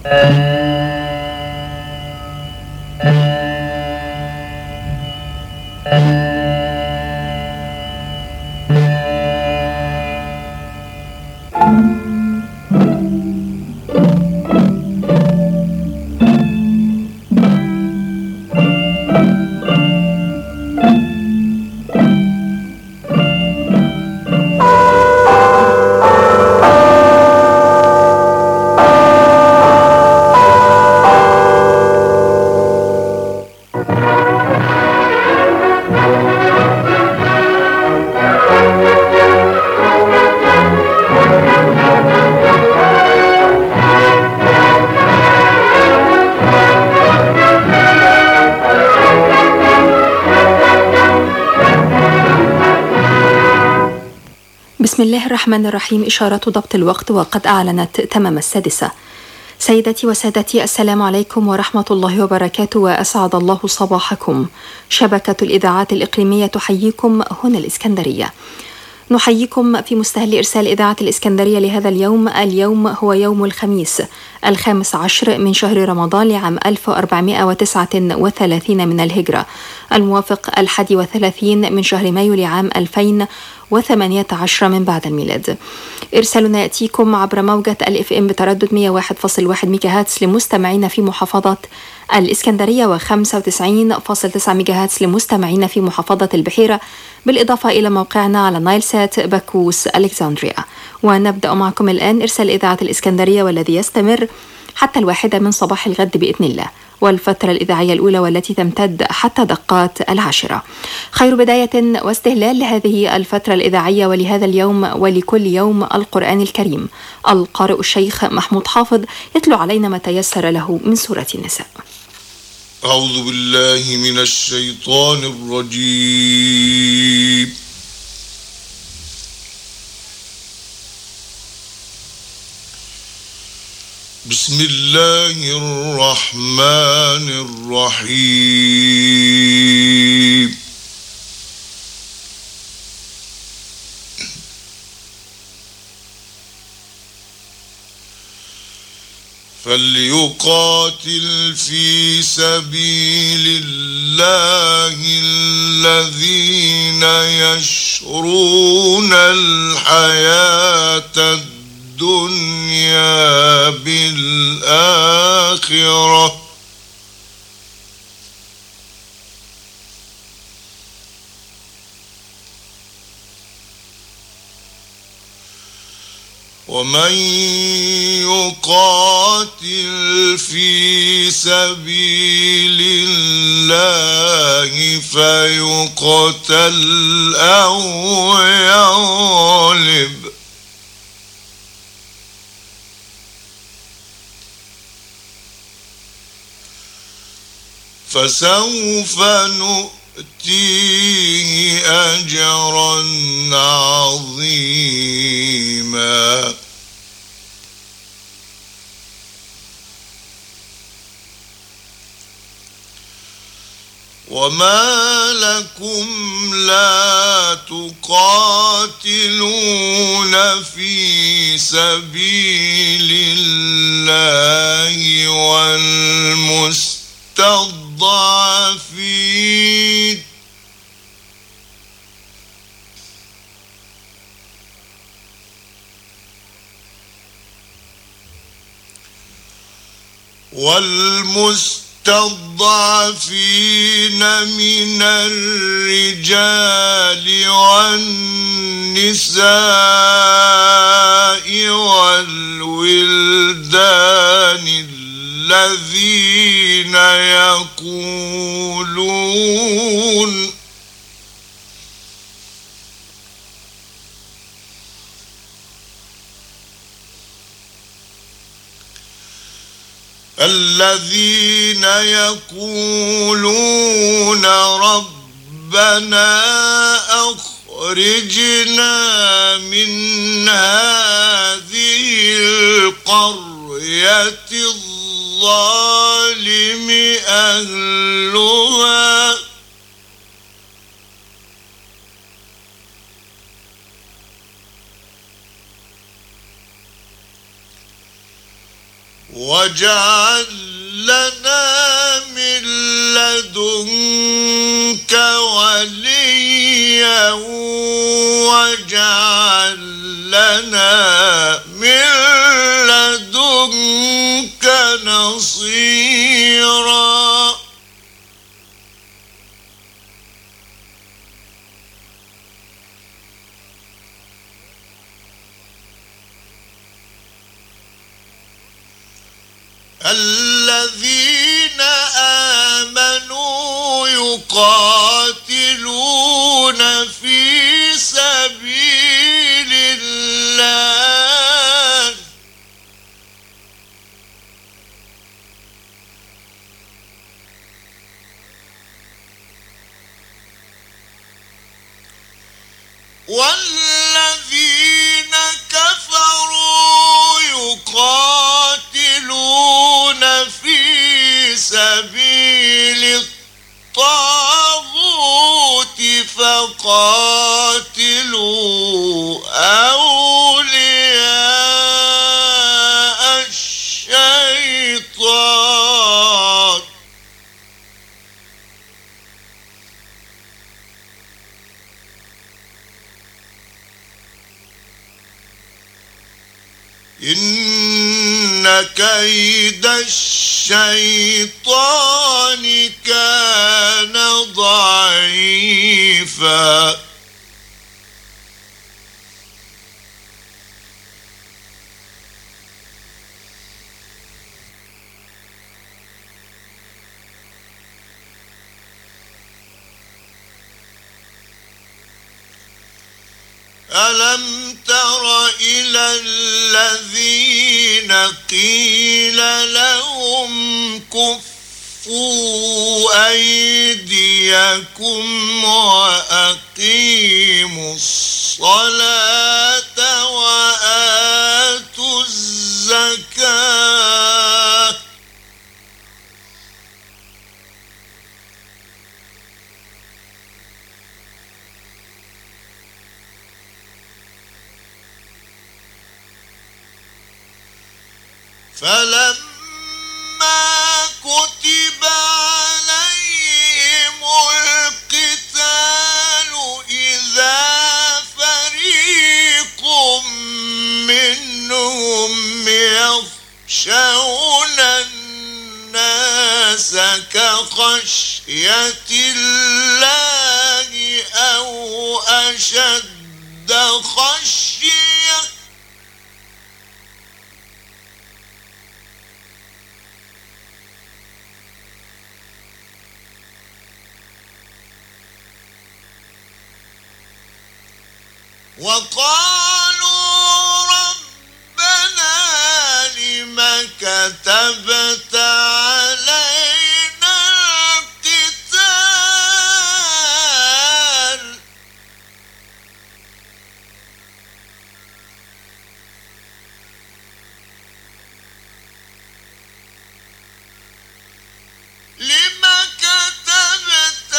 بسم الله الرحمن الرحيم إشارة ضبط الوقت وقد أعلنت تمام السادسة سيدتي وسادتي السلام عليكم ورحمة الله وبركاته وأسعد الله صباحكم شبكة الإذاعات الإقليمية تحييكم هنا الإسكندرية نحييكم في مستهل إرسال إذاعة الإسكندرية لهذا اليوم اليوم هو يوم الخميس الخامس عشر من شهر رمضان لعام 1439 من الهجرة الموافق الحادي وثلاثين من شهر مايو لعام 2000 وثمانية عشر من بعد الميلاد إرسالنا يأتيكم عبر موجة الإف إم بتردد 101.1 ميجا هاتس لمستمعين في محافظة الإسكندرية و95.9 ميجا هاتس لمستمعين في محافظة البحيرة بالإضافة إلى موقعنا على نايل سات باكوس ألكسندريا ونبدأ معكم الآن إرسال إذاعة الإسكندرية والذي يستمر حتى الواحدة من صباح الغد بإذن الله والفترة الإذاعية الأولى والتي تمتد حتى دقات العاشرة خير بداية واستهلال لهذه الفترة الإذاعية ولهذا اليوم ولكل يوم القرآن الكريم القارئ الشيخ محمود حافظ يتلو علينا ما تيسر له من سورة النساء أعوذ بالله من الشيطان الرجيم بسم الله الرحمن الرحيم فليقاتل في سبيل الله الذين يشرون الحياة الدنيا بالآخرة ومن يقاتل في سبيل الله فيقتل أو يغلب فسوف نؤتيه أجرا عظيما وما لكم لا تقاتلون في سبيل الله والمستضعفين والمستضعفين من الرجال والنساء والولدان الذين يقولون الذين يقولون ربنا أخرجنا من هذه القرية الظالم أهلها واجعل لنا من لدنك وليا واجعل لنا من لدنك نصيرا الذين آمنوا يقاتلون في سبيل الله والذين كفروا يقاتلون في سبيل الطاغوت فقاتلوا أولياء الشيطان إن كيد الشيطان كان ضعيفا ألم تر إلى الذين قيل لهم كفوا أيديكم وأقيموا الصلاة وآتوا الزكاة فلما كتب عليهم القتال إذا فريق منهم يخشون الناس كخشية الله أو أشد خشية وقالوا ربنا لم كتبت علينا القتال لم كتبت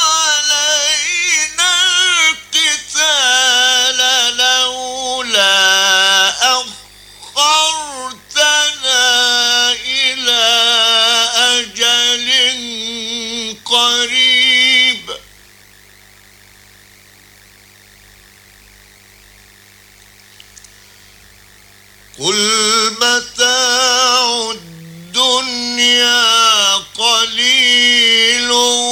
علينا القتال لولا أخرتنا إلى أجل قريب قل متاع الدنيا قليل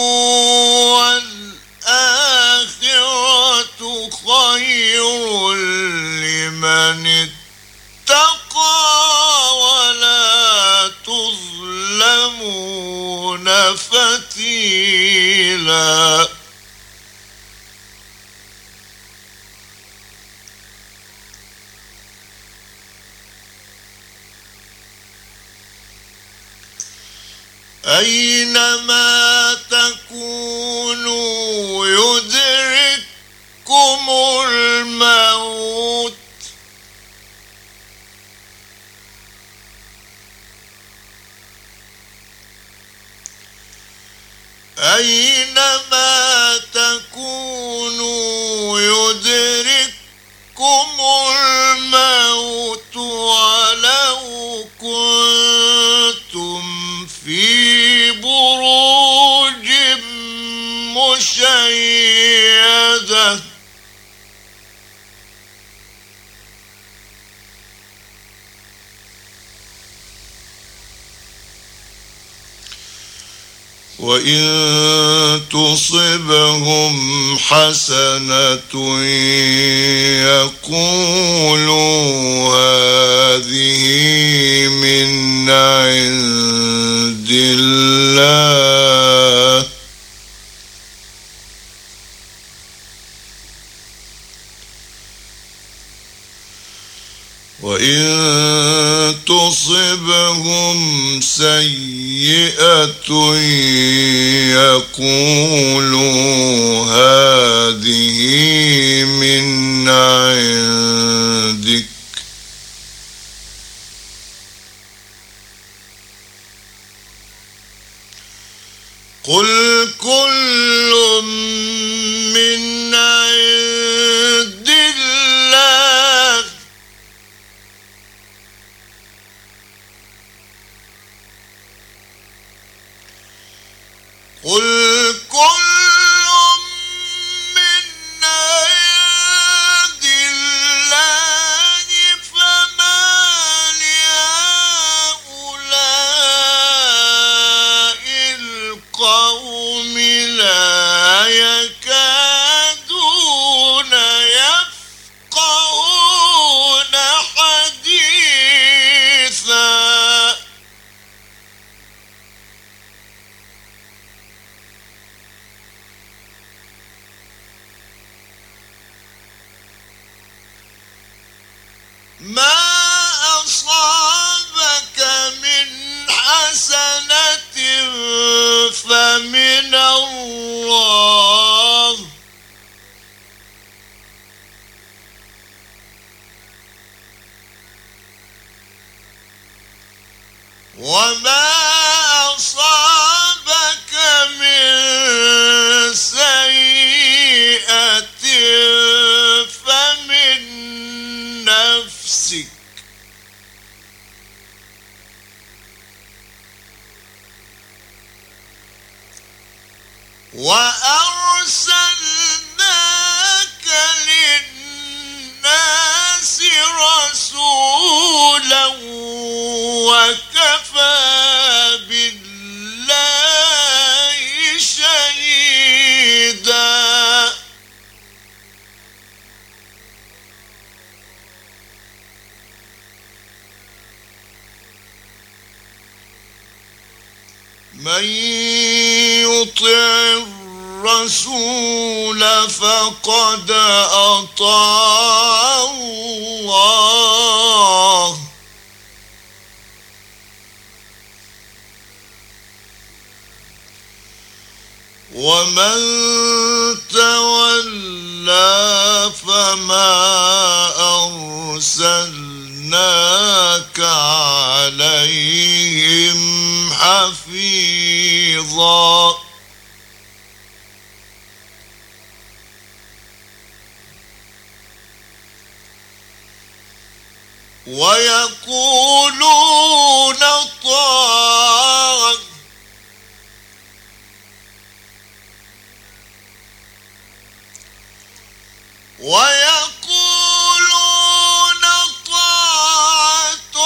والآخرة خير لمن اتقى ولا تظلمون فتيلا أينما تكونوا يدرككم الموت أينما تكونوا يدرككم الموت ولو كنتم وإن تصبهم حسنة يقولوا هذه من عند الله وإن تصبهم سيئة يقولوا هذه من عندك قل كل من عند الله قل كل من عند الله فما لهؤلاء القوم لا يكادون يفقهون حديثا ما أصابك من حسنة فمن الله وما أصابك من سيئة فمن نفسك وأرسلناك للناس رسولا وكفى بالله شهيدا من يطع الرسول فقد أطاع الله ومن تولى فما أرسلناك عليهم حفيظا ويقولون طاعة ويقولون طاعة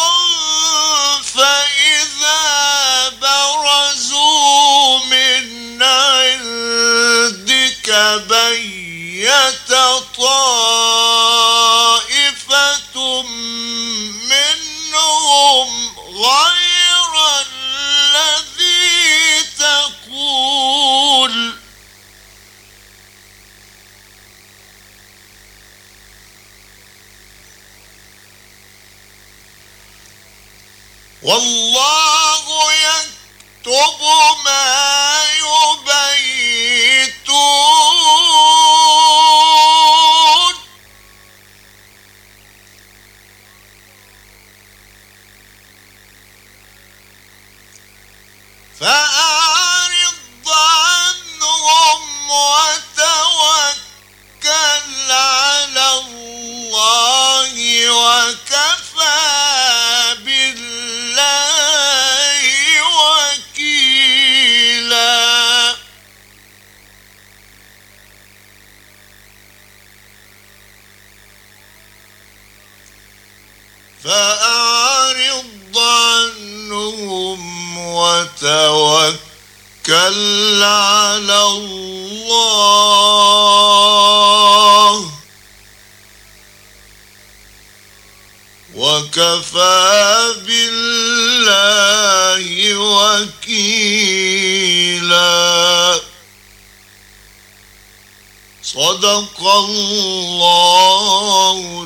فإذا برزوا من عندك بيت طائفة منهم غير الذي تقول والله يكتب ما يبيتون فأعرض عنهم وتوكل على الله وكفى بالله وكيلا فأعرض عنهم وتوكل توكل على الله وكفى بالله وكيلا صدق الله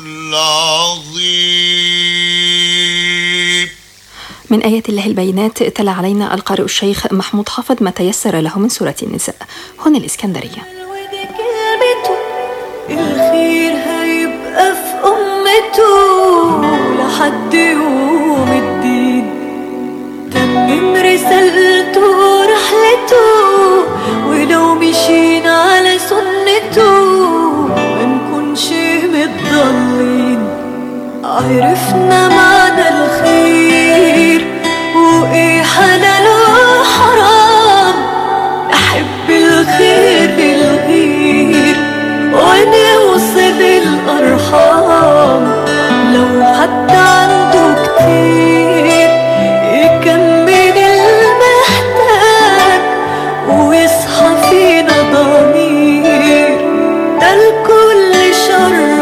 العظيم من آيات الله البينات تلا علينا القارئ الشيخ محمود حافظ ما تيسر له من سورة النساء هنا الإسكندرية ودي كلمته الخير هيبقى في أمته لحد يوم الدين تمم رسالته رحلته ولو مشينا على سنته ما نكونش متضلين عرفنا معنى الخير وإيه حلال وحرام نحب الخير للغير ونوصل الأرحام لو حد عنده كتير يكمل المحتاج ويصحى فينا ضمير ده الكل شر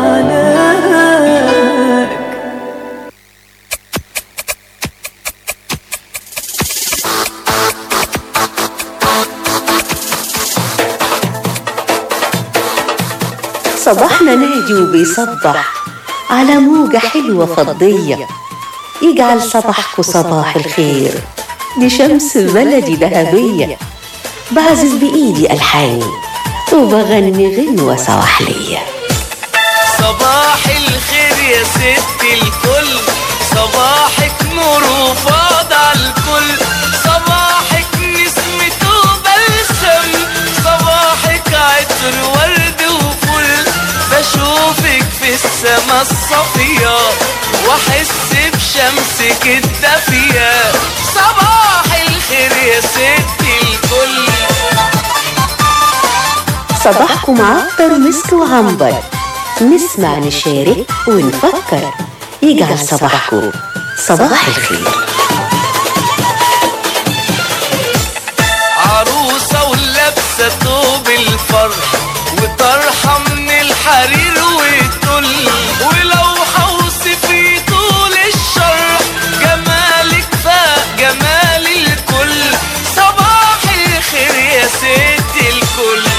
علاج صباحنا نادي وبيصبح على موجة حلوة فضية يجعل صباحكم صباح الخير لشمس بلدي ذهبية بعزف بإيدي ألحاني وبغني غنوة سواحلية صباح الخير يا ست الكل صباحك نور وفاض على الكل صباحك نسمة وبلسم صباحك عطر ورد وفل بشوفك في السما الصافية واحس بشمسك الدافية صباح الخير يا ست الكل صباحكم عطر مسك وعنبر نسمع نشارك ونفكر يجعل صباحكم صباح الخير عروسة ولابسة ثوب الفرح وطرحة من الحرير والتل ولو حوصفي طول الشرح جمالك فاق جمال الكل صباح الخير يا ست الكل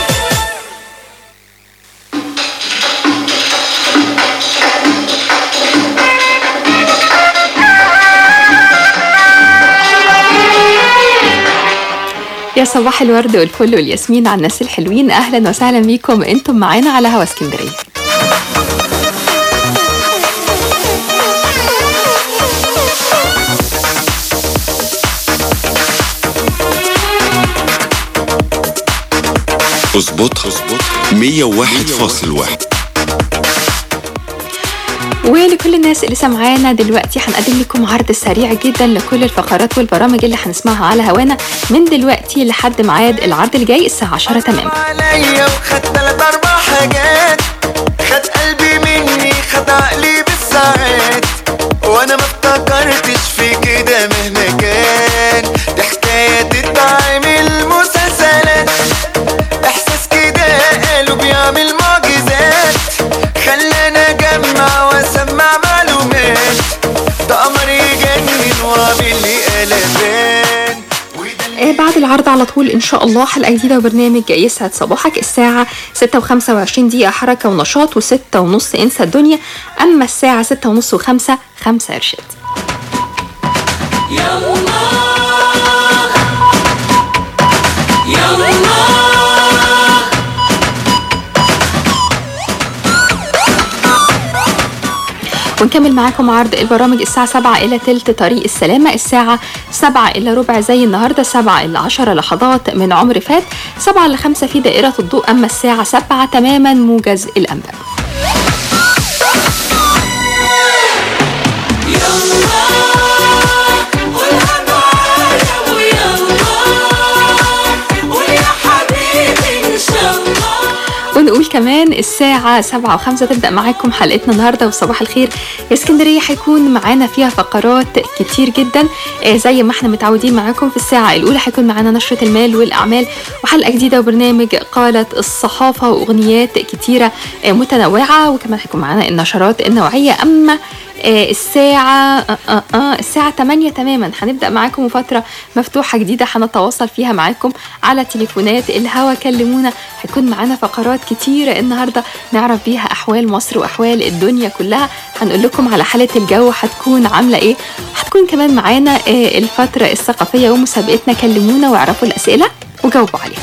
يا صباح الورد والفل والياسمين على الناس الحلوين أهلا وسهلا بيكم أنتم معانا على هوا اسكندرية اظبطها اظبطها 101.1 ولكل الناس اللي سمعانا دلوقتي هنقدم لكم عرض سريع جدا لكل الفقرات والبرامج اللي هنسمعها على هوانا من دلوقتي لحد ميعاد العرض الجاي الساعة 10 تمام عليا وخد تلات اربع حاجات خد قلبي مني خد عقلي بالساعات وانا ما افتكرتش في كده مهما كان دي حكايه تتعمل مسلسلات احساس كده قالوا بيعمل معجزات خلانا اجمع واسمع معلومات ده قمر يجنن وعامل لي قلبان وده اللي آه، بعد العرض على طول ان شاء الله حلقه جديده وبرنامج يسعد صباحك الساعه 6 و25 دقيقه حركه ونشاط و6 ونص انسى الدنيا اما الساعه 6 ونص و5 5 ارشاد ونكمل معاكم عرض البرامج الساعة 7 إلى تلت طريق السلامة الساعة 7 إلى ربع زي النهاردة 7 إلى 10 لحظات من عمر فات 7 إلى 5 في دائرة الضوء أما الساعة 7 تماما موجز الأنباء ونقول كمان كمان الساعة سبعة وخمسة تبدأ معاكم حلقتنا النهاردة وصباح الخير يا اسكندرية هيكون معانا فيها فقرات كتير جدا آه، زي ما احنا متعودين معاكم في الساعة الأولى هيكون معانا نشرة المال والأعمال وحلقة جديدة وبرنامج قالت الصحافة وأغنيات كتيرة آه، متنوعة وكمان هيكون معانا النشرات النوعية أما آه، الساعة آه آه آه الساعة 8 تماما هنبدأ معاكم فترة مفتوحة جديدة هنتواصل فيها معاكم على تليفونات الهوا كلمونا هيكون معانا فقرات كتيرة النهاردة نعرف بيها أحوال مصر وأحوال الدنيا كلها هنقول لكم على حالة الجو هتكون عاملة إيه هتكون كمان معانا آه، الفترة الثقافية ومسابقتنا كلمونا واعرفوا الأسئلة وجاوبوا عليها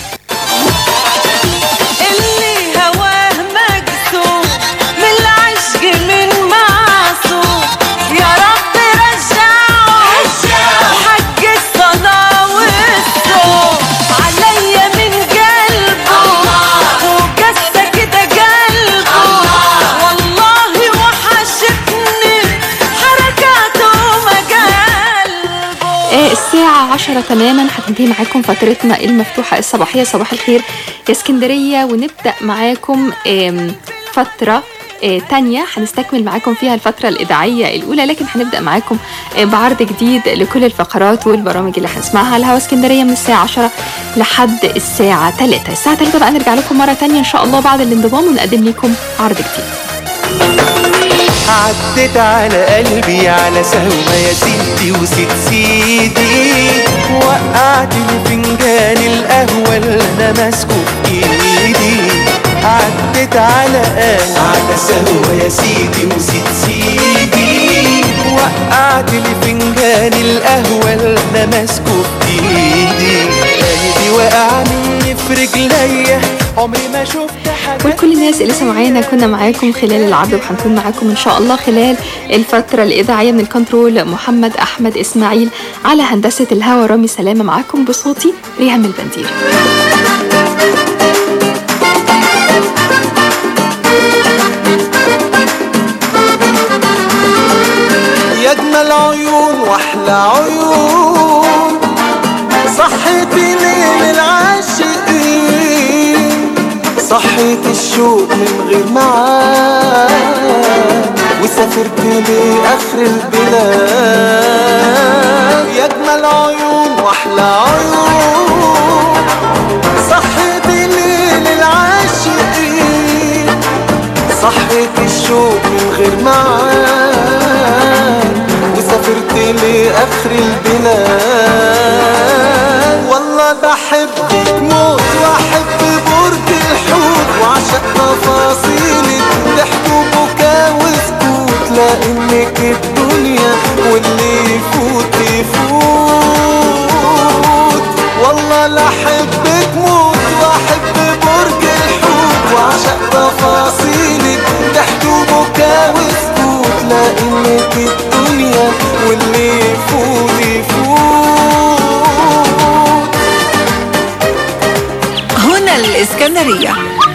اللي هواه مجسوم من العشق من معصوم يا رب رجعه حج الصلاة والصوم عليا من قلبه وقسى كده قلبه والله وحشتني حركاته ومقالبه آه، الساعة عشرة تماما هتنتهي معاكم فترتنا المفتوحة الصباحية صباح الخير يا اسكندرية ونبدأ معاكم آم، فترة آه، تانية هنستكمل معاكم فيها الفترة الإذاعية الأولى لكن هنبدأ معاكم آه، بعرض جديد لكل الفقرات والبرامج اللي هنسمعها على هوا اسكندرية من الساعة 10 لحد الساعة 3 الساعة 3 بقى نرجع لكم مرة تانية إن شاء الله بعد الانضمام ونقدم لكم عرض جديد عدت على قلبي على سهوة يا سيدي وسيد سيدي وقعت لي فنجان القهوة اللي انا ماسكه في ايدي عدت على قلبي على سهوة يا سيدي وسيد سيدي وقعت لي فنجان القهوة اللي انا ماسكه في ايدي ايدي وقع مني في رجليا عمري ما شفت حاجة ولكل الناس اللي لسه معانا كنا معاكم خلال العرض وهنكون معاكم ان شاء الله خلال الفتره الاذاعيه من الكنترول محمد احمد اسماعيل على هندسه الهوا رامي سلامه معاكم بصوتي ريهام البندير يا اجمل عيون واحلى عيون صحيتي ليل العاشقين صحيت الشوق من غير معاد وسافرت لاخر البلاد يا اجمل عيون واحلى عيون صحيتي ليل العاشقين صحيت الشوق من غير معاد وسافرت لآخر البلاد والله بحبك موت واحب برج الحوت وعشق تفاصيلك ضحك وبكا وسكوت لانك الدنيا واللي يفوت يفوت والله لا احبك موت واحب برج الحوت وعشق تفاصيلك ضحك وبكا وسكوت لانك الدنيا واللي يفوت يفوت هنا الإسكندرية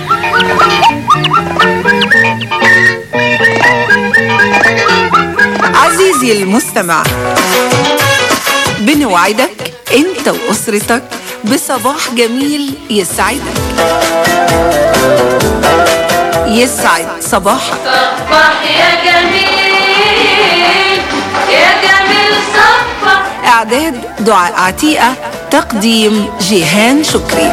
عزيزي المستمع بنوعدك انت واسرتك بصباح جميل يسعدك يسعد صباحك صبح يا جميل يا جميل صبح اعداد دعاء عتيقة تقديم جيهان شكري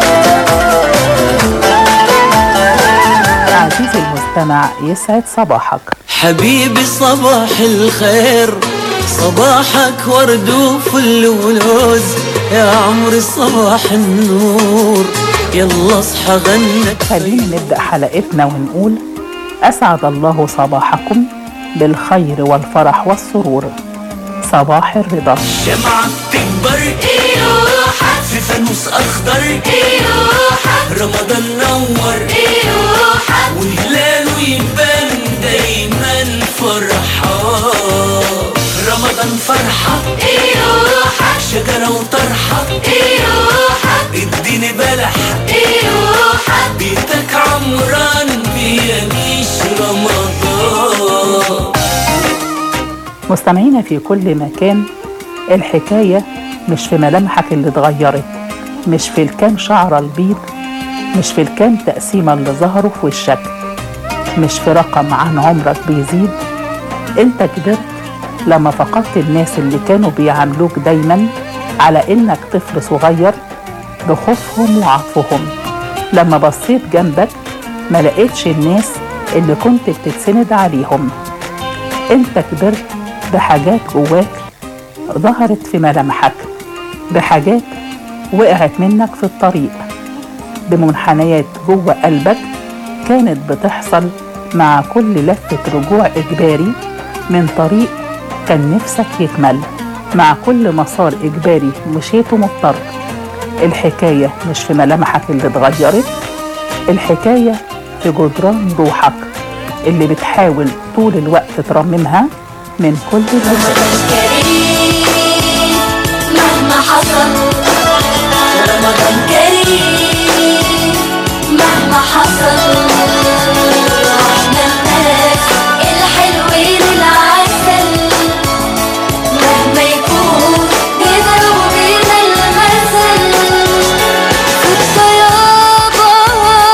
عزيزي المستمع يسعد صباحك حبيبي صباح الخير صباحك ورد وفل ولوز يا عمري صباح النور يلا اصحى غنك خلينا نبدأ حلقتنا ونقول أسعد الله صباحكم بالخير والفرح والسرور صباح الرضا شمعة تكبر يوحك في فانوس اخضر يوحك رمضان نور يوحك وهلاله يبان دايما فرحان رمضان فرحة يوحك شجرة وطرحة يوحك اديني بلح يوحك بيتك عمران بيميش رمضان مستمعينا في كل مكان الحكاية مش في ملامحك اللي اتغيرت مش في الكام شعرة البيض مش في الكام تقسيمة اللي ظهروا في وشك مش في رقم عن عمرك بيزيد انت كبرت لما فقدت الناس اللي كانوا بيعاملوك دايما على انك طفل صغير بخوفهم وعطفهم لما بصيت جنبك ما لقيتش الناس اللي كنت بتتسند عليهم انت كبرت بحاجات جواك ظهرت في ملامحك بحاجات وقعت منك في الطريق بمنحنيات جوه قلبك كانت بتحصل مع كل لفة رجوع إجباري من طريق كان نفسك يكمل مع كل مسار إجباري مشيته مضطر الحكاية مش في ملامحك اللي اتغيرت الحكاية في جدران روحك اللي بتحاول طول الوقت ترممها من كل الوجهات كريم مهما حصل رمضان كريم مهما حصل احنا الناس الحلوين العسل مهما يكون بيضربوا بينا المثل في الطيابة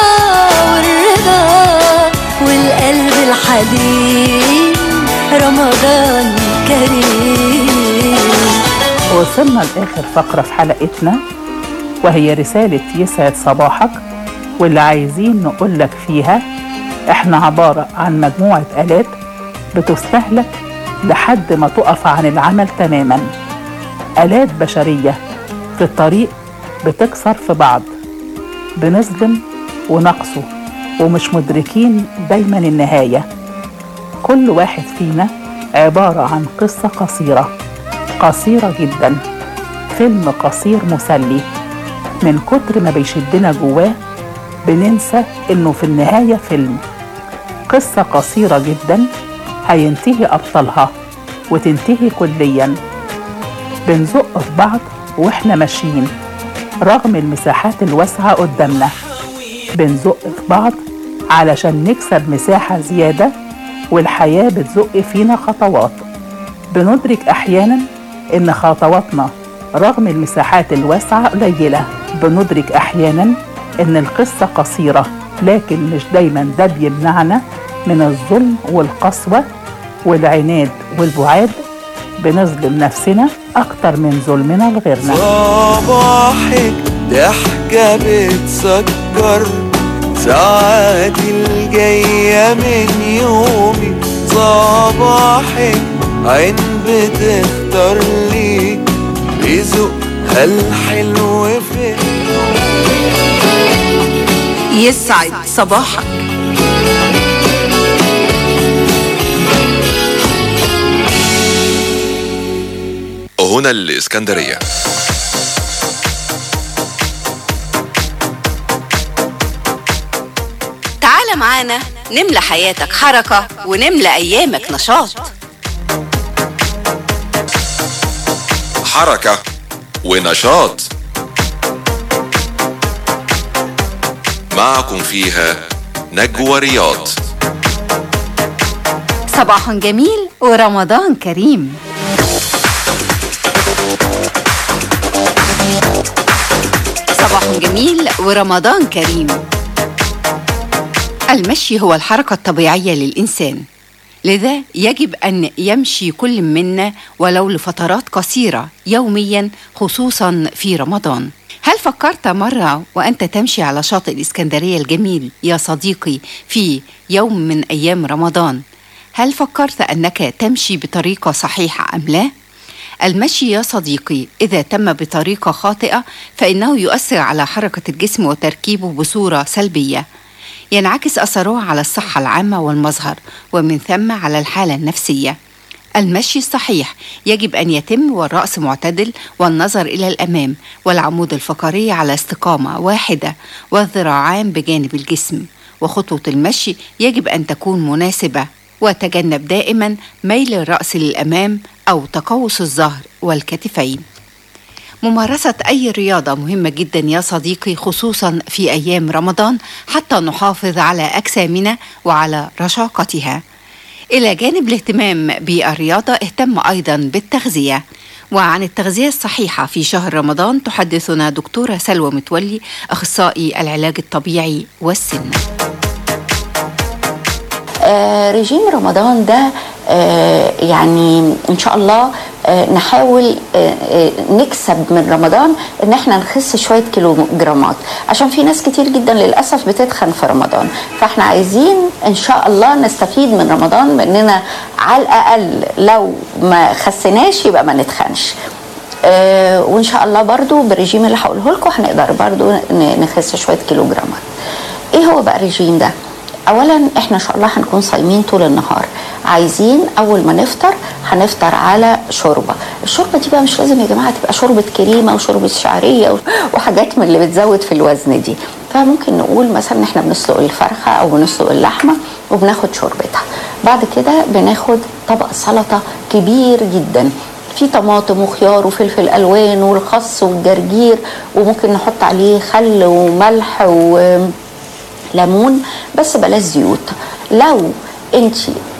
والرضا والقلب الحليم رمضان كريم وصلنا لآخر فقرة في حلقتنا وهي رسالة يسعد صباحك واللي عايزين نقولك فيها احنا عبارة عن مجموعة آلات بتستهلك لحد ما تقف عن العمل تماما آلات بشرية في الطريق بتكسر في بعض بنظلم ونقصه ومش مدركين دايما النهاية كل واحد فينا عبارة عن قصة قصيرة قصيرة جدا فيلم قصير مسلي من كتر ما بيشدنا جواه بننسى انه في النهاية فيلم قصة قصيرة جدا هينتهي أبطالها وتنتهي كليا بنزق في بعض واحنا ماشيين رغم المساحات الواسعة قدامنا بنزق في بعض علشان نكسب مساحة زيادة والحياة بتزق فينا خطوات بندرك أحيانا إن خطواتنا رغم المساحات الواسعة قليلة بندرك أحيانا إن القصة قصيرة لكن مش دايما ده بيمنعنا من الظلم والقسوة والعناد والبعاد بنظلم نفسنا أكتر من ظلمنا لغيرنا صباحك ضحكة بتسكر ساعاتي الجاية من يومي صباحك عين بتختار لي رزقها الحلو في يسعد صباحك هنا الإسكندرية تعال معانا نملى حياتك حركة ونملى أيامك نشاط حركة ونشاط معكم فيها نجوى رياض صباح جميل ورمضان كريم صباح جميل ورمضان كريم المشي هو الحركة الطبيعية للإنسان لذا يجب أن يمشي كل منا ولو لفترات قصيرة يوميا خصوصا في رمضان هل فكرت مرة وأنت تمشي على شاطئ الإسكندرية الجميل يا صديقي في يوم من أيام رمضان هل فكرت أنك تمشي بطريقة صحيحة أم لا؟ المشي يا صديقي إذا تم بطريقة خاطئة فإنه يؤثر على حركة الجسم وتركيبه بصورة سلبية ينعكس أثره على الصحة العامة والمظهر ومن ثم على الحالة النفسية المشي الصحيح يجب أن يتم والرأس معتدل والنظر إلى الأمام والعمود الفقري على استقامة واحدة والذراعان بجانب الجسم وخطوة المشي يجب أن تكون مناسبة وتجنب دائما ميل الرأس للأمام أو تقوس الظهر والكتفين ممارسة أي رياضة مهمة جدا يا صديقي خصوصا في أيام رمضان حتى نحافظ على أجسامنا وعلى رشاقتها إلى جانب الاهتمام بالرياضة اهتم أيضا بالتغذية وعن التغذية الصحيحة في شهر رمضان تحدثنا دكتورة سلوى متولي أخصائي العلاج الطبيعي والسن آه، رجيم رمضان ده آه، يعني ان شاء الله آه، نحاول آه، آه، نكسب من رمضان ان احنا نخس شويه كيلو جرامات عشان في ناس كتير جدا للاسف بتتخن في رمضان فاحنا عايزين ان شاء الله نستفيد من رمضان باننا على الاقل لو ما خسناش يبقى ما نتخنش آه، وان شاء الله برضو بالرجيم اللي هقوله لكم هنقدر برضو ن- نخس شويه كيلو جرامات ايه هو بقى الرجيم ده اولا احنا ان شاء الله هنكون صايمين طول النهار عايزين اول ما نفطر هنفطر على شوربه الشوربه دي بقى مش لازم يا جماعه تبقى شوربه كريمه وشوربه شعريه و- وحاجات من اللي بتزود في الوزن دي فممكن نقول مثلا احنا بنسلق الفرخه او بنسلق اللحمه وبناخد شوربتها بعد كده بناخد طبق سلطه كبير جدا في طماطم وخيار وفلفل الوان والخس والجرجير وممكن نحط عليه خل وملح و ليمون بس بلاش زيوت لو انت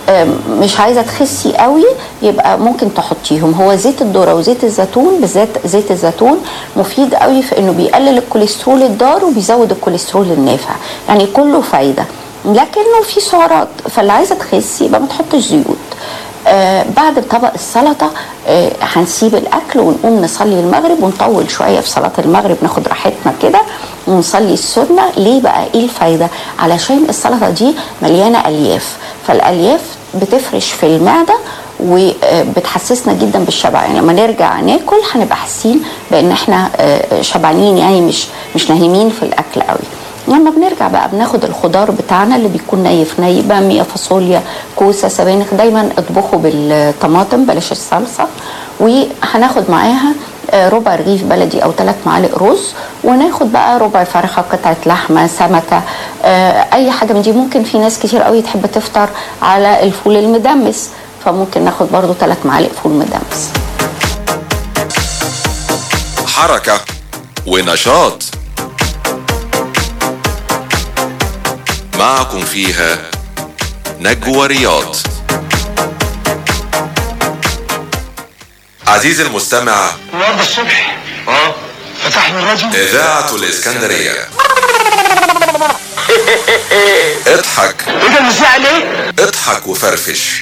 مش عايزه تخسي قوي يبقى ممكن تحطيهم هو زيت الذره وزيت الزيتون بالذات زيت الزيتون مفيد قوي في انه بيقلل الكوليسترول الضار وبيزود الكوليسترول النافع يعني كله فايده لكنه في سعرات فاللي عايزه تخسي يبقى ما تحطش زيوت آه بعد طبق السلطة آه هنسيب الأكل ونقوم نصلي المغرب ونطول شوية في صلاة المغرب ناخد راحتنا كده ونصلي السنة ليه بقى إيه الفايدة علشان السلطة دي مليانة ألياف فالألياف بتفرش في المعدة وبتحسسنا جدا بالشبع يعني لما نرجع ناكل هنبقى حاسين بان احنا آه، شبعانين يعني مش مش ناهمين في الاكل قوي لما بنرجع بقى بناخد الخضار بتاعنا اللي بيكون نيف ني باميه فاصوليا كوسه سبانخ دايما اطبخه بالطماطم بلاش الصلصه وهناخد معاها آه، ربع رغيف بلدي او ثلاث معالق رز وناخد بقى ربع فرخه قطعه لحمه سمكه آه، اي حاجه من دي ممكن في ناس كتير قوي تحب تفطر على الفول المدمس فممكن ناخد برضو ثلاث معالق فول مدمس حركة ونشاط معكم فيها نجوى رياض عزيزي المستمع النهارده الصبح اه فتحنا الراديو إذاعة الإسكندرية اضحك ايه ده المذيع ليه؟ اضحك وفرفش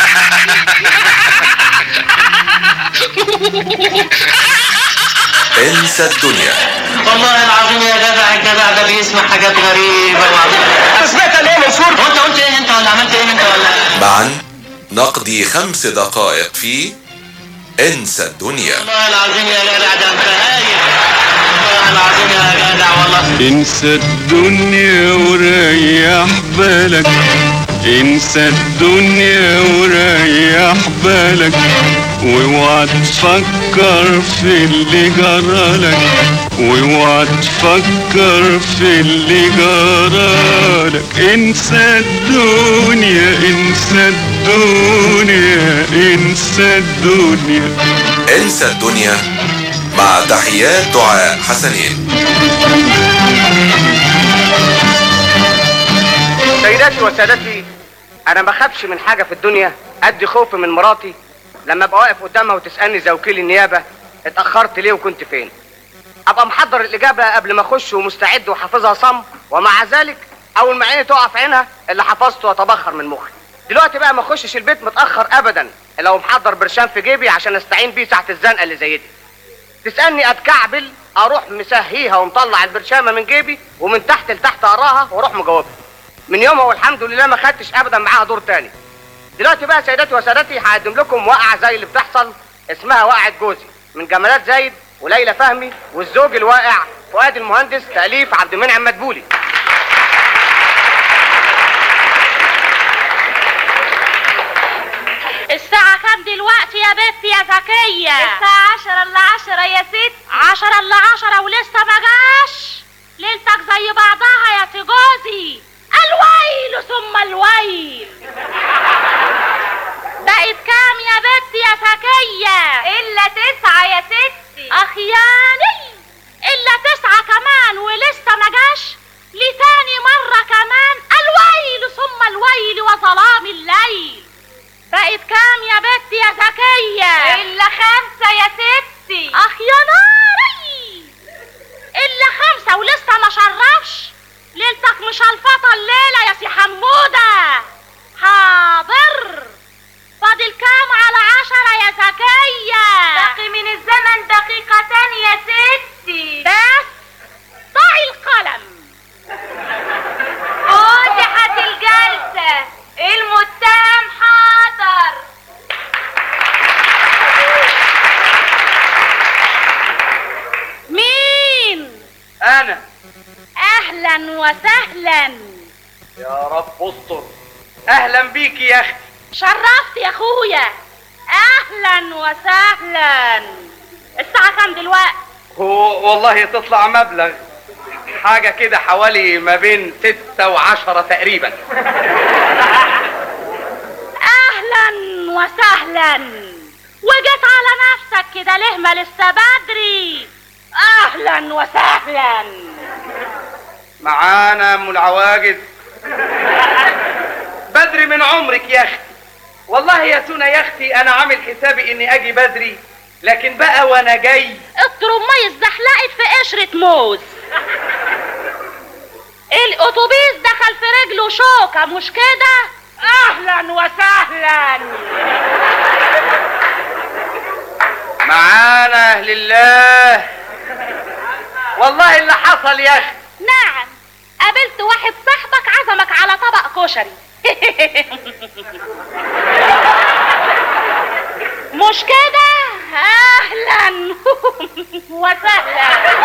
انسى الدنيا والله العظيم يا جدع الجدع ده بيسمع حاجات غريبة والله انت سمعت ليه منصور؟ هو انت قلت ايه انت ولا عملت ايه انت ولا معا نقضي خمس دقائق في انسى الدنيا والله العظيم يا جدع ده انت هايل والله العظيم يا جدع والله انسى الدنيا وريح بالك انسى الدنيا وريح بالك واوعى تفكر في اللي جرالك واوعى تفكر في اللي جرالك انسى الدنيا انسى الدنيا انسى الدنيا انسى الدنيا مع تحيات دعاء حسنين سيداتي وسادتي انا ما خافش من حاجه في الدنيا قد خوفي من مراتي لما ابقى واقف قدامها وتسالني زي وكيل النيابه اتاخرت ليه وكنت فين ابقى محضر الاجابه قبل ما اخش ومستعد وحافظها صم ومع ذلك اول ما عيني تقع في عينها اللي حفظته واتبخر من مخي دلوقتي بقى ما اخشش البيت متاخر ابدا الا ومحضر برشام في جيبي عشان استعين بيه ساعه الزنقه اللي زي دي تسالني اتكعبل اروح مسهيها ومطلع البرشامه من جيبي ومن تحت لتحت اقراها واروح مجاوبها من يومها والحمد لله ما خدتش ابدا معاها دور تاني دلوقتي بقى سيداتي وسادتي هقدم لكم وقعه زي اللي بتحصل اسمها وقعه جوزي من جمالات زايد وليلى فهمي والزوج الواقع فؤاد المهندس تاليف عبد المنعم مدبولي الساعة كام دلوقتي يا بنت يا زكية؟ الساعة عشرة إلا عشرة يا ست عشرة إلا عشرة ولسه ما جاش ليلتك زي بعضها يا سي جوزي الويل ثم الويل بقت كام يا بنت يا زكية؟ إلا تسعة يا ستي أخياني إلا تسعة كمان ولسه ما جاش لتاني مرة كمان الويل ثم الويل وظلام الليل بقت كام يا بت يا زكية؟ إلا خمسة يا ست اهلا وسهلا يا رب استر اهلا بيكي يا اختي شرفت يا اخويا اهلا وسهلا الساعة كام دلوقتي هو والله تطلع مبلغ حاجة كده حوالي ما بين ستة وعشرة تقريبا اهلا وسهلا وجيت على نفسك كده ليه ما لسه بدري اهلا وسهلا معانا ام العواجز بدري من عمرك يا اختي والله يا سونا يا اختي انا عامل حسابي اني اجي بدري لكن بقى وانا جاي الترمية اتزحلقت في قشرة موز الاتوبيس دخل في رجله شوكة مش كده اهلا وسهلا معانا اهل الله والله اللي حصل يا اختي نعم قابلت واحد صاحبك عزمك على طبق كشري مش كده اهلا وسهلا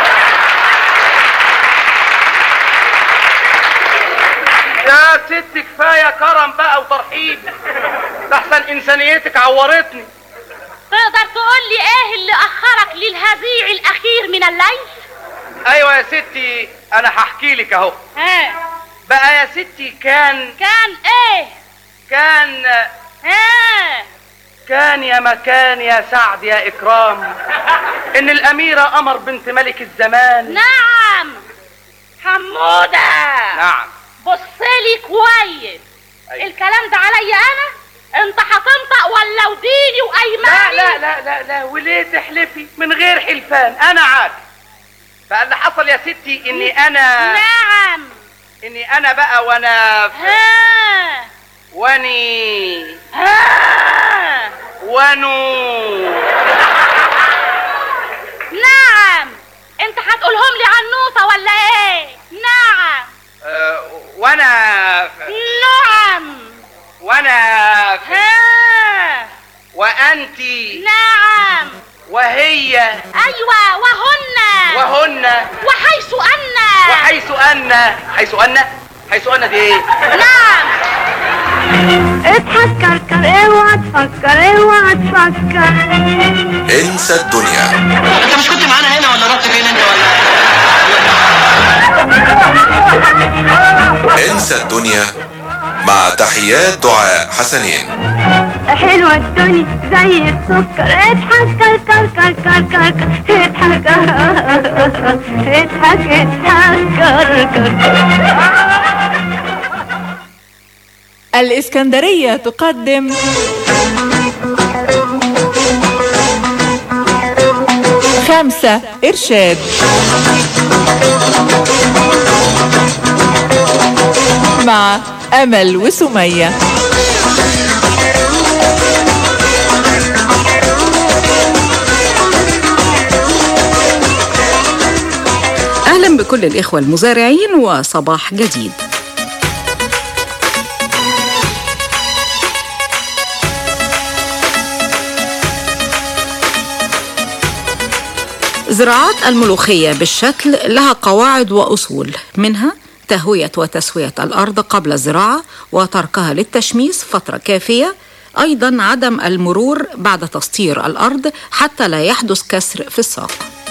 يا ست كفايه كرم بقى وترحيب ده احسن انسانيتك عورتني تقدر تقول لي ايه اللي اخرك للهزيع الاخير من الليل ايوه يا ستي انا هحكي لك اهو ها بقى يا ستي كان كان ايه كان ها كان يا مكان يا سعد يا اكرام ان الاميره قمر بنت ملك الزمان نعم حمودة نعم بصلي كويس أيوة. الكلام ده عليا انا انت هتنطق ولا وديني لا وايماني لا لا لا لا وليه تحلفي من غير حلفان انا عارف فاللي حصل يا ستي اني انا نعم اني انا بقى وانا في ها واني ها ونو نعم انت هتقولهم لي عنوطة ولا ايه نعم آه، وانا في نعم وانا في ها وانتي نعم وهي ايوه وهن وهن وحيث ان وحيث ان حيث ان حيث ان دي ايه نعم اضحك كركر اوعى تفكر اوعى تفكر انسى الدنيا انت مش كنت معانا هنا ولا رحت فين انت ولا انسى الدنيا مع تحيات دعاء حسنين حلوة الدنيا زي السكر اضحك كركر كركر كركر اضحك اضحك اضحك كركر الإسكندرية تقدم خمسة إرشاد مع أمل وسمية أهلا بكل الإخوة المزارعين وصباح جديد زراعات الملوخية بالشتل لها قواعد وأصول منها تهوية وتسوية الأرض قبل الزراعة وتركها للتشميس فترة كافية أيضا عدم المرور بعد تسطير الأرض حتى لا يحدث كسر في الساق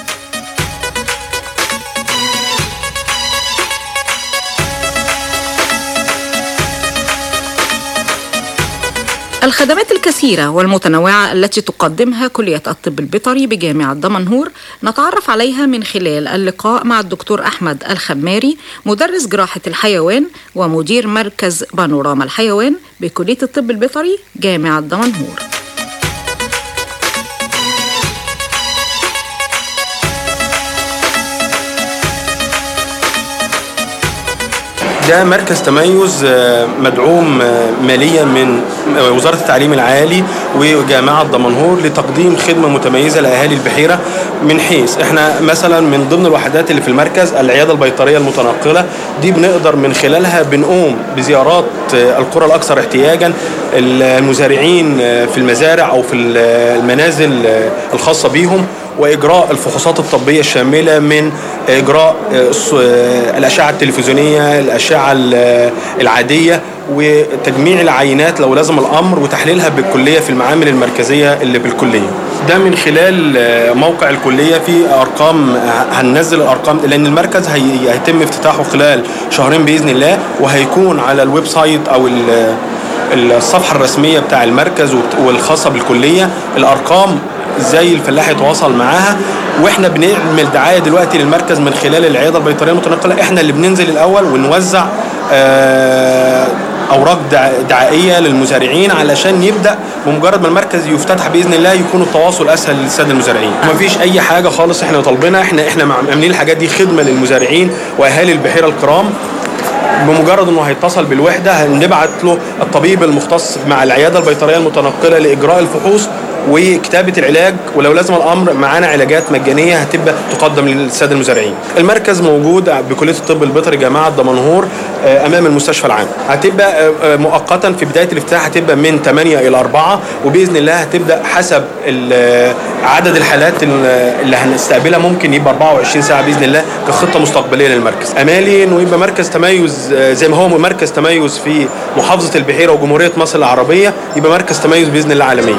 الخدمات الكثيرة والمتنوعة التي تقدمها كلية الطب البيطري بجامعة دمنهور نتعرف عليها من خلال اللقاء مع الدكتور أحمد الخماري مدرس جراحة الحيوان ومدير مركز بانوراما الحيوان بكلية الطب البيطري جامعة دمنهور ده مركز تميز آه، مدعوم آه، ماليا من آه، وزارة التعليم العالي وجامعة دمنهور لتقديم خدمة متميزة لأهالي البحيرة من حيث احنا مثلا من ضمن الوحدات اللي في المركز العيادة البيطرية المتنقلة دي بنقدر من خلالها بنقوم بزيارات آه، القرى الأكثر احتياجا المزارعين آه، في المزارع أو في المنازل آه، الخاصة بيهم واجراء الفحوصات الطبيه الشامله من اجراء آه، الص- آه، الاشعه التلفزيونيه الاشعه ال- العاديه وتجميع العينات لو لازم الامر وتحليلها بالكليه في المعامل المركزيه اللي بالكليه ده من خلال آه، موقع الكليه في ارقام آه، هننزل الارقام لان المركز هي- هيتم افتتاحه خلال شهرين باذن الله وهيكون على الويب سايت او ال- الصفحه الرسميه بتاع المركز وبت- والخاصه بالكليه الارقام ازاي الفلاح يتواصل معاها واحنا بنعمل دعايه دلوقتي للمركز من خلال العياده البيطريه المتنقله احنا اللي بننزل الاول ونوزع آه، اوراق دع- دعائيه للمزارعين علشان يبدا بمجرد ما المركز يفتتح باذن الله يكون التواصل اسهل للساده المزارعين مفيش اي حاجه خالص احنا طالبينها احنا احنا مع- عاملين الحاجات دي خدمه للمزارعين واهالي البحيره الكرام بمجرد انه هيتصل بالوحده هنبعت له الطبيب المختص مع العياده البيطريه المتنقله لاجراء الفحوص وكتابه العلاج ولو لازم الامر معانا علاجات مجانيه هتبقى تقدم للساده المزارعين. المركز موجود بكليه الطب البيطري جامعه دمنهور آه، امام المستشفى العام. هتبقى آه، آه، مؤقتا في بدايه الافتتاح هتبقى من 8 الى 4 وباذن الله هتبدا حسب ال- عدد الحالات ال- اللي هنستقبلها ممكن يبقى 24 ساعه باذن الله كخطه مستقبليه للمركز. امالي انه يبقى مركز تميز آه، زي ما هو مركز تميز في محافظه البحيره وجمهوريه مصر العربيه يبقى مركز تميز باذن الله عالميا.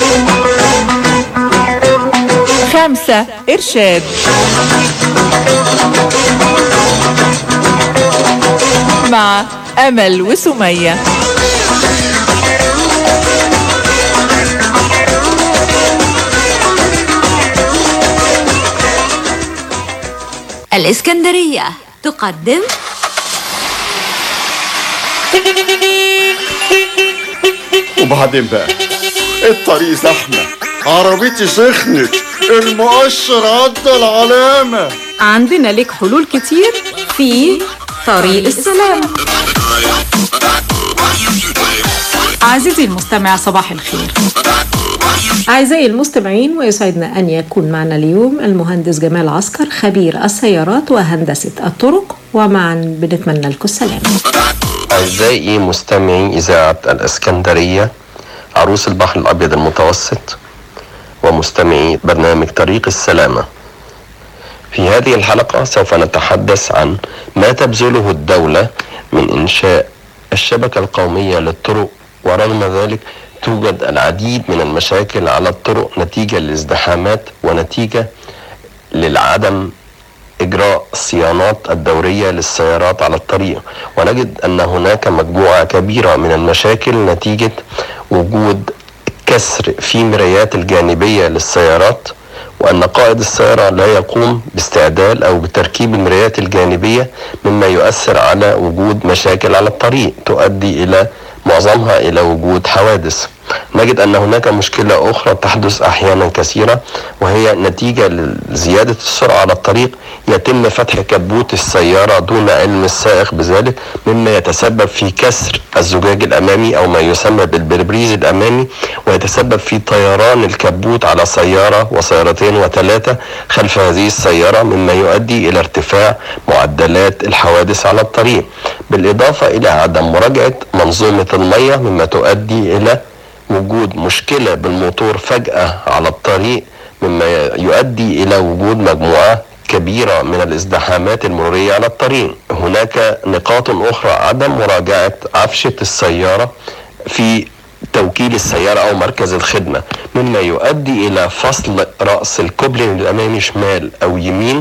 خمسة إرشاد مع أمل وسمية الإسكندرية تقدم وبعدين بقى الطريق زحمة عربيتي سخنت المؤشر عدى العلامة عندنا لك حلول كتير في طريق السلام عزيزي المستمع صباح الخير أعزائي المستمعين ويسعدنا أن يكون معنا اليوم المهندس جمال عسكر خبير السيارات وهندسة الطرق ومعا بنتمنى لكم السلام أعزائي مستمعي إذاعة الإسكندرية عروس البحر الأبيض المتوسط ومستمعي برنامج طريق السلامة في هذه الحلقة سوف نتحدث عن ما تبذله الدولة من إنشاء الشبكة القومية للطرق ورغم ذلك توجد العديد من المشاكل على الطرق نتيجة للازدحامات ونتيجة للعدم إجراء الصيانات الدورية للسيارات على الطريق ونجد أن هناك مجموعة كبيرة من المشاكل نتيجة وجود كسر في مرايات الجانبية للسيارات وأن قائد السيارة لا يقوم باستعدال أو بتركيب المرايات الجانبية مما يؤثر على وجود مشاكل على الطريق تؤدي إلى معظمها إلى وجود حوادث نجد أن هناك مشكلة أخرى تحدث أحيانا كثيرة وهي نتيجة لزيادة السرعة على الطريق يتم فتح كبوت السيارة دون علم السائق بذلك مما يتسبب في كسر الزجاج الأمامي أو ما يسمى بالبربريز الأمامي ويتسبب في طيران الكبوت على سيارة وسيارتين وثلاثة خلف هذه السيارة مما يؤدي إلى ارتفاع معدلات الحوادث على الطريق بالإضافة إلى عدم مراجعة منظومة المية مما تؤدي إلى وجود مشكلة بالموتور فجأة على الطريق مما يؤدي إلى وجود مجموعة كبيرة من الازدحامات المرورية على الطريق هناك نقاط أخرى عدم مراجعة عفشة السيارة في توكيل السيارة أو مركز الخدمة مما يؤدي إلى فصل رأس الكوبلين الأمامي شمال أو يمين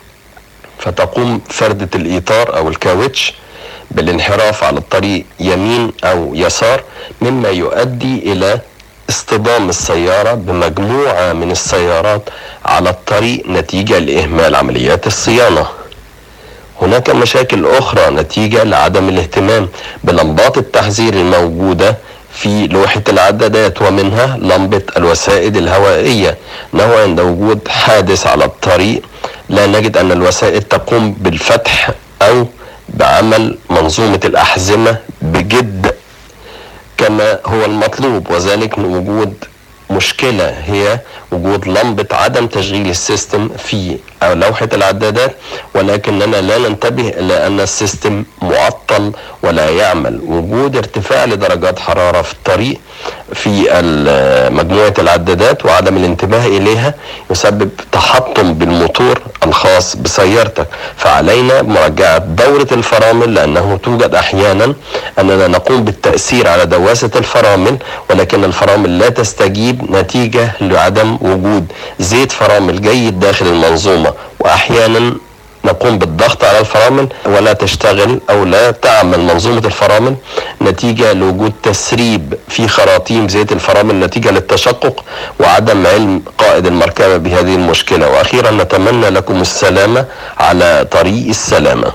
فتقوم فردة الإطار أو الكاوتش بالانحراف على الطريق يمين أو يسار مما يؤدي إلى اصطدام السيارة بمجموعة من السيارات على الطريق نتيجة لإهمال عمليات الصيانة هناك مشاكل أخرى نتيجة لعدم الاهتمام بلمبات التحذير الموجودة في لوحة العدادات ومنها لمبة الوسائد الهوائية أنه عند وجود حادث على الطريق لا نجد أن الوسائد تقوم بالفتح أو بعمل منظومة الأحزمة بجد كما هو المطلوب وذلك من وجود مشكلة هي وجود لمبة عدم تشغيل السيستم في لوحة العدادات ولكننا لا ننتبه إلى أن السيستم معطل ولا يعمل وجود ارتفاع لدرجات حرارة في الطريق في ال- مجموعة العدادات وعدم الانتباه إليها يسبب تحطم بالموتور الخاص بسيارتك فعلينا مراجعة دورة الفرامل لأنه توجد أحيانا أننا نقوم بالتأثير على دواسة الفرامل ولكن الفرامل لا تستجيب نتيجة لعدم وجود زيت فرامل جيد داخل المنظومة وأحيانا نقوم بالضغط على الفرامل ولا تشتغل او لا تعمل منظومه الفرامل نتيجه لوجود تسريب في خراطيم زيت الفرامل نتيجه للتشقق وعدم علم قائد المركبه بهذه المشكله واخيرا نتمنى لكم السلامه على طريق السلامه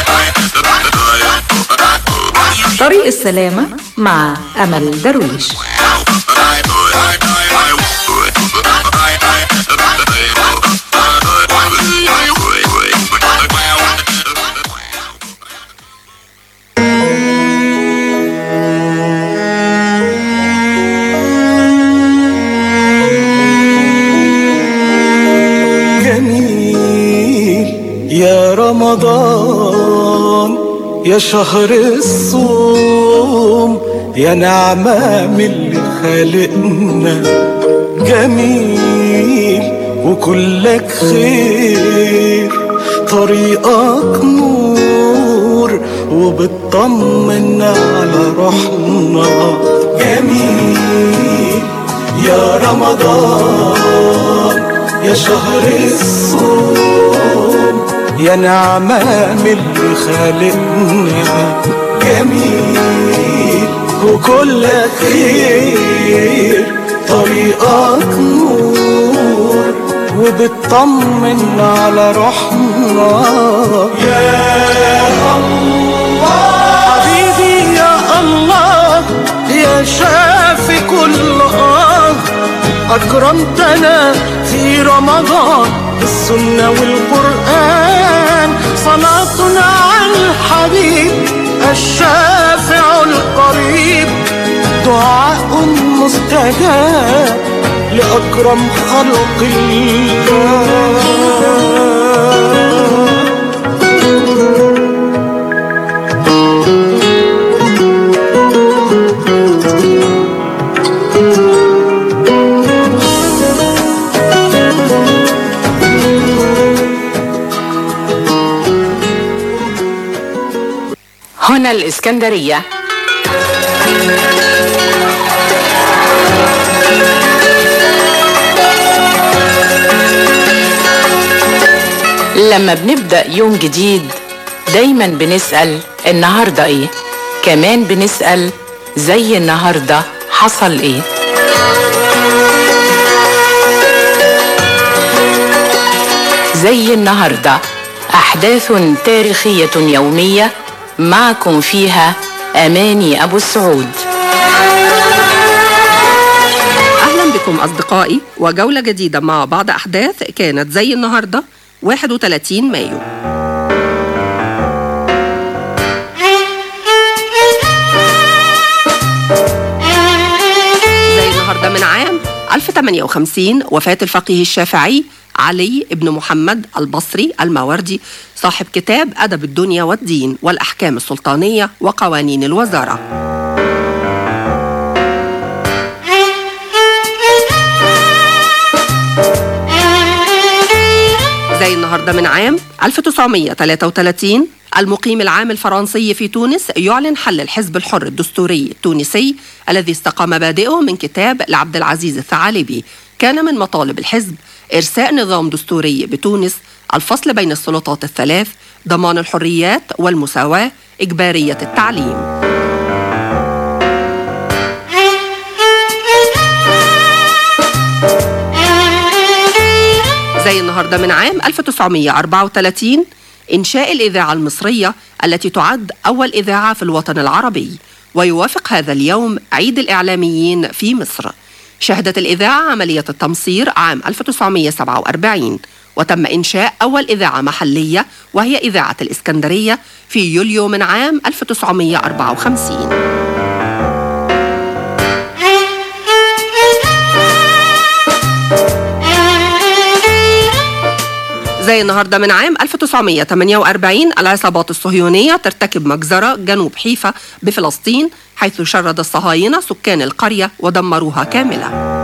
طريق السلامة مع أمل درويش جميل يا رمضان يا شهر الصوم يا نعمة من اللي خالقنا جميل وكلك خير طريقك نور وبتطمن على روحنا جميل يا رمضان يا شهر الصوم يا نعمة من اللي خالقنا جميل وكلك خير طريقك نور وبتطمن على روحنا يا الله حبيبي يا الله يا شافي كل آه أكرمتنا في رمضان بالسنة والقرآن صلاة على الحبيب الشافع القريب دعاء مستجاب لأكرم خلق الله هنا الإسكندرية لما بنبدأ يوم جديد دايما بنسأل النهاردة ايه كمان بنسأل زي النهاردة حصل ايه زي النهاردة أحداث تاريخية يومية معكم فيها أماني أبو السعود أهلا بكم أصدقائي وجولة جديدة مع بعض أحداث كانت زي النهاردة 31 مايو زي النهاردة من عام 1058 وفاة الفقيه الشافعي علي بن محمد البصري الماوردي صاحب كتاب أدب الدنيا والدين والأحكام السلطانية وقوانين الوزارة زي النهاردة من عام 1933 المقيم العام الفرنسي في تونس يعلن حل الحزب الحر الدستوري التونسي الذي استقى مبادئه من كتاب لعبد العزيز الثعالبي كان من مطالب الحزب إرساء نظام دستوري بتونس الفصل بين السلطات الثلاث ضمان الحريات والمساواة إجبارية التعليم زي النهارده من عام 1934 إنشاء الإذاعة المصرية التي تعد أول إذاعة في الوطن العربي ويوافق هذا اليوم عيد الإعلاميين في مصر شهدت الإذاعة عملية التمصير عام 1947 وتم إنشاء أول إذاعة محلية وهي إذاعة الإسكندرية في يوليو من عام 1954 زي النهارده من عام 1948 العصابات الصهيونية ترتكب مجزرة جنوب حيفا بفلسطين حيث شرد الصهاينة سكان القرية ودمروها كاملة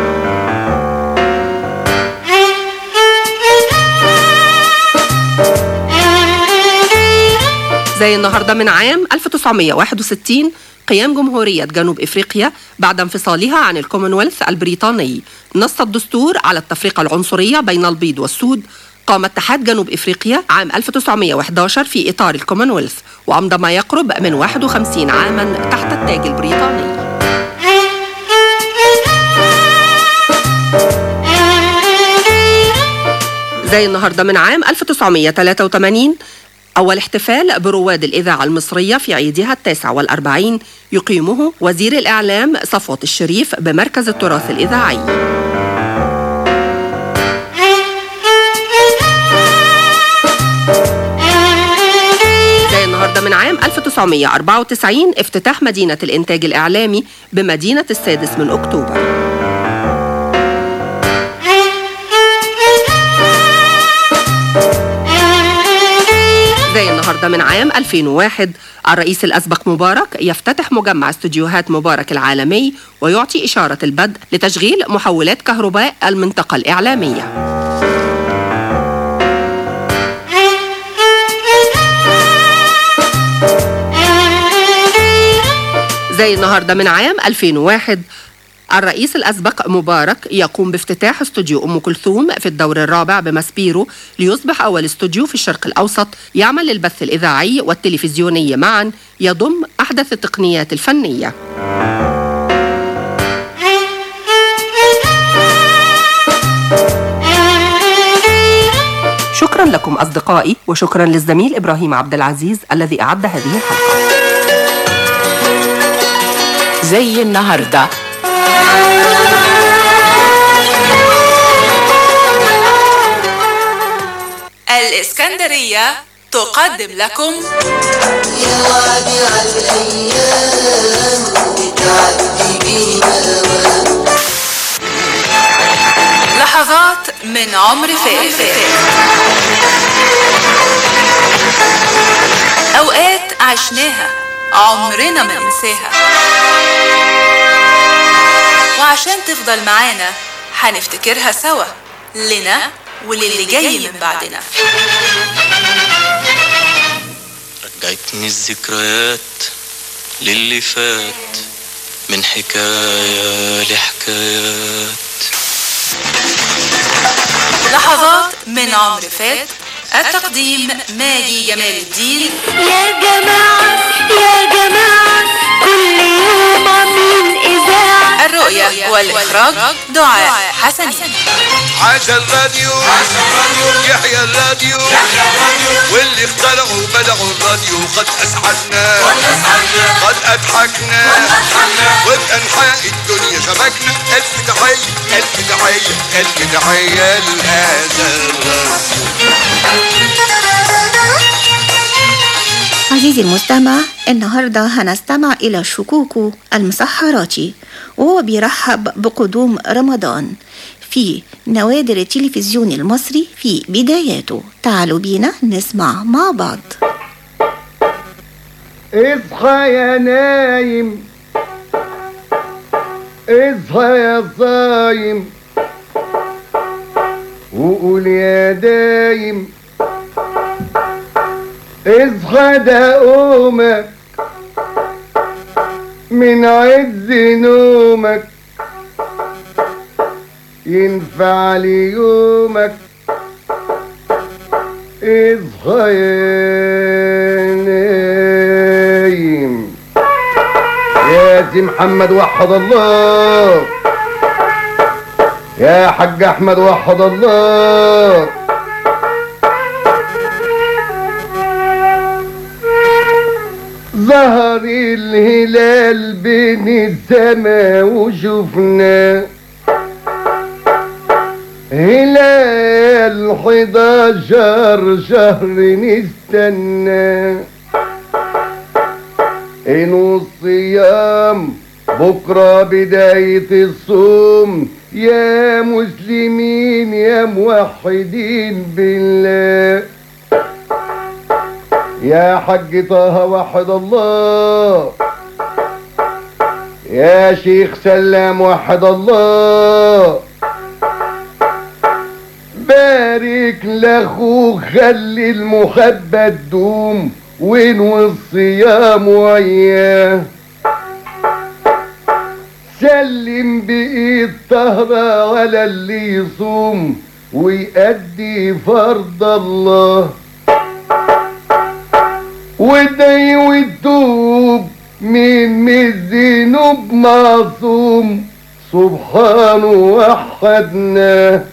زي النهارده من عام 1961 قيام جمهورية جنوب افريقيا بعد انفصالها عن الكومنولث البريطاني نص الدستور على التفرقة العنصرية بين البيض والسود قام اتحاد جنوب افريقيا عام 1911 في اطار الكومنولث وامضى ما يقرب من 51 عاما تحت التاج البريطاني زي النهارده من عام 1983 أول احتفال برواد الإذاعة المصرية في عيدها التاسع والأربعين يقيمه وزير الإعلام صفوة الشريف بمركز التراث الإذاعي زي النهارده من عام 1994 افتتاح مدينة الإنتاج الإعلامي بمدينة السادس من أكتوبر زي النهارده من عام 2001 الرئيس الأسبق مبارك يفتتح مجمع استوديوهات مبارك العالمي ويعطي إشارة البدء لتشغيل محولات كهرباء المنطقة الإعلامية زي النهارده من عام 2001 الرئيس الأسبق مبارك يقوم بافتتاح استوديو أم كلثوم في الدور الرابع بمسبيرو ليصبح أول استوديو في الشرق الأوسط يعمل للبث الإذاعي والتلفزيوني معا يضم أحدث التقنيات الفنية شكرا لكم أصدقائي وشكرا للزميل إبراهيم عبد العزيز الذي أعد هذه الحلقة زي النهارده الإسكندرية تقدم لكم يا وعدي على الأيام بتعدي بينا لحظات من عمر فات أوقات عشناها عمرنا ما ننساها وعشان تفضل معانا هنفتكرها سوا لنا وللي جاي من بعدنا رجعتني الذكريات للي فات من حكاية لحكايات لحظات من عمر فات التقديم ماجي جمال الدين يا جماعة يا جماعة كل يوم عاملين إذاعة الرؤية والإخراج دعاء حسني عاش الراديو يحيى الراديو واللي اخترعوا بدعوا الراديو قد اسعدنا قد اضحكنا وبانحاء الدنيا شبكنا الف تحيه الف تحيه الف تحيه لهذا عزيزي المستمع النهاردة هنستمع إلى شكوكو المسحراتي وهو بيرحب بقدوم رمضان في نوادر التلفزيون المصري في بداياته تعالوا بينا نسمع مع بعض اصحى يا نايم اصحى يا صايم وقول يا دايم اصحى ده قومك من عز نومك ينفع ليومك اصحى يا نايم يا سي محمد وحد الله يا حاج احمد وحد الله ظهر الهلال بين السما وشفنا هلال حداشر شهر نستنى إنه الصيام بكرة بداية الصوم يا مسلمين يا موحدين بالله يا حج طه وحد الله يا شيخ سلام وحد الله بارك لاخوك خلي المحبة تدوم وانوي الصيام وياه سلم بإيد طهرة ولا اللي يصوم ويأدي فرض الله ودعي وتوب من من الذنوب معصوم سبحانه وحدنا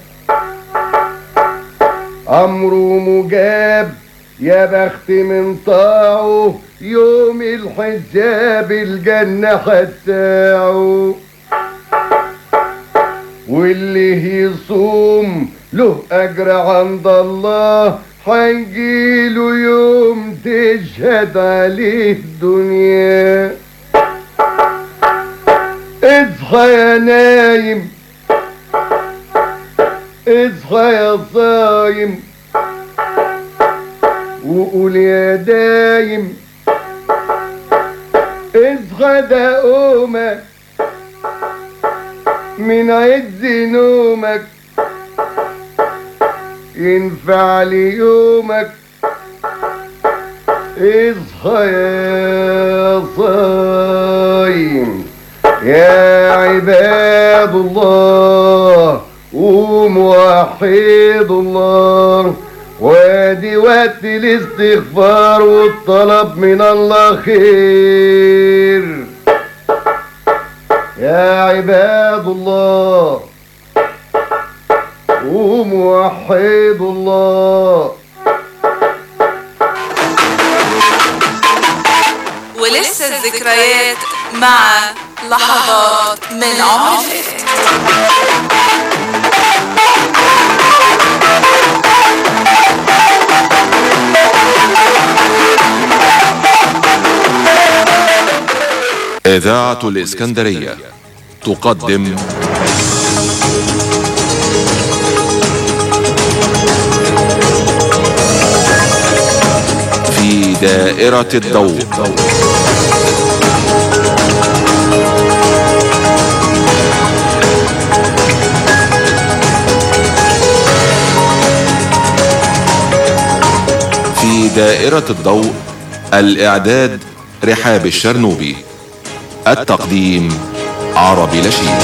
أمره مجاب يا بخت من طاعه يوم الحساب الجنة هتساعه واللي يصوم له أجر عند الله هنجيله يوم تشهد عليه الدنيا اصحى يا نايم اصحى يا صايم وقول يا دايم اصحى ده قومك من عز نومك ينفع ليومك اصحى يا صايم يا عباد الله قوموا وحيدوا الله وادي وقت الاستغفار والطلب من الله خير يا عباد الله قوموا وحيدوا الله ولسه الذكريات مع لحظات من عمر فات إذاعة الإسكندرية تقدم في دائرة الضوء في دائرة الضوء الإعداد رحاب الشرنوبي التقديم عربي لشيد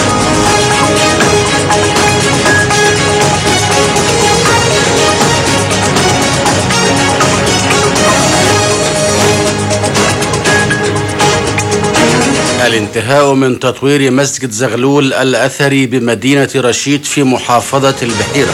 الانتهاء من تطوير مسجد زغلول الأثري بمدينة رشيد في محافظة البحيرة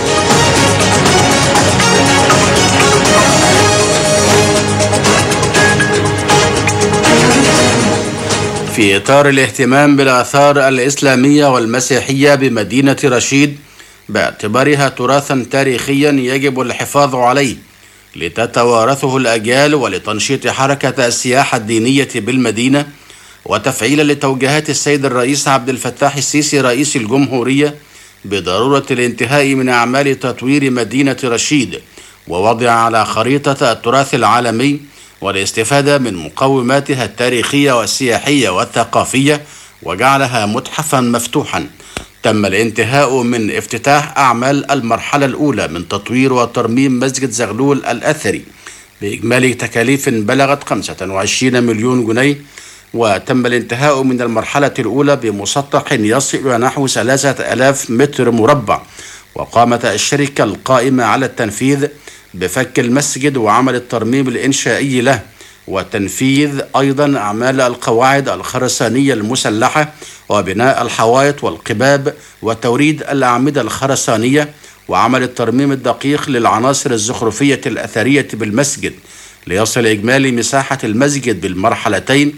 في إطار الاهتمام بالآثار الإسلامية والمسيحية بمدينة رشيد باعتبارها تراثا تاريخيا يجب الحفاظ عليه لتتوارثه الأجيال ولتنشيط حركة السياحة الدينية بالمدينة وتفعيلا لتوجيهات السيد الرئيس عبد الفتاح السيسي رئيس الجمهورية بضرورة الانتهاء من أعمال تطوير مدينة رشيد ووضع على خريطة التراث العالمي والاستفادة من مقوماتها التاريخية والسياحية والثقافية وجعلها متحفا مفتوحا تم الانتهاء من افتتاح أعمال المرحلة الأولى من تطوير وترميم مسجد زغلول الأثري بإجمالي تكاليف بلغت 25 مليون جنيه وتم الانتهاء من المرحلة الأولى بمسطح يصل إلى نحو 3000 متر مربع وقامت الشركة القائمة على التنفيذ بفك المسجد وعمل الترميم الإنشائي له وتنفيذ أيضا أعمال القواعد الخرسانية المسلحة وبناء الحوائط والقباب وتوريد الأعمدة الخرسانية وعمل الترميم الدقيق للعناصر الزخرفية الأثرية بالمسجد ليصل إجمالي مساحة المسجد بالمرحلتين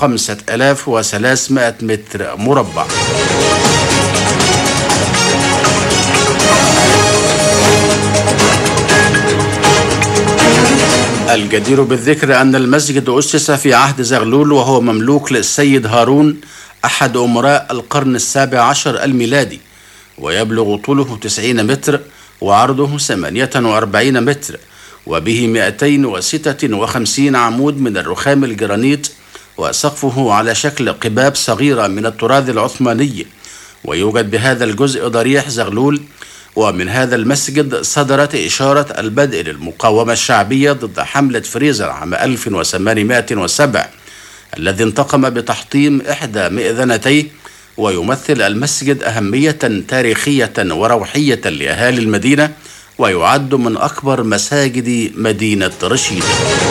5300 متر مربع الجدير بالذكر أن المسجد أسس في عهد زغلول وهو مملوك للسيد هارون أحد أمراء القرن السابع عشر الميلادي ويبلغ طوله 90 متر وعرضه 48 متر وبه 256 عمود من الرخام الجرانيت وسقفه على شكل قباب صغيرة من الطراز العثماني ويوجد بهذا الجزء ضريح زغلول ومن هذا المسجد صدرت إشارة البدء للمقاومة الشعبية ضد حملة فريزر عام 1807 الذي انتقم بتحطيم إحدى مئذنتيه ويمثل المسجد أهمية تاريخية وروحية لأهالي المدينة ويعد من أكبر مساجد مدينة رشيد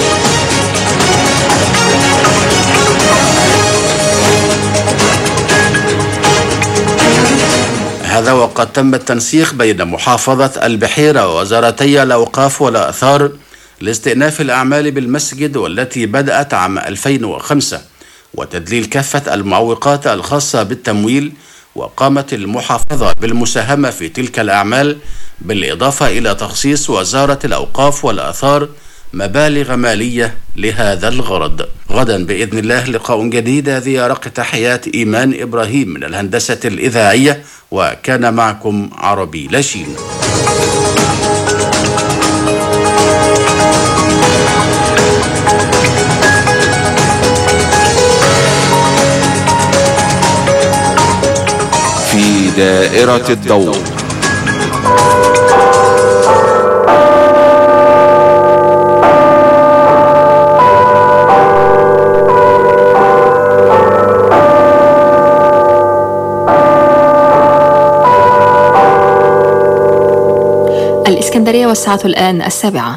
هذا وقد تم التنسيق بين محافظة البحيرة ووزارتي الأوقاف والآثار لاستئناف الأعمال بالمسجد والتي بدأت عام 2005 وتدليل كافة المعوقات الخاصة بالتمويل وقامت المحافظة بالمساهمة في تلك الأعمال بالإضافة إلى تخصيص وزارة الأوقاف والآثار مبالغ مالية لهذا الغرض غدا بإذن الله لقاء جديد هذه رق تحيات إيمان إبراهيم من الهندسة الإذاعية وكان معكم عربي لاشين في دائرة الضوء الإسكندرية والساعة الآن السابعة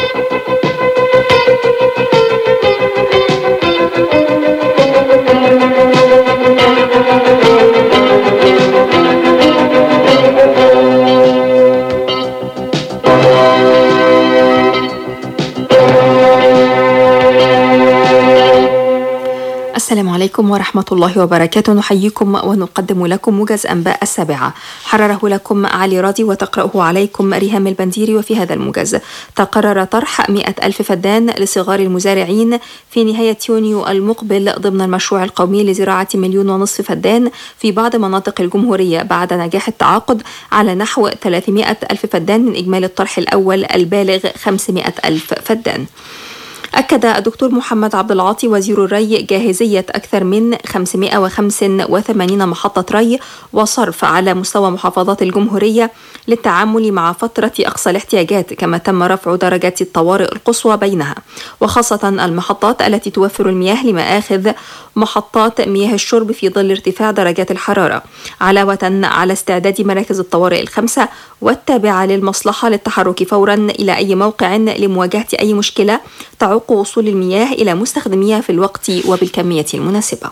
السلام عليكم ورحمة الله وبركاته نحييكم ونقدم لكم موجز أنباء السابعة حرره لكم علي راضي وتقرأه عليكم ريهام البنديري وفي هذا الموجز تقرر طرح مئة ألف فدان لصغار المزارعين في نهاية يونيو المقبل ضمن المشروع القومي لزراعة مليون ونصف فدان في بعض مناطق الجمهورية بعد نجاح التعاقد على نحو 300 ألف فدان من إجمالي الطرح الأول البالغ 500 ألف فدان أكد الدكتور محمد عبد العاطي وزير الري جاهزية أكثر من 585 محطة ري وصرف على مستوى محافظات الجمهورية للتعامل مع فترة أقصى الاحتياجات كما تم رفع درجات الطوارئ القصوى بينها وخاصة المحطات التي توفر المياه لمآخذ محطات مياه الشرب في ظل ارتفاع درجات الحرارة علاوة على استعداد مراكز الطوارئ الخمسة والتابعة للمصلحة للتحرك فورا إلى أي موقع لمواجهة أي مشكلة تعوق وصول المياه إلى مستخدميها في الوقت وبالكمية المناسبة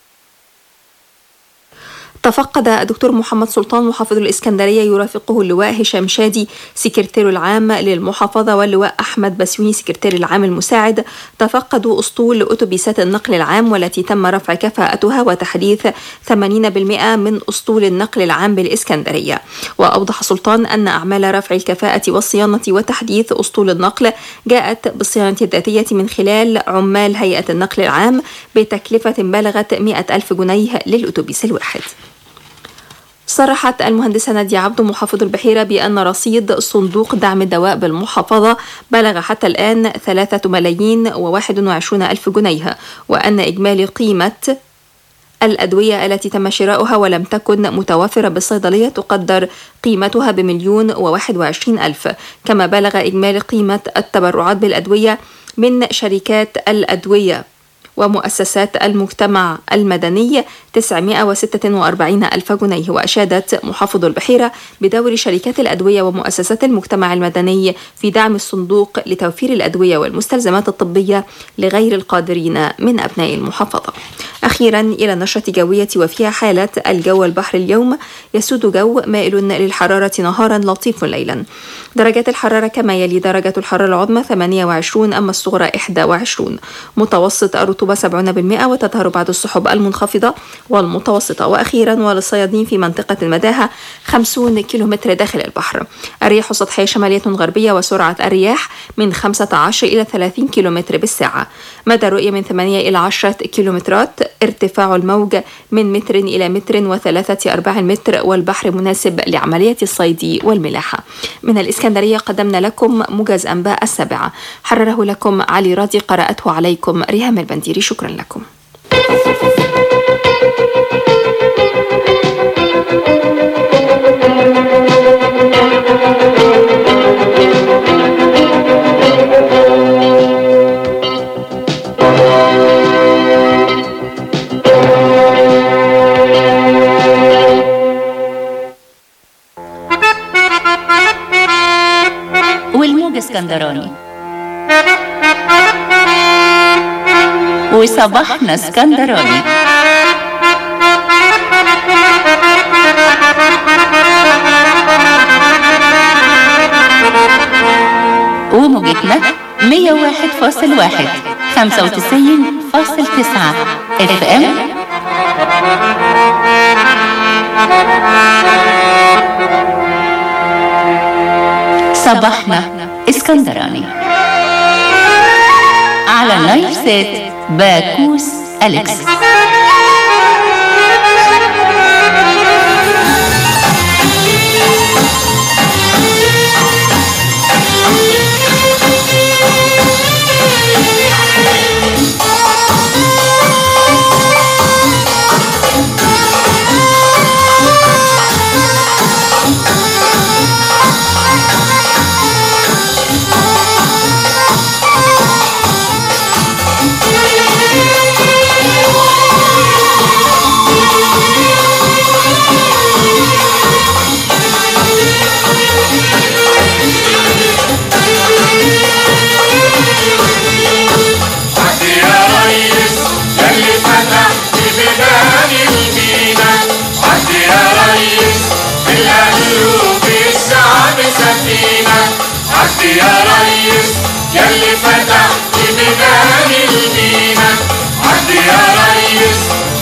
تفقد الدكتور محمد سلطان محافظ الإسكندرية يرافقه اللواء هشام شادي سكرتير العام للمحافظة واللواء أحمد بسيوني سكرتير العام المساعد تفقدوا أسطول أتوبيسات النقل العام والتي تم رفع كفاءتها وتحديث 80% من أسطول النقل العام بالإسكندرية وأوضح سلطان أن أعمال رفع الكفاءة والصيانة وتحديث أسطول النقل جاءت بالصيانة الذاتية من خلال عمال هيئة النقل العام بتكلفة بلغت 100 ألف جنيه للأتوبيس الواحد صرحت المهندسة نادية عبد محافظ البحيرة بأن رصيد صندوق دعم الدواء بالمحافظة بلغ حتى الآن ثلاثة ملايين وواحد وعشرون ألف جنيه وأن إجمالي قيمة الأدوية التي تم شراؤها ولم تكن متوفرة بالصيدلية تقدر قيمتها بمليون وواحد وعشرين ألف كما بلغ إجمالي قيمة التبرعات بالأدوية من شركات الأدوية ومؤسسات المجتمع المدني 946 ألف جنيه وأشادت محافظ البحيرة بدور شركات الأدوية ومؤسسات المجتمع المدني في دعم الصندوق لتوفير الأدوية والمستلزمات الطبية لغير القادرين من أبناء المحافظة أخيرا إلى النشرة الجوية وفيها حالة الجو البحر اليوم يسود جو مائل للحرارة نهارا لطيف ليلا درجات الحرارة كما يلي درجة الحرارة العظمى 28 أما الصغرى 21 متوسط الرطوبة 70% وتظهر بعض السحب المنخفضة والمتوسطة وأخيرا وللصيادين في منطقة المداهة 50 كيلومتر داخل البحر الرياح السطحية شمالية غربية وسرعة الرياح من 15 إلى 30 كيلومتر بالساعة مدى الرؤية من 8 إلى 10 كيلومترات ارتفاع الموج من متر إلى متر وثلاثة أرباع المتر والبحر مناسب لعملية الصيد والملاحة من الإسكندرية قدمنا لكم موجز أنباء السابعة حرره لكم علي راضي قرأته عليكم ريهام البنديري شكرا لكم والموج اسكندراني وصباحنا اسكندراني وموجتنا 101.1 95.9 اف ام صباحنا اسكندراني على نايل سات باكوس أليكس عدي يا ريس يلي فتحت بيبان المينا عدي يا ريس بالقلوب الشعب سفينة عدي يا ريس يلي فتحت بيبان المينا عدي يا ريس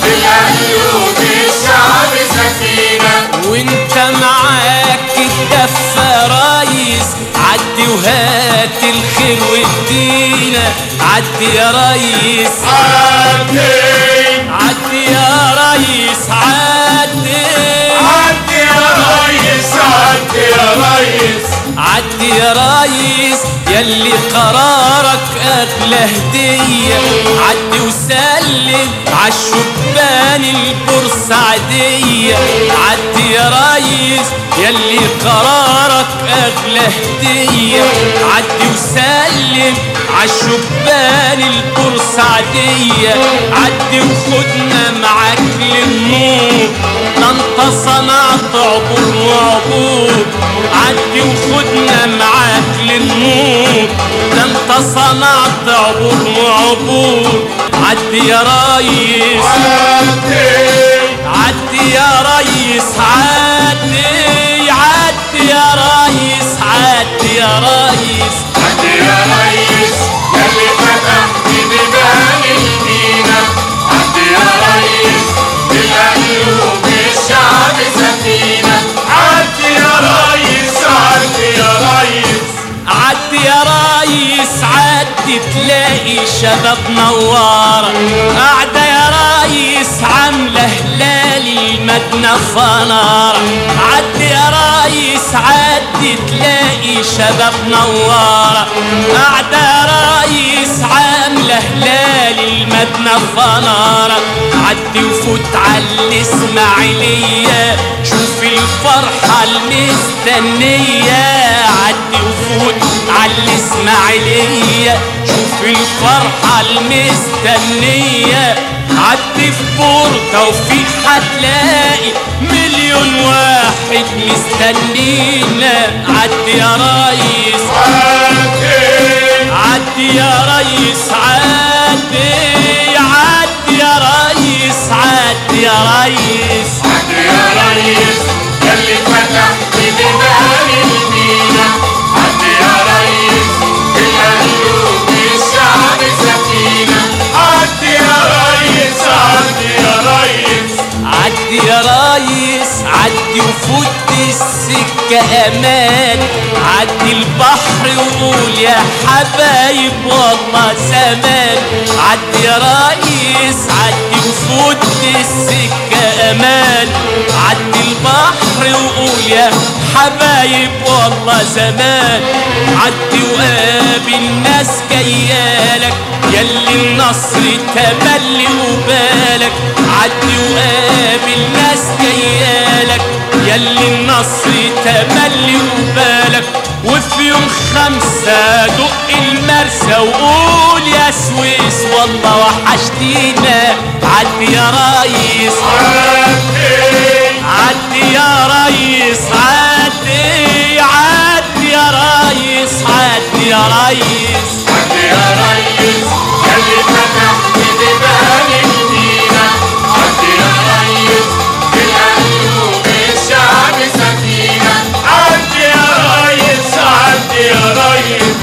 بالقلوب الشعب سفينة وانت معاك الدفة رايس عدي وهات الخير وادينا عدي يا ريس عدي عدي يا ريس عدي عدي يا ريس عدي يا ريس عدي يا ريس يلي قرارك اغلى هدية عدي وسلم عالشبان البورسعيدية عدي يا ريس يلي قرارك اغلى هدية عدي وسلم عالشبان البورسعيدية عدي وخدنا معاك للنور ده انت صنعت عبور وعبور عدي وخدنا معاك للنور ده انت صنعت عبور وعبور عدي يا ريس عدي عدي يا ريس عدي عدي يا ريس عدي يا ريس عدي يا ريس يلي فتحت بيبان المينا عدي يا ريس بالقلوب الشعب سفينة عدي يا ريس عدي يا ريس عدي يا ريس عدي تلاقي شباب نوارة قاعدة يا ريس عاملة هلال المدنة فنارة عدي يا ريس عدي تلاقي شباب نوارة قاعدة يا ريس عاملة هلال المدنة فنارة عدي وفوت على الإسماعيلية شوف الفرحة المستنية عدي وفوت على الإسماعيلية شوف الفرحة المستنية عدي في بورتا وفي هتلاقي مليون واحد مستنينا عدي يا ريس عدي يا ريس عدي عدي يا ريس عدي يا ريس عدي يا ريس يلي فتحت بيبان المينا عدي يا ريس بالقلوب الشعب سفينة عدي يا ريس عدي يا ريس امان عدي البحر وقول يا حبايب والله زمان عدي يا ريس عدي وفوت السكة امان عدي البحر وقول يا حبايب والله زمان عدي وقابل ناس جيالك يلي النصر تملي وبالك عدي وقابل ناس جيالك يلي النصر تملي وبالك وفي يوم خمسة دق المرسى وقول يا سويس والله وحشتينا عدي يا ريس عدي يا ريس عدي عدي يا ريس عدي يا ريس عدي يا ريس يلي فتحت بيبان المدينة عدي يا ريس بالقلوب الشعب سكينة عدي يا ريس عدي يا ريس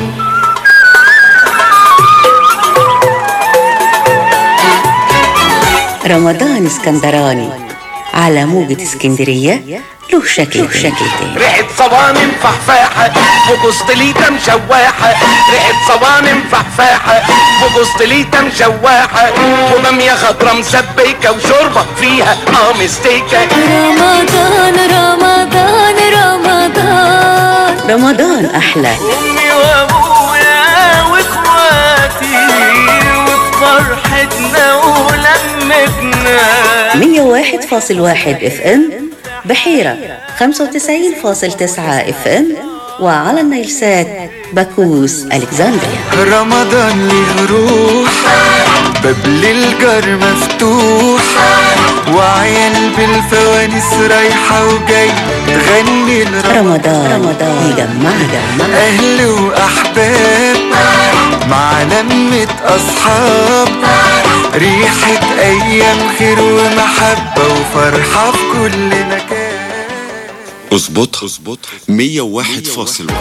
رمضان اسكندراني على موجة اسكندرية له شكل له شكل تاني ريحة صوانم فحفاحة وقسطليتة مشواحة ريحة صوانم فحفاحة وقسطليتة مشواحة وبامية خضرا مسبكة وشوربة فيها اه مستيكة رمضان رمضان رمضان رمضان أحلى امي وابويا واخواتي وفي فرحتنا ولمتنا 101.1 اف ام بحيرة 95.9 اف ام وعلى النيلسات باكوس الكسندريا رمضان ليه روح باب للجار مفتوح وعيال بالفوانيس رايحة وجاي تغني رمضان رمضان يجمعنا أهل وأحباب مع لمة أصحاب ريحة أيام خير ومحبة وفرحة في كل مكان اظبطها اظبطها 101.1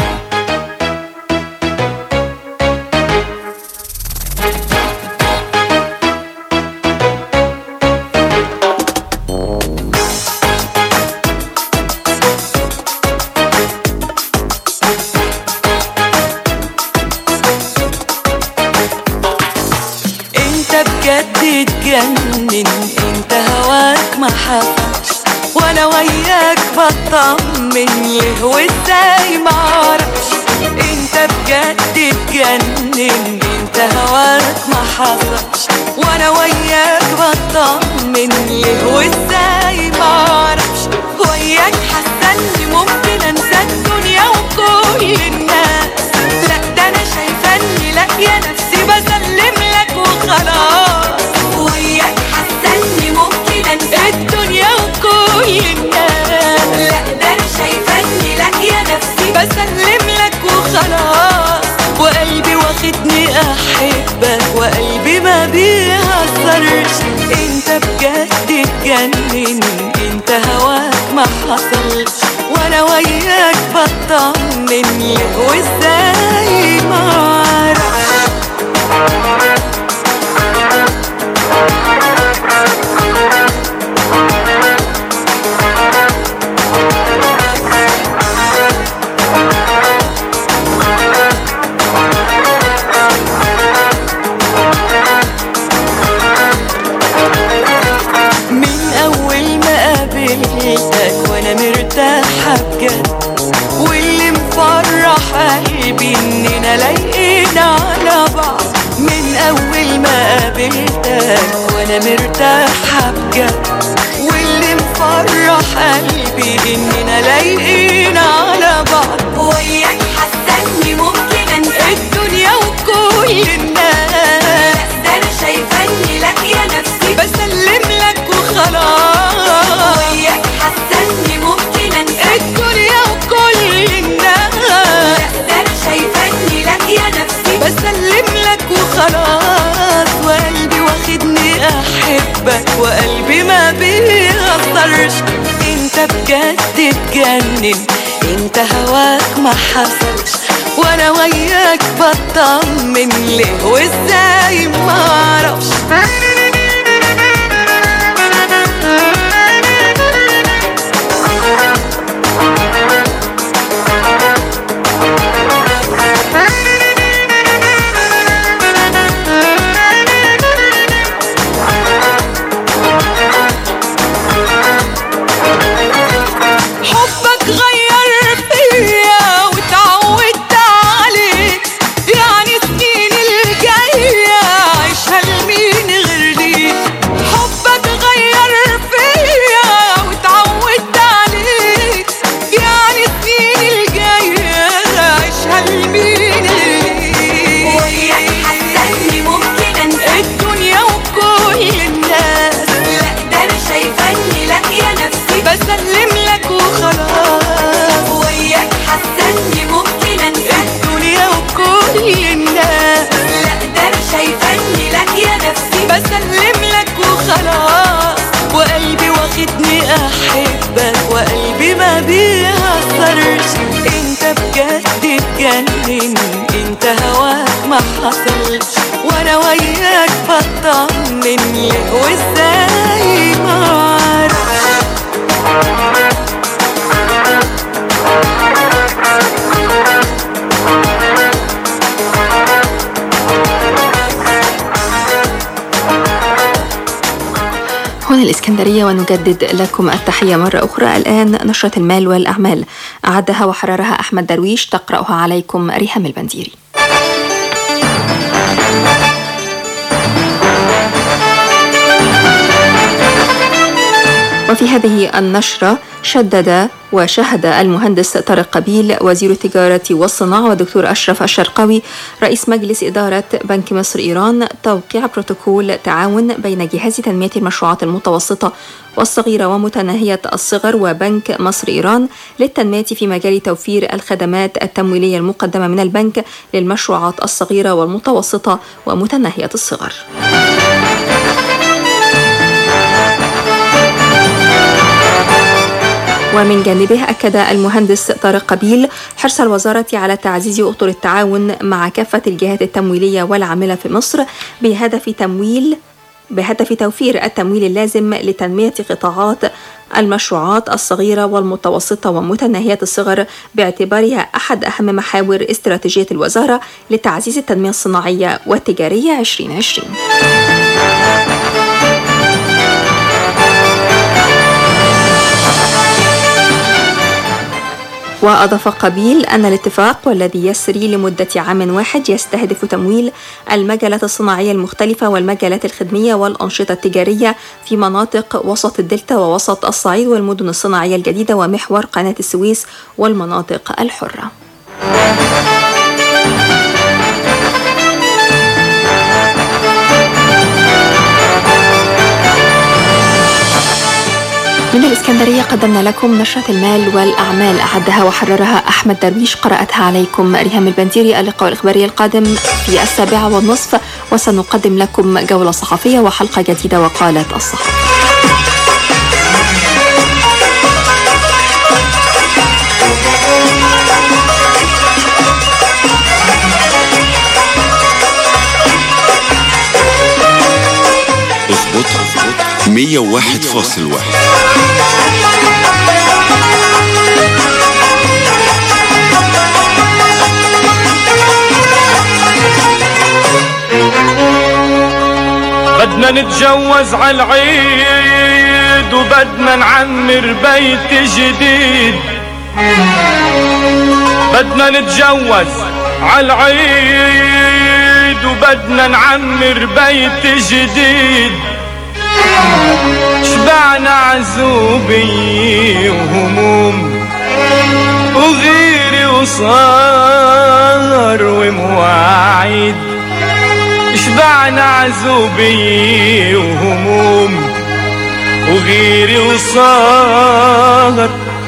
انت بجد تجنن انت هواك ما حبش وانا وياك بطمن ليه وازاي معرفش انت بجد تجنن انت هواك ما حصلش وانا وياك بطمن ليه وازاي معرفش وياك حاسه اني ممكن انسى الدنيا وكل الناس لا ده انا شايفه اني لاقيه نفسي بسلم لك وخلاص وياك حاسه اني ممكن انسى الدنيا وكل الناس لا ده انا شايفه اني لاقيه نفسي بسلم لك وخلاص وقلبي واخدني احبك وقلبي ما بيهزرش انت بجد تجنن انت هواك ما حصلش وانا وياك بطمن ليه وازاي ما من اول ما قابلتك وانا مرتاحه بجد واللي مفرح قلبي اننا لايقين على بعض من اول ما قابلتك وانا مرتاحه بجد واللي مفرح قلبي اننا لايقين على بعض وياك حاسه اني ممكن انسى الدنيا وكل الناس ده انا شايفه اني لاقيه نفسي بسلم لك وخلاص وياك حاسه اني ممكن انسى الدنيا وكل الناس ده انا شايفه اني لاقيه نفسي بسلم لك وخلاص وقلبي واخدني احبك وقلبي ما بيهزرش انت بجد تجنن انت هواك ما حصلش وانا وياك بطمن ليه وازاي ما اعرفش بيتجنن انت هواك ما حصلش وانا وياك بطمن ليه وازاي ما اعرفش هنا الإسكندرية ونجدد لكم التحية مرة أخرى الآن نشرة المال والأعمال أعدها وحررها أحمد درويش تقرأها عليكم ريهام البنديري وفي هذه النشرة شدد وشهد المهندس طارق قبيل وزير التجارة والصناعة والدكتور أشرف الشرقاوي رئيس مجلس إدارة بنك مصر إيران توقيع بروتوكول تعاون بين جهاز تنمية المشروعات المتوسطة والصغيرة ومتناهية الصغر وبنك مصر إيران للتنمية في مجال توفير الخدمات التمويلية المقدمة من البنك للمشروعات الصغيرة والمتوسطة ومتناهية الصغر. ومن جانبه أكد المهندس طارق قبيل حرص الوزارة على تعزيز أطر التعاون مع كافة الجهات التمويلية والعاملة في مصر بهدف تمويل بهدف توفير التمويل اللازم لتنمية قطاعات المشروعات الصغيرة والمتوسطة ومتناهية الصغر باعتبارها أحد أهم محاور استراتيجية الوزارة لتعزيز التنمية الصناعية والتجارية 2020. وأضاف قبيل أن الاتفاق والذي يسري لمدة عام واحد يستهدف تمويل المجالات الصناعية المختلفة والمجالات الخدمية والأنشطة التجارية في مناطق وسط الدلتا ووسط الصعيد والمدن الصناعية الجديدة ومحور قناة السويس والمناطق الحرة. من الإسكندرية قدمنا لكم نشرة المال والأعمال أعدها وحررها أحمد درويش قرأتها عليكم ريهام البنديري اللقاء الإخباري القادم في السابعة والنصف وسنقدم لكم جولة صحفية وحلقة جديدة وقالت الصحافة اظبطها 101.1 بدنا نتجوز على العيد وبدنا نعمر بيت جديد بدنا نتجوز على العيد وبدنا نعمر بيت جديد شبعنا عزوبي وهموم وغيري وصار ومواعيد شبعنا عزوبي وهموم وغيري وصار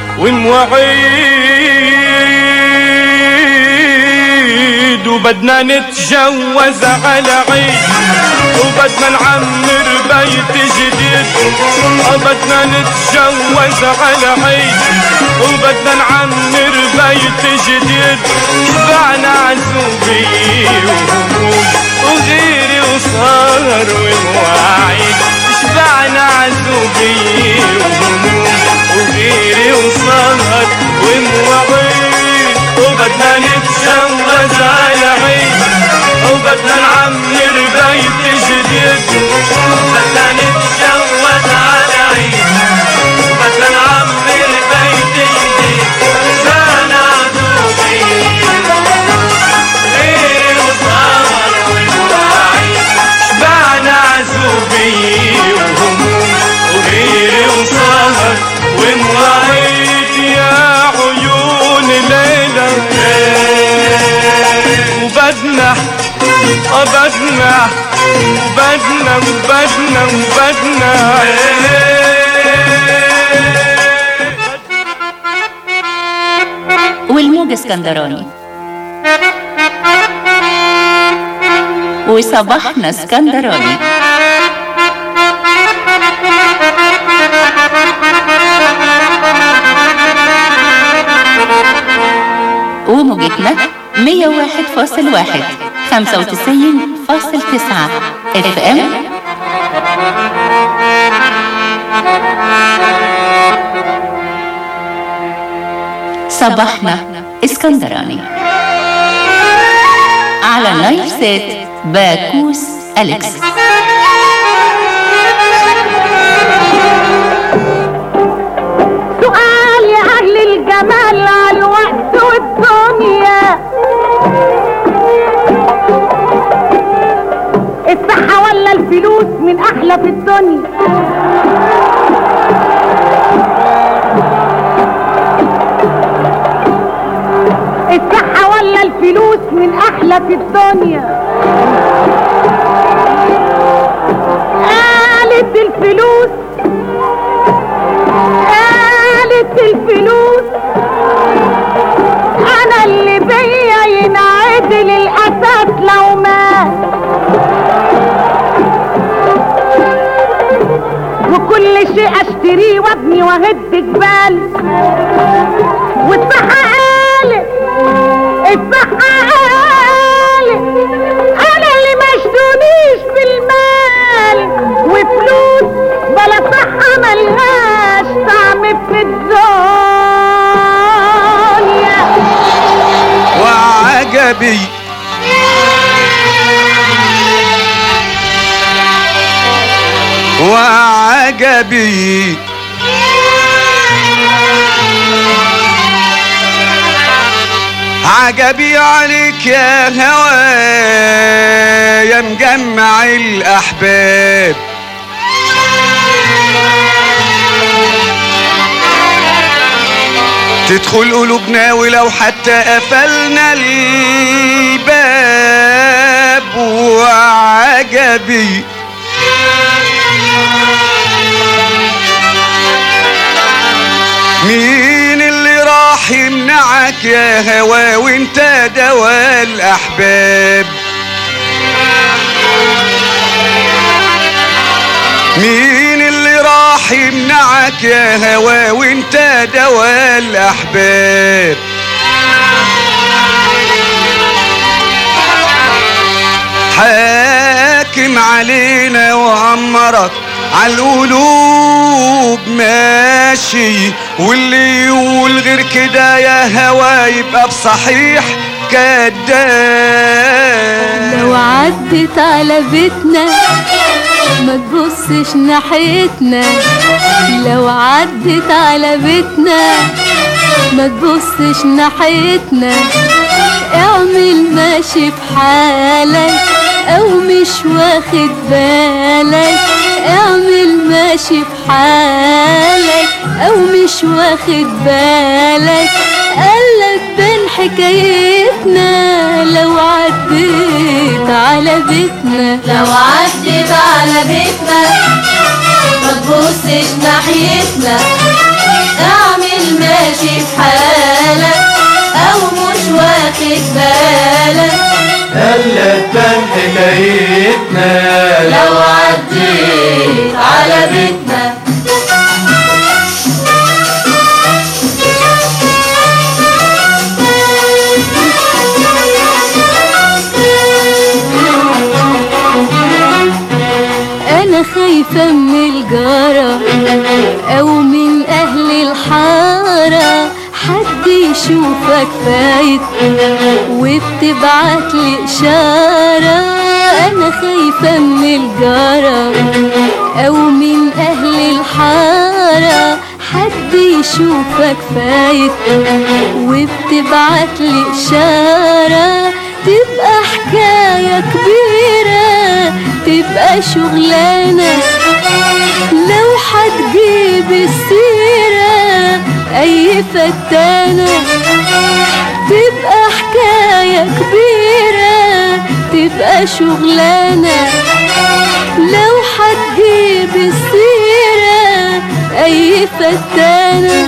ومواعيد وبدنا نتجوز على عيد وبدنا نعمر بيت جديد بدنا نتجوز على عيد وبدنا نعمر بيت جديد شبعنا عزوبي وهموم وغيري وصار ومواعيد شبعنا عزوبي وهموم وغيري وصار ومواعيد وبدنا نتجوز على عيد وبدنا نعمر بيت جديد بدنا نتجوز على عيد بدنا نعمر بيت جديد شبعنا عزوبي غيري وصار ومواعيد شبعنا عزوبي وهموم وغيري وصار ومواعيد يا عيون ليلى وبدنا وبدنا وبدنا وبدنا وبدنا والموج اسكندراني وصباحنا اسكندراني وموجتنا 101.1 95.9 اف ام صباحنا اسكندراني على نايل سات باكوس أليكس سؤال يا أهل الجمال على الوقت والدنيا الصحة ولا الفلوس من أحلى في الدنيا الصحة ولا الفلوس من أحلى في الدنيا قالت الفلوس قالت الفلوس انا اللي بيا ينعدل الاساس لو مات وكل شيء اشتريه وابني واهد جبال والصحة قالت الصحة قالت انا اللي مشدونيش بالمال وفلوس بلا صحة ملهاش طعم في الدنيا وعجبي وعجبي عجبي عليك يا هوى يا مجمع الأحباب تدخل قلوبنا ولو حتى قفلنا الباب وعجبي مين اللي راح يمنعك يا هوا وانت دوا الاحباب مين اللي راح يمنعك يا هوا وانت دوا الاحباب حاكم علينا وعمرك عالقلوب ماشي واللي يقول غير كده يا هوا يبقى بصحيح كداب لو عدت على بيتنا ما تبصش ناحيتنا لو عدت على بيتنا ما تبصش ناحيتنا اعمل ماشي في حالك او مش واخد بالك اعمل ماشي في حالك او مش واخد بالك قالك بين حكايتنا لو عديت على بيتنا لو عدت على بيتنا ما تبصش ناحيتنا اعمل ماشي في حالك او مش واخد بالك هلا تبان حكايتنا لو عديت على بيتنا انا خايفة من الجارة او من اهل الحارة حد يشوفك فايت وبتبعت لي اشارة انا خايفة من الجارة او من اهل الحارة حد يشوفك فايت وبتبعت لي اشارة تبقى حكاية كبيرة تبقى شغلانة لو هتجيب السيرة أي فتانة تبقى حكاية كبيرة تبقى شغلانة لو هتجيب السيرة أي فتانة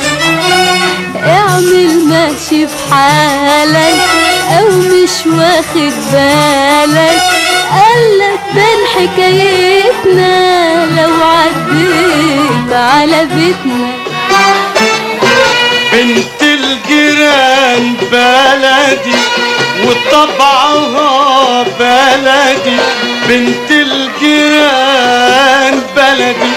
اعمل ماشي في حالك او مش واخد بالك قالك بين حكايتنا لو عديت على بيتنا بنت الجيران بلدي وطبعها بلدي بنت الجيران بلدي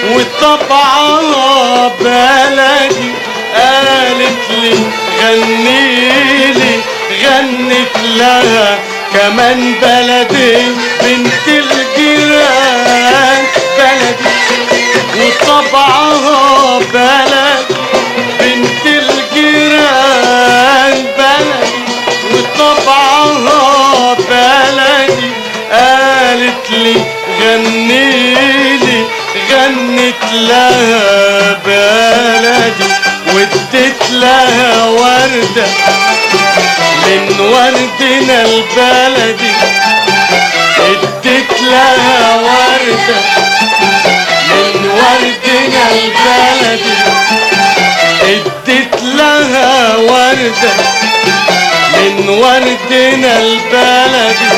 وطبعها بلدي قالت لي غنيلي غنت لها كمان بلدي بنت الجيران بلدي وطبعها بلد بنت الجيران بلدي وطبعها بلدي قالت لي غنيلي غنت لها بلدي واديت لها وردة من وردنا البلدي اديت لها وردة من وردنا البلدي اديت لها وردة من وردنا البلدي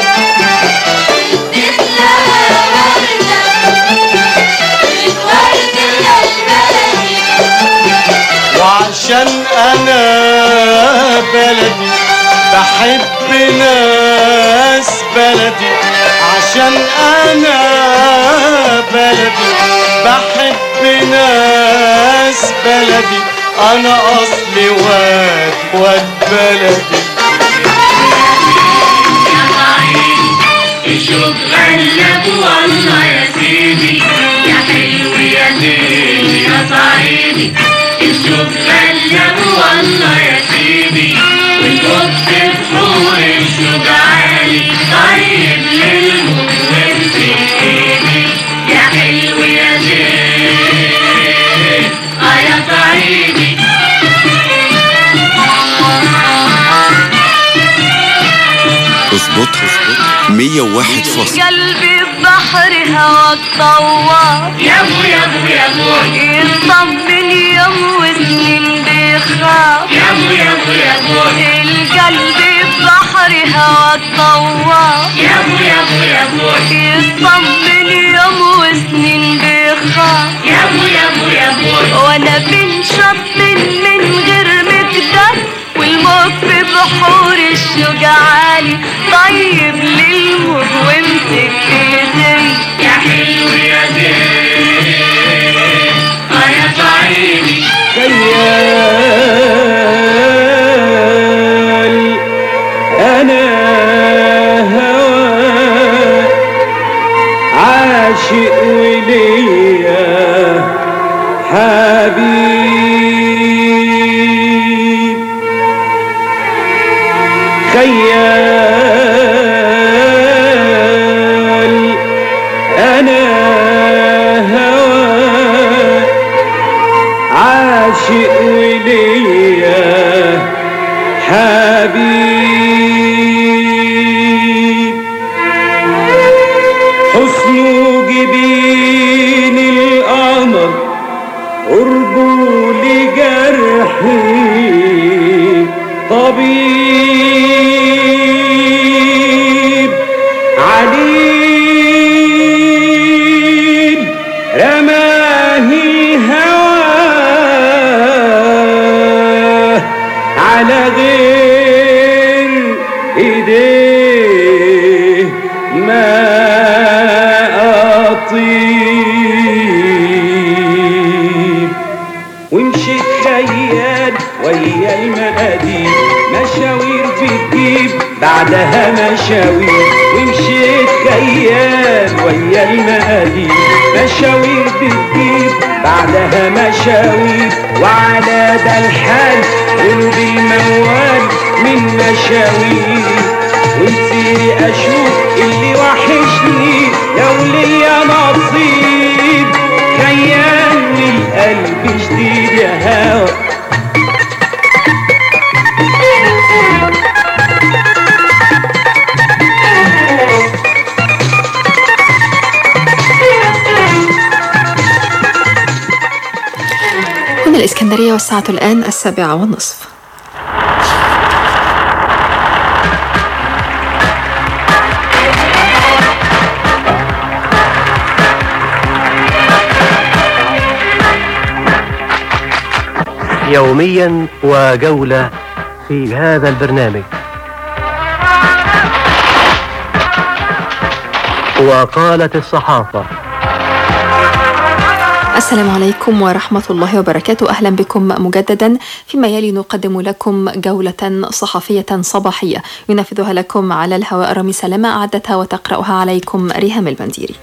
وعشان انا بلدي بحب ناس بلدي عشان انا بلدي بحب ناس بلدي انا اصلي واد واد بلدي شوف غلب والله يا سيدي يا حلو يا زين يا صعيدي شوف غلب والله يا سيدي والقدس بحور الشوق عالي طيب للموت وامسك ايدي يا حلو يا زين اه يا صعيدي اظبط 101 فاصل قلبي بحر هواك طوال يا ابو يا ابو يا ابو يطمن يوم وسنين بيخاف يا ابو يا ابو يا ابو القلب بحر هواك طوال يا ابو يا ابو يا ابو يطمن يوم وسنين بيخاف يا ابو يا ابو يا ابو وانا بين شط من غير مقدار والموج في بحور الشوق عالي طيب للموج وامسك ايدي يا حلو يا زين اه يا صعيدي خيال انا هوى عاشق وليا حبيب خيال انا هوى عاشق وليا حبيب حسنه جبين القمر قربه لجرحي طبيب عليل رماه الهوى على غير ايديه ما اطيب ومشيت خيال ويا المقادير مشاوير بتجيب بعدها مشاوير ومشيت خيال ويا المقادير مشاوير بتجيب بعدها مشاوير وعلى ده الحال قلب الموال من مشاوير ونسيري اشوف اللي وحشني لو ليا نصيب خيال والقلب جديد يا هوا هنا الإسكندرية والساعة الآن السابعة والنصف يوميا وجولة في هذا البرنامج وقالت الصحافة السلام عليكم ورحمة الله وبركاته أهلا بكم مجددا فيما يلي نقدم لكم جولة صحفية صباحية ينفذها لكم على الهواء رامي سلامة أعدتها وتقرأها عليكم ريهام البنديري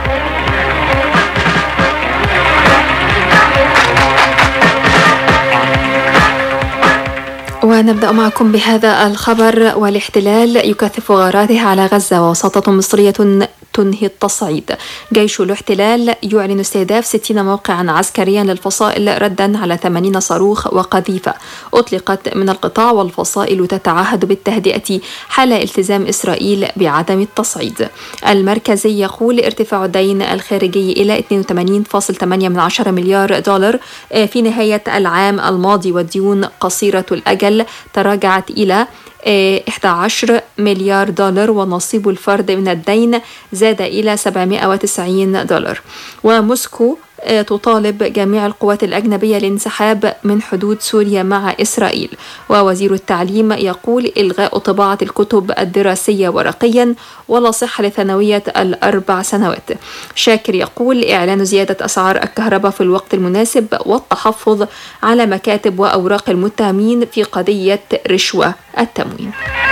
ونبدأ معكم بهذا الخبر والاحتلال يكثف غاراته على غزة ووساطة مصرية تنهي التصعيد جيش الاحتلال يعلن استهداف 60 موقعا عسكريا للفصائل ردا على 80 صاروخ وقذيفة أطلقت من القطاع والفصائل تتعهد بالتهدئة حال التزام إسرائيل بعدم التصعيد المركزي يقول ارتفاع الدين الخارجي إلى 82.8 مليار دولار في نهاية العام الماضي والديون قصيرة الأجل تراجعت إلى 11 مليار دولار ونصيب الفرد من الدين زاد إلى 790 دولار وموسكو تطالب جميع القوات الأجنبية الانسحاب من حدود سوريا مع إسرائيل ووزير التعليم يقول إلغاء طباعة الكتب الدراسية ورقيا ولا صحة لثانوية الأربع سنوات شاكر يقول إعلان زيادة أسعار الكهرباء في الوقت المناسب والتحفظ على مكاتب وأوراق المتهمين في قضية رشوة التموين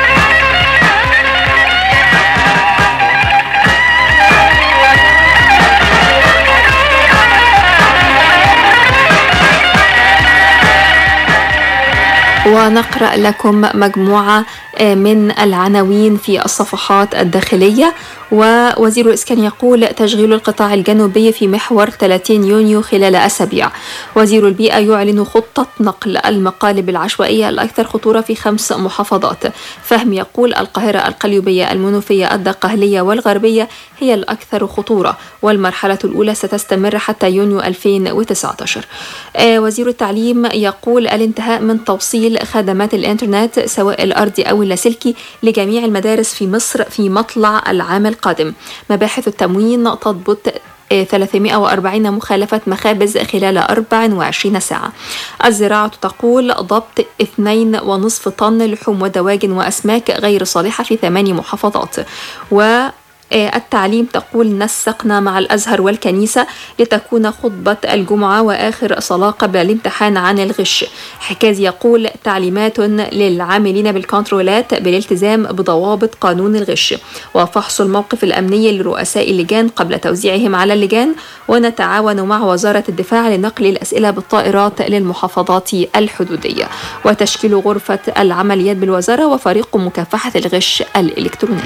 ونقرأ لكم مجموعة من العناوين في الصفحات الداخلية ووزير الإسكان يقول تشغيل القطاع الجنوبي في محور 30 يونيو خلال أسابيع وزير البيئة يعلن خطة نقل المقالب العشوائية الأكثر خطورة في خمس محافظات فهم يقول القاهرة القليوبية المنوفية الدقهلية والغربية هي الأكثر خطورة والمرحلة الأولى ستستمر حتى يونيو 2019 وزير التعليم يقول الانتهاء من توصيل خدمات الإنترنت سواء الأرضي أو اللاسلكي لجميع المدارس في مصر في مطلع العام القادم مباحث التموين تضبط 340 مخالفة مخابز خلال 24 ساعة الزراعة تقول ضبط 2.5 طن لحوم ودواجن وأسماك غير صالحة في ثماني محافظات و التعليم تقول نسقنا مع الأزهر والكنيسة لتكون خطبة الجمعة وآخر صلاة قبل الامتحان عن الغش حكاز يقول تعليمات للعاملين بالكنترولات بالالتزام بضوابط قانون الغش وفحص الموقف الأمني لرؤساء اللجان قبل توزيعهم على اللجان ونتعاون مع وزارة الدفاع لنقل الأسئلة بالطائرات للمحافظات الحدودية وتشكيل غرفة العمليات بالوزارة وفريق مكافحة الغش الإلكتروني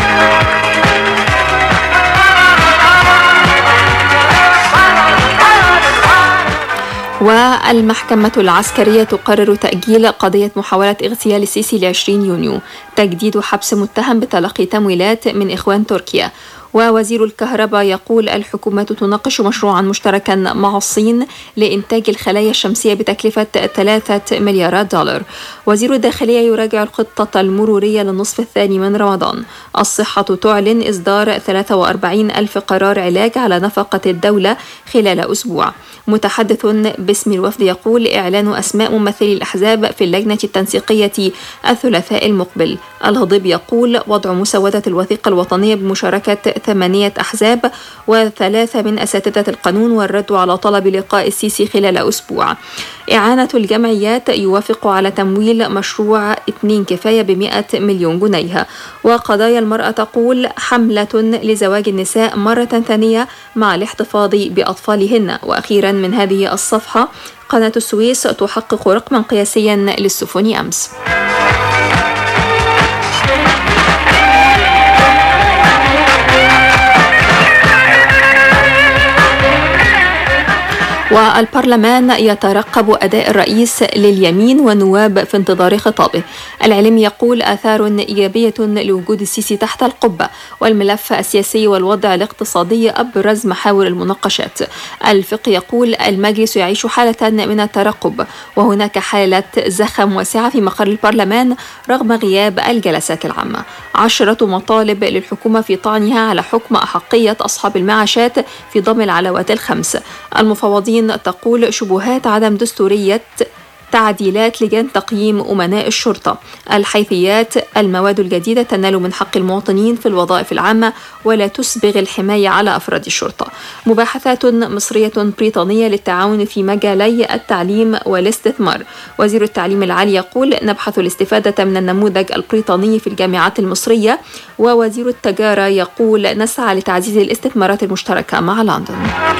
والمحكمة العسكرية تقرر تأجيل قضية محاولة اغتيال السيسي ل 20 يونيو تجديد حبس متهم بتلقي تمويلات من إخوان تركيا ووزير الكهرباء يقول الحكومة تناقش مشروعا مشتركا مع الصين لإنتاج الخلايا الشمسية بتكلفة 3 مليارات دولار وزير الداخلية يراجع الخطة المرورية للنصف الثاني من رمضان الصحة تعلن إصدار 43 ألف قرار علاج على نفقة الدولة خلال أسبوع متحدث باسم الوفد يقول إعلان أسماء ممثلي الأحزاب في اللجنة التنسيقية الثلاثاء المقبل الهضيب يقول وضع مسودة الوثيقة الوطنية بمشاركة ثمانية أحزاب وثلاثة من أساتذة القانون والرد على طلب لقاء السيسي خلال أسبوع إعانة الجمعيات يوافق على تمويل مشروع اتنين كفاية بمئة مليون جنيه وقضايا المرأة تقول حملة لزواج النساء مرة ثانية مع الاحتفاظ بأطفالهن وأخيرا من هذه الصفحة قناة السويس تحقق رقما قياسيا للسفن أمس والبرلمان يترقب أداء الرئيس لليمين والنواب في انتظار خطابه العلم يقول آثار إيجابية لوجود السيسي تحت القبة والملف السياسي والوضع الاقتصادي أبرز محاور المناقشات الفقه يقول المجلس يعيش حالة من الترقب وهناك حالة زخم واسعة في مقر البرلمان رغم غياب الجلسات العامة عشرة مطالب للحكومة في طعنها على حكم أحقية أصحاب المعاشات في ضم العلاوات الخمس المفوضين تقول شبهات عدم دستورية تعديلات لجان تقييم أمناء الشرطة الحيثيات المواد الجديدة تنال من حق المواطنين في الوظائف العامة ولا تسبغ الحماية على أفراد الشرطة مباحثات مصرية بريطانية للتعاون في مجالي التعليم والاستثمار وزير التعليم العالي يقول نبحث الاستفادة من النموذج البريطاني في الجامعات المصرية ووزير التجارة يقول نسعى لتعزيز الاستثمارات المشتركة مع لندن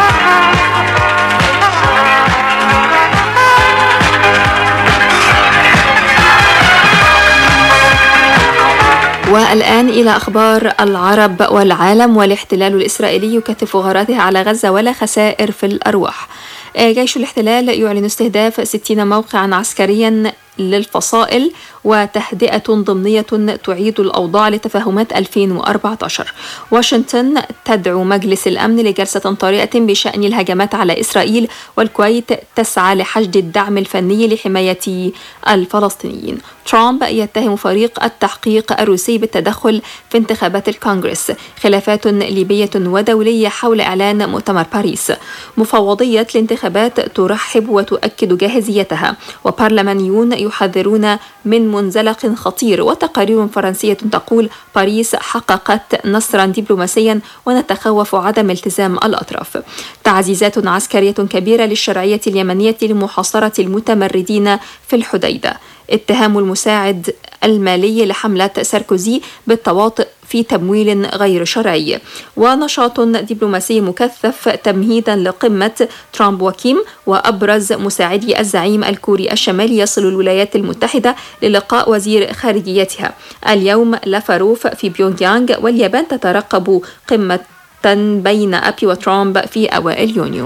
والآن إلى أخبار العرب والعالم والاحتلال الإسرائيلي يكثف غاراته على غزة ولا خسائر في الأرواح جيش الاحتلال يعلن استهداف 60 موقعا عسكريا للفصائل وتهدئة ضمنية تعيد الأوضاع لتفاهمات 2014 واشنطن تدعو مجلس الأمن لجلسة طارئة بشأن الهجمات على إسرائيل والكويت تسعى لحشد الدعم الفني لحماية الفلسطينيين ترامب يتهم فريق التحقيق الروسي بالتدخل في انتخابات الكونغرس خلافات ليبية ودولية حول إعلان مؤتمر باريس مفوضية الانتخابات ترحب وتؤكد جاهزيتها وبرلمانيون يحذرون من منزلق خطير وتقارير فرنسية تقول باريس حققت نصرا دبلوماسيا ونتخوف عدم التزام الأطراف تعزيزات عسكرية كبيرة للشرعية اليمنية لمحاصرة المتمردين في الحديدة اتهام المساعد المالي لحملة ساركوزي بالتواطؤ في تمويل غير شرعي ونشاط دبلوماسي مكثف تمهيدا لقمة ترامب وكيم وأبرز مساعدي الزعيم الكوري الشمالي يصل الولايات المتحدة للقاء وزير خارجيتها اليوم لافاروف في بيونغ يانغ واليابان تترقب قمة بين أبي وترامب في أوائل يونيو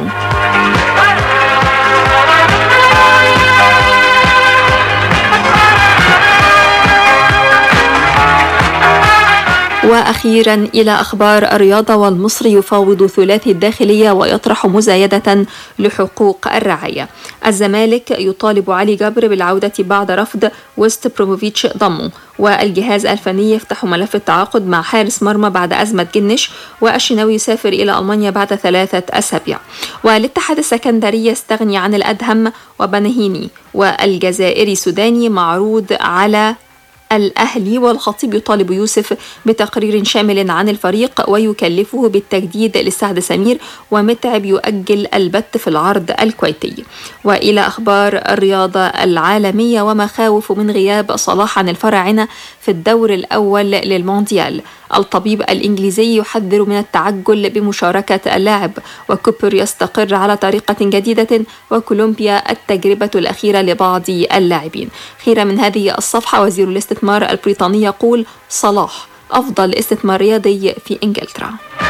واخيرا الى اخبار الرياضه والمصري يفاوض ثلاثي الداخليه ويطرح مزايده لحقوق الرعايه. الزمالك يطالب علي جبر بالعوده بعد رفض ويست بروموفيتش ضمه والجهاز الفني يفتح ملف التعاقد مع حارس مرمى بعد ازمه جنش والشناوي يسافر الى المانيا بعد ثلاثه اسابيع. والاتحاد السكندري يستغني عن الادهم وبنهيني والجزائري سوداني معروض على الأهلي والخطيب يطالب يوسف بتقرير شامل عن الفريق ويكلفه بالتجديد لسعد سمير ومتعب يؤجل البت في العرض الكويتي وإلى أخبار الرياضة العالمية ومخاوف من غياب صلاح عن الفراعنة في الدور الأول للمونديال الطبيب الإنجليزي يحذر من التعجل بمشاركة اللاعب وكوبر يستقر على طريقة جديدة وكولومبيا التجربة الأخيرة لبعض اللاعبين خير من هذه الصفحة وزير الاستثمار البريطاني يقول صلاح أفضل استثمار رياضي في إنجلترا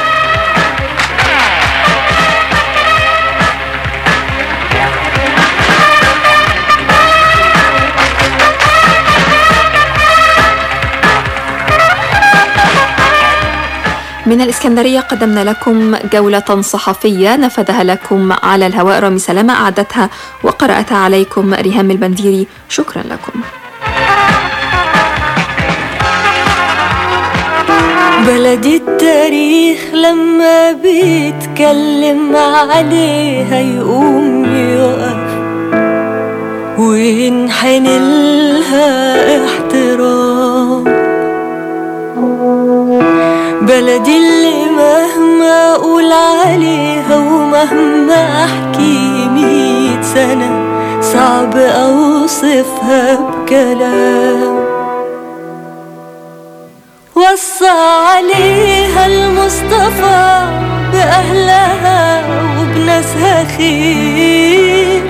من الإسكندرية قدمنا لكم جولة صحفية نفذها لكم على الهواء رامي سلامة أعدتها وقرأتها عليكم ريهام البنديري شكرا لكم بلدي التاريخ لما بيتكلم عليها يقوم يقف وينحني لها احترام بلدي اللي مهما اقول عليها ومهما احكي ميت سنة صعب اوصفها بكلام وصى عليها المصطفى بأهلها وبناسها خير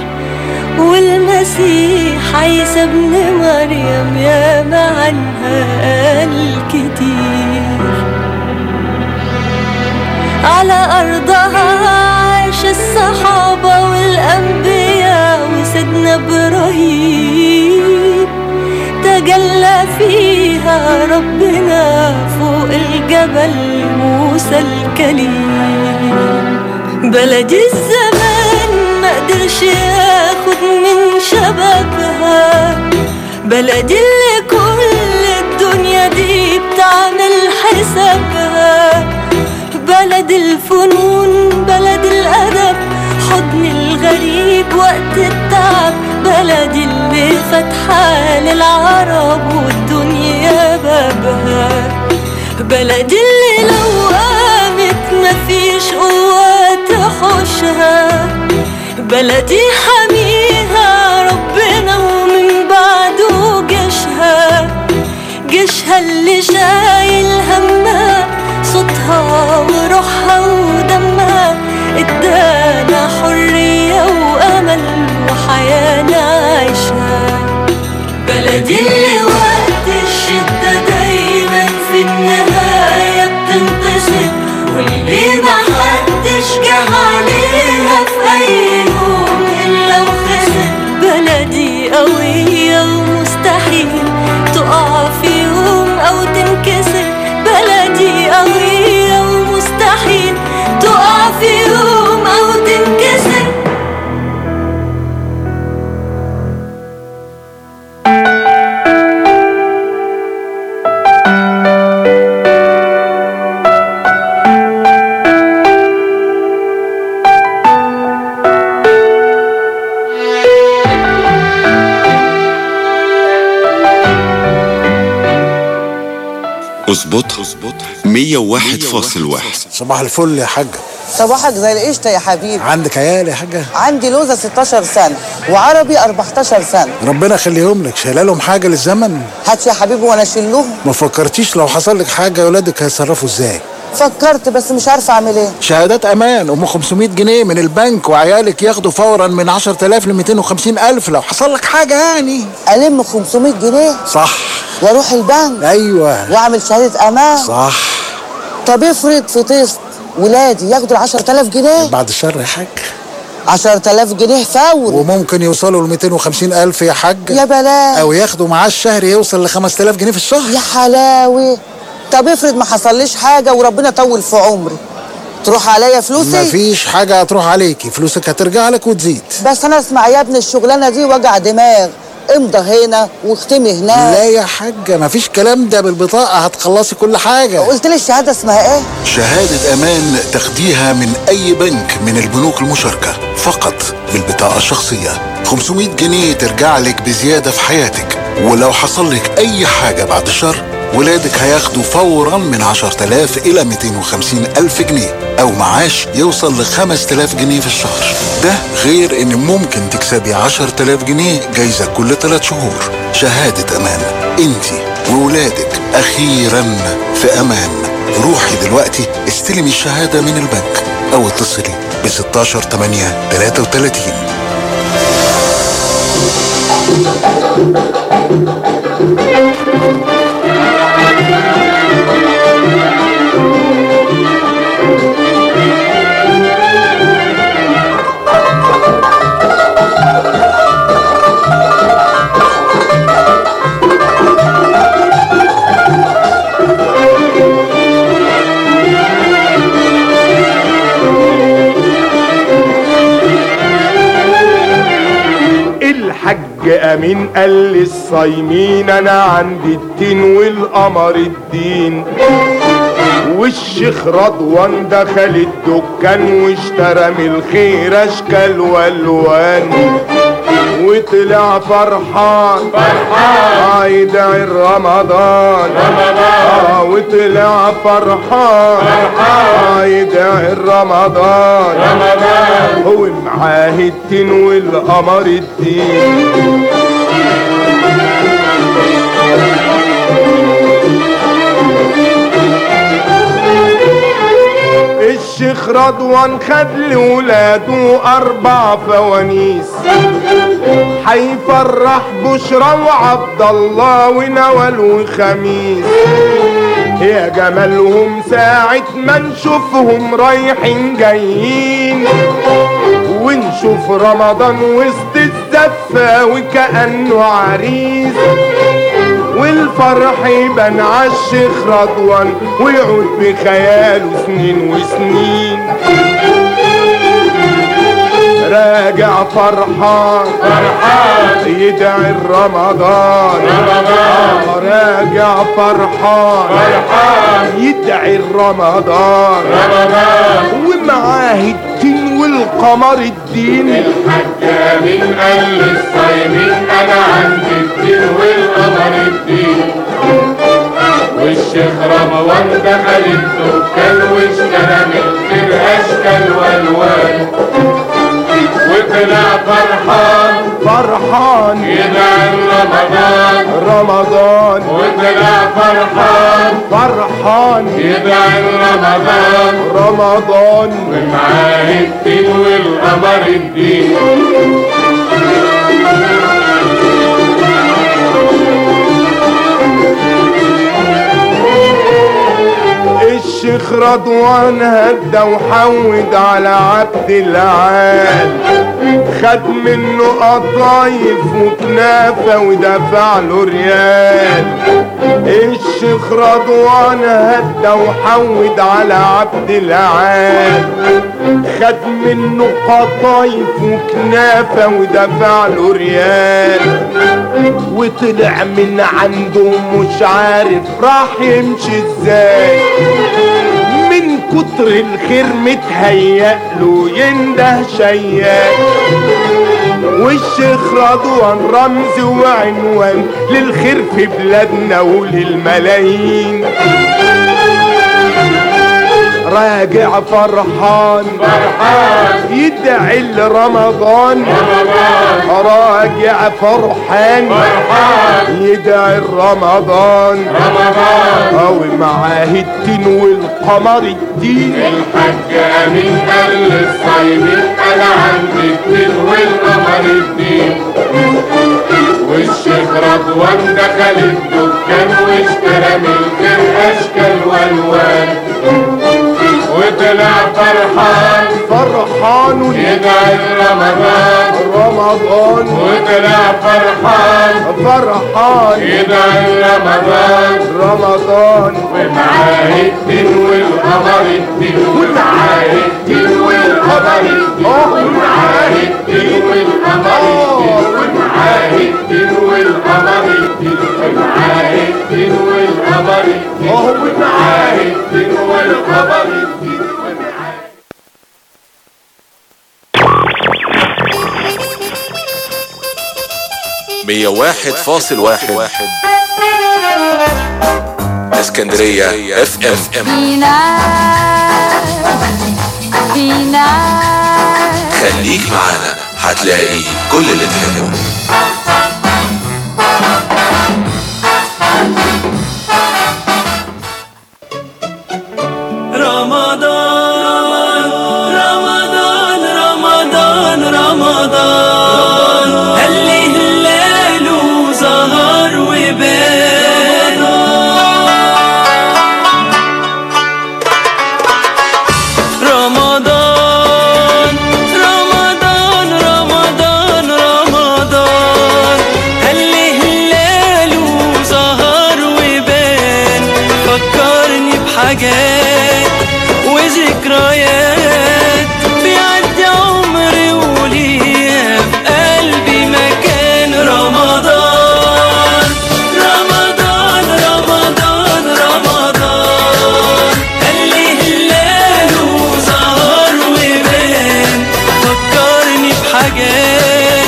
والمسيح عيسى ابن مريم يا عنها الكتير على أرضها عاش الصحابة والأنبياء وسيدنا إبراهيم تجلى فيها ربنا فوق الجبل موسى الكليم بلدي الزمان ما قدرش ياخد من شبابها بلدي اللي كل الدنيا دي بتعمل حسابها بلد الفنون بلد الأدب حضن غريب وقت التعب بلدي اللي فاتحة للعرب والدنيا بابها بلدي اللي لو قامت مفيش قوة تحوشها بلدي حميها ربنا ومن بعده جيشها جيشها اللي شايل همها صوتها وروحها ودمها ادانا حرية وأمل وحياة نعيشها بلدي اللي وقت الشدة دايما في النهاية بتنتصر واللي محدش جه عليها في أي يوم إلا وخسر بلدي قوية ومستحيل تقع في يوم أو تنكسر بلدي قوية ومستحيل تقع في يوم أو تنكسر اظبطها 101.1 صباح الفل يا حاجة صباحك زي القشطة يا حبيبي عندك عيال يا حاجة عندي لوزة 16 سنة وعربي 14 سنة ربنا يخليهم لك شايله لهم حاجة للزمن هات يا حبيبي وانا اشيلهم ما فكرتيش لو حصل لك حاجة ولادك هيتصرفوا ازاي فكرت بس مش عارفة اعمل ايه شهادات امان ام 500 جنيه من البنك وعيالك ياخدوا فورا من 10000 ل 250000 لو حصل لك حاجة يعني الم 500 جنيه صح واروح البنك ايوه واعمل شهادة امان صح طب افرض في طست ولادي ياخدوا ال 10000 جنيه بعد الشر يا حاج 10000 جنيه فوري وممكن يوصلوا ل 250000 يا حاج يا بلاش او ياخدوا معاه الشهر يوصل ل 5000 جنيه في الشهر يا حلاوي طب افرض ما حصليش حاجة وربنا طول في عمري تروح عليا فلوسي مفيش حاجة هتروح عليكي فلوسك هترجع لك وتزيد بس انا اسمع يا ابني الشغلانة دي وجع دماغ امضى هنا واختمي هناك لا يا حاجة مفيش كلام ده بالبطاقة هتخلصي كل حاجة قلت لي الشهادة اسمها ايه شهادة أمان تاخديها من أي بنك من البنوك المشاركة فقط بالبطاقة الشخصية 500 جنيه ترجع لك بزيادة في حياتك ولو حصل لك أي حاجة بعد الشر ولادك هياخدوا فورا من 10000 إلى 250 ألف جنيه أو معاش يوصل ل 5000 جنيه في الشهر ده غير إن ممكن تكسبي 10000 جنيه جايزة كل 3 شهور شهادة أمان انتي وولادك أخيرا في أمان روحي دلوقتي استلمي الشهادة من البنك أو اتصلي ب 16 8 33 الحاج امين قال للصايمين انا عندي التين والقمر الدين والشيخ رضوان دخل الدكان واشترى من الخير اشكال والوان وطلع فرحان فرحان يدعي رمضان رمضان وطلع فرحان فرحان يدعي رمضان رمضان هو معاه التين والقمر الدين الشيخ رضوان خد لولاده اربع فوانيس هيفرح بشرى وعبد الله ونوال وخميس يا جمالهم ساعة ما نشوفهم رايحين جايين ونشوف رمضان وسط الزفة وكأنه عريس والفرح يبان عالشيخ رضوان ويعود بخياله سنين وسنين راجع فرحان فرحان يدعي رمضان رمضان راجع فرحان فرحان يدعي رمضان رمضان ومعاه الدين والقمر الدين الحاجة من قال الصايمين انا عندي الدين والقمر الدين والشيخ رمضان دخل الدكان واشترى من الخير اشكال والوان وطلع فرحان فرحان يدعي رمضان رمضان وطلع فرحان فرحان يدعي رمضان رمضان ومعاه الدين والقمر الدين الشيخ رضوان هدى وحود على عبد العال خد منه قطايف وكنافة ودفع له ريال الشيخ رضوان هدى وحود على عبد العال خد منه قطايف وكنافة ودفع له ريال وطلع من عنده مش عارف راح يمشي ازاي من كتر الخير متهيأ له ينده شياك والشيخ رضوان رمز وعنوان للخير في بلادنا وللملايين راجع فرحان فرحان يدعي لرمضان رمضان راجع فرحان فرحان يدعي رمضان رمضان او معاه الدين والقمر الدين الحاج امين قال للصايمين انا عندي الدين والقمر الدين والشيخ رضوان دخل الدكان واشترى من الخير اشكال والوان وطلع فرحان فرحان يدعي رمضان رمضان وطلع فرحان فرحان يدعي رمضان رمضان ومعاه الدين والقمر الدين ومعاه الدين والقمر الدين ومعاه الدين والقمر الدين ومعاه الدين والقمر الدين ومعاه الدين والقمر الدين ومعاه الدين والقمر الدين مية واحد فاصل واحد اسكندرية اف ام في ناس في ناس خليك معانا هتلاقي كل اللي تحبه رمضان رمضان رمضان رمضان هلي هلال وزهر وبان رمضان رمضان رمضان رمضان هلي هلال وزهر وبان فكرني بحاجات وذكريات بيعدي عمري وليا في قلبي مكان رمضان رمضان رمضان رمضان هلي هلال وزهر وبان فكرني بحاجات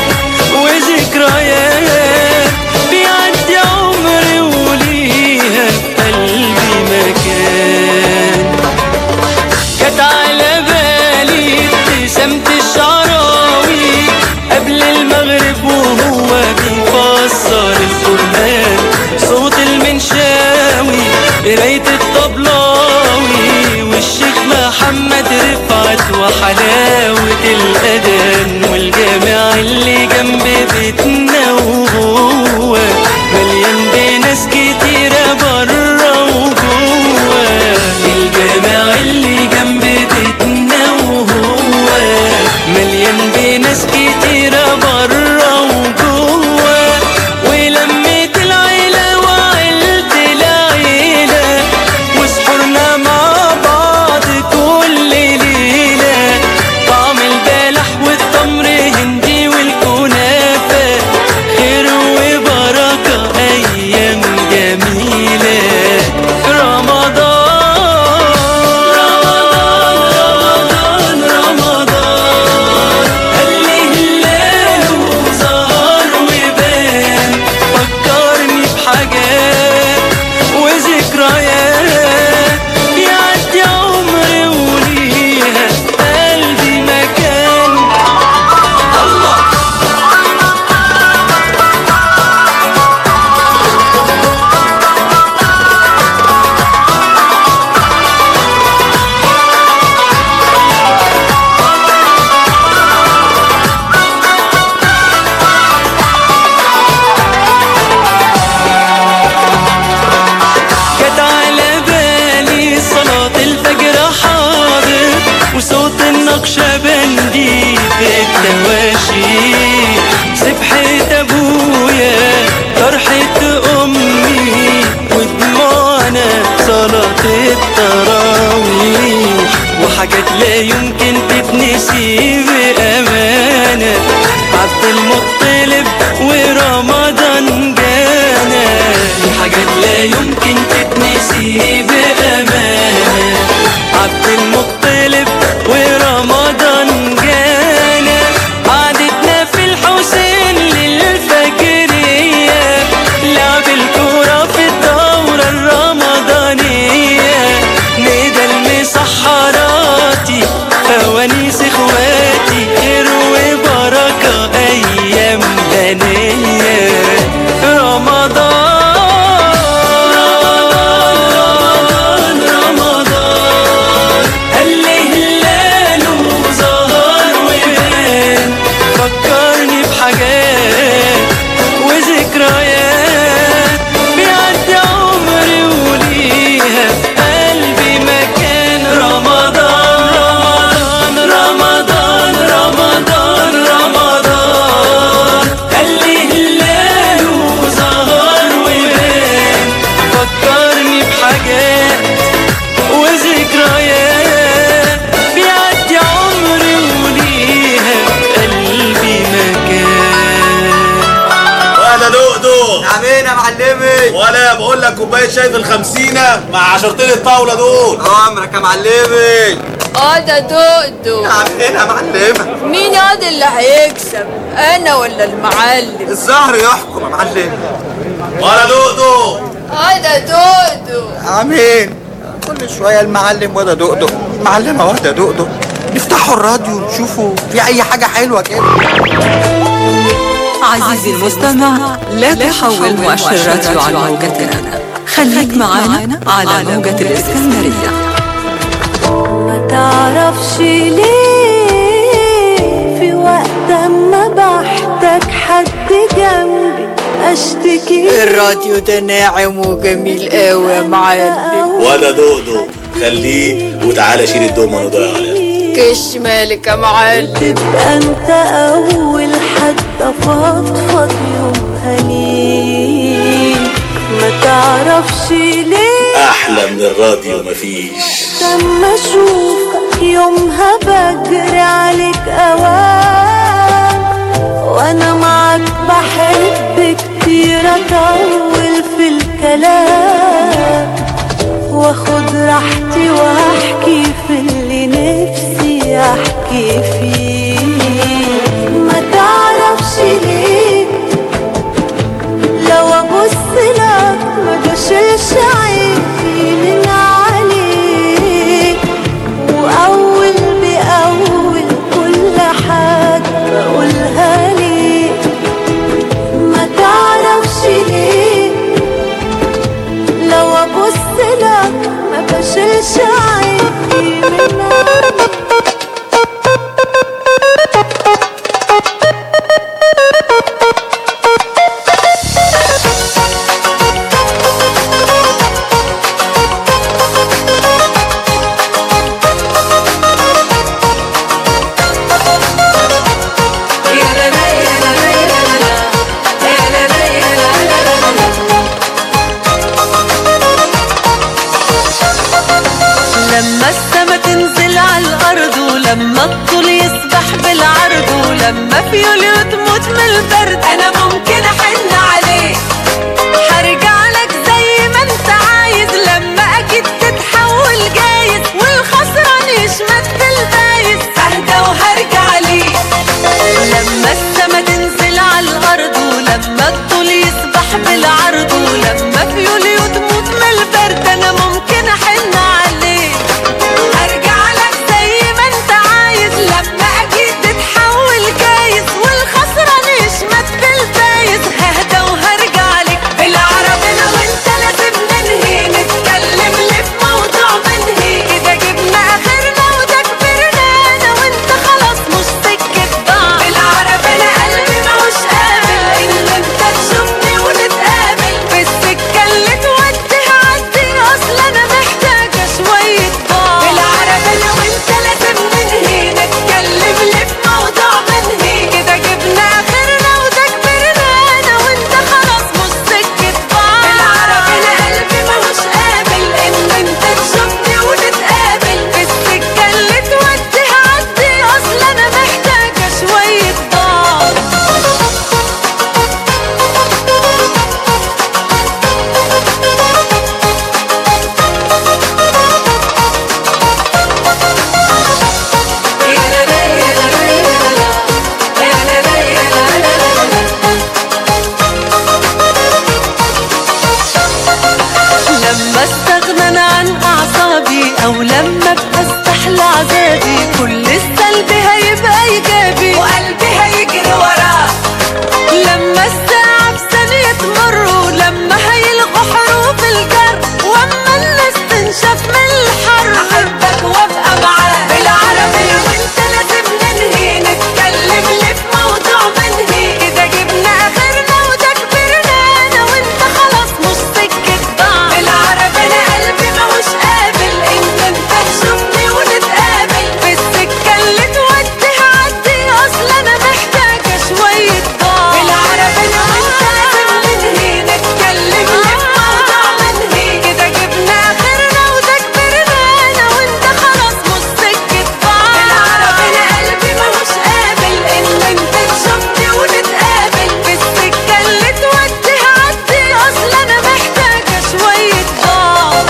وذكريات بيعدي عمري وليها في قلبي مكان كانت على بالي ابتسامة الشعراوي قبل المغرب وهو بيفسر القرآن صوت المنشاوي قراية الطبلاوي والشيخ محمد رفعت وحلاوة الأذان والجامع اللي جنب بيتنا وهو مليان بناس كتيرة برا وجوه الجامع اللي جنب بيتنا وهو مليان بناس كتيرة برا وجوه ولمة العيلة وعيلة العيلة وسحورنا مع بعض كل ليلة طعم البلح والتمر نقشبندي في التواشي سبحة ابويا فرحة امي ودموعنا صلاة التراويح وحاجات لا يمكن تتنسي بأمانة عبد المطلب ورمضان جانا حاجات لا يمكن تتنسي بأمانة عبد المطلب ورمضان جانا قعدتنا في الحسين للفجرية لعب الكورة في الدورة الرمضانية ندى المسحراتي فوانيس اخواتي خير وبركة ايام هنية رمضان رمضان هل هلاله ظهر وبان فكرني بحاجات وذكريات بيعدي عمري وليها في قلبي مكان رمضان رمضان رمضان رمضان خلي هلاله ظهر وبان فكرني بحاجات وذكريات بيعدي عمري وليها في قلبي مكان ولا دقدق عمين يا معلمي ولا بقول لك كوبايه شاي في الخمسينه مع عشرتين الطاوله دول امرك يا معلمي اه ده دودو عمين يا معلمه مين ياض اللي هيكسب انا ولا المعلم الزهر يحكم يا معلم ولا دقدق اه ده دودو عمين كل شويه المعلم وده دقدق معلمه وده دقدق نفتحوا الراديو نشوفوا في اي حاجه حلوه كده عزيزي المستمع لا تحول مؤشر الراديو عن موجتنا خليك معنا على موجة الإسكندرية ما تعرفش ليه في وقت ما بحتاج حد جنبي اشتكي الراديو ده ناعم وجميل قوي يا معلم ولا دقدق خليه وتعالى شيل الدومه وضيع عليها كش مالك يا معلم تبقى انت اول حد افضفض يومها ليه ما تعرفش ليه احلى من الراديو مفيش لما اشوفك يومها بجري عليك اوام وانا معاك بحب كتير اطول في الكلام واخد راحتي واحكي في اللي نفسي احكي فيه ما تعرفش ليه لو ابص لك ما بشيلش عيني من عليك واول باول كل حاجه بقولها ليك ما تعرفش ليه لو ابص لك ما بشيلش عيني من عليك لما السما تنزل على الأرض ولما الطول يسبح بالعرض ولما فيوليو تموت من البرد أنا ممكن أحن عليك هرجع لك زي ما أنت عايز لما أكيد تتحول جايز والخسران يشمت في الفايز أهدى وهرجع ليك لما السما تنزل على الأرض ولما الطول يسبح بالعرض ولما فيوليو تموت من البرد أنا ممكن أحن عليك ارجع لك زي ما انت عايز لما اكيد تتحول جايز والخسران يشمت في الفايز او لما ابقى استحلى عذابي كل السلب هيبقى ايجابي وقلبي هيجري وراه لما الساعة بثانية تمر ولما هيلغوا حروف الجر واما الناس تنشف من الحر احبك وابقى معاك بالعربي وانت لازم ننهي نتكلم ليه في موضوع منهي كده جبنا اخرنا وده كبرنا انا وانت خلاص مش سكة ضاع بالعربي انا قلبي ماهوش قابل ان انت تشوفني ونتقابل في السكة اللي تودي هعدي اصل انا محتاجة شوية ضاع بالعربي انا وانت لازم ننهي نتكلم ليه في موضوع منهي كده جبنا اخرنا وده كبرنا انا وانت خلاص مش سكة ضاع بالعربي انا قلبي ماهوش قابل ان انت تشوفني ونتقابل في السكة اللي تودي هعدي اصل انا محتاجة شوية ضاع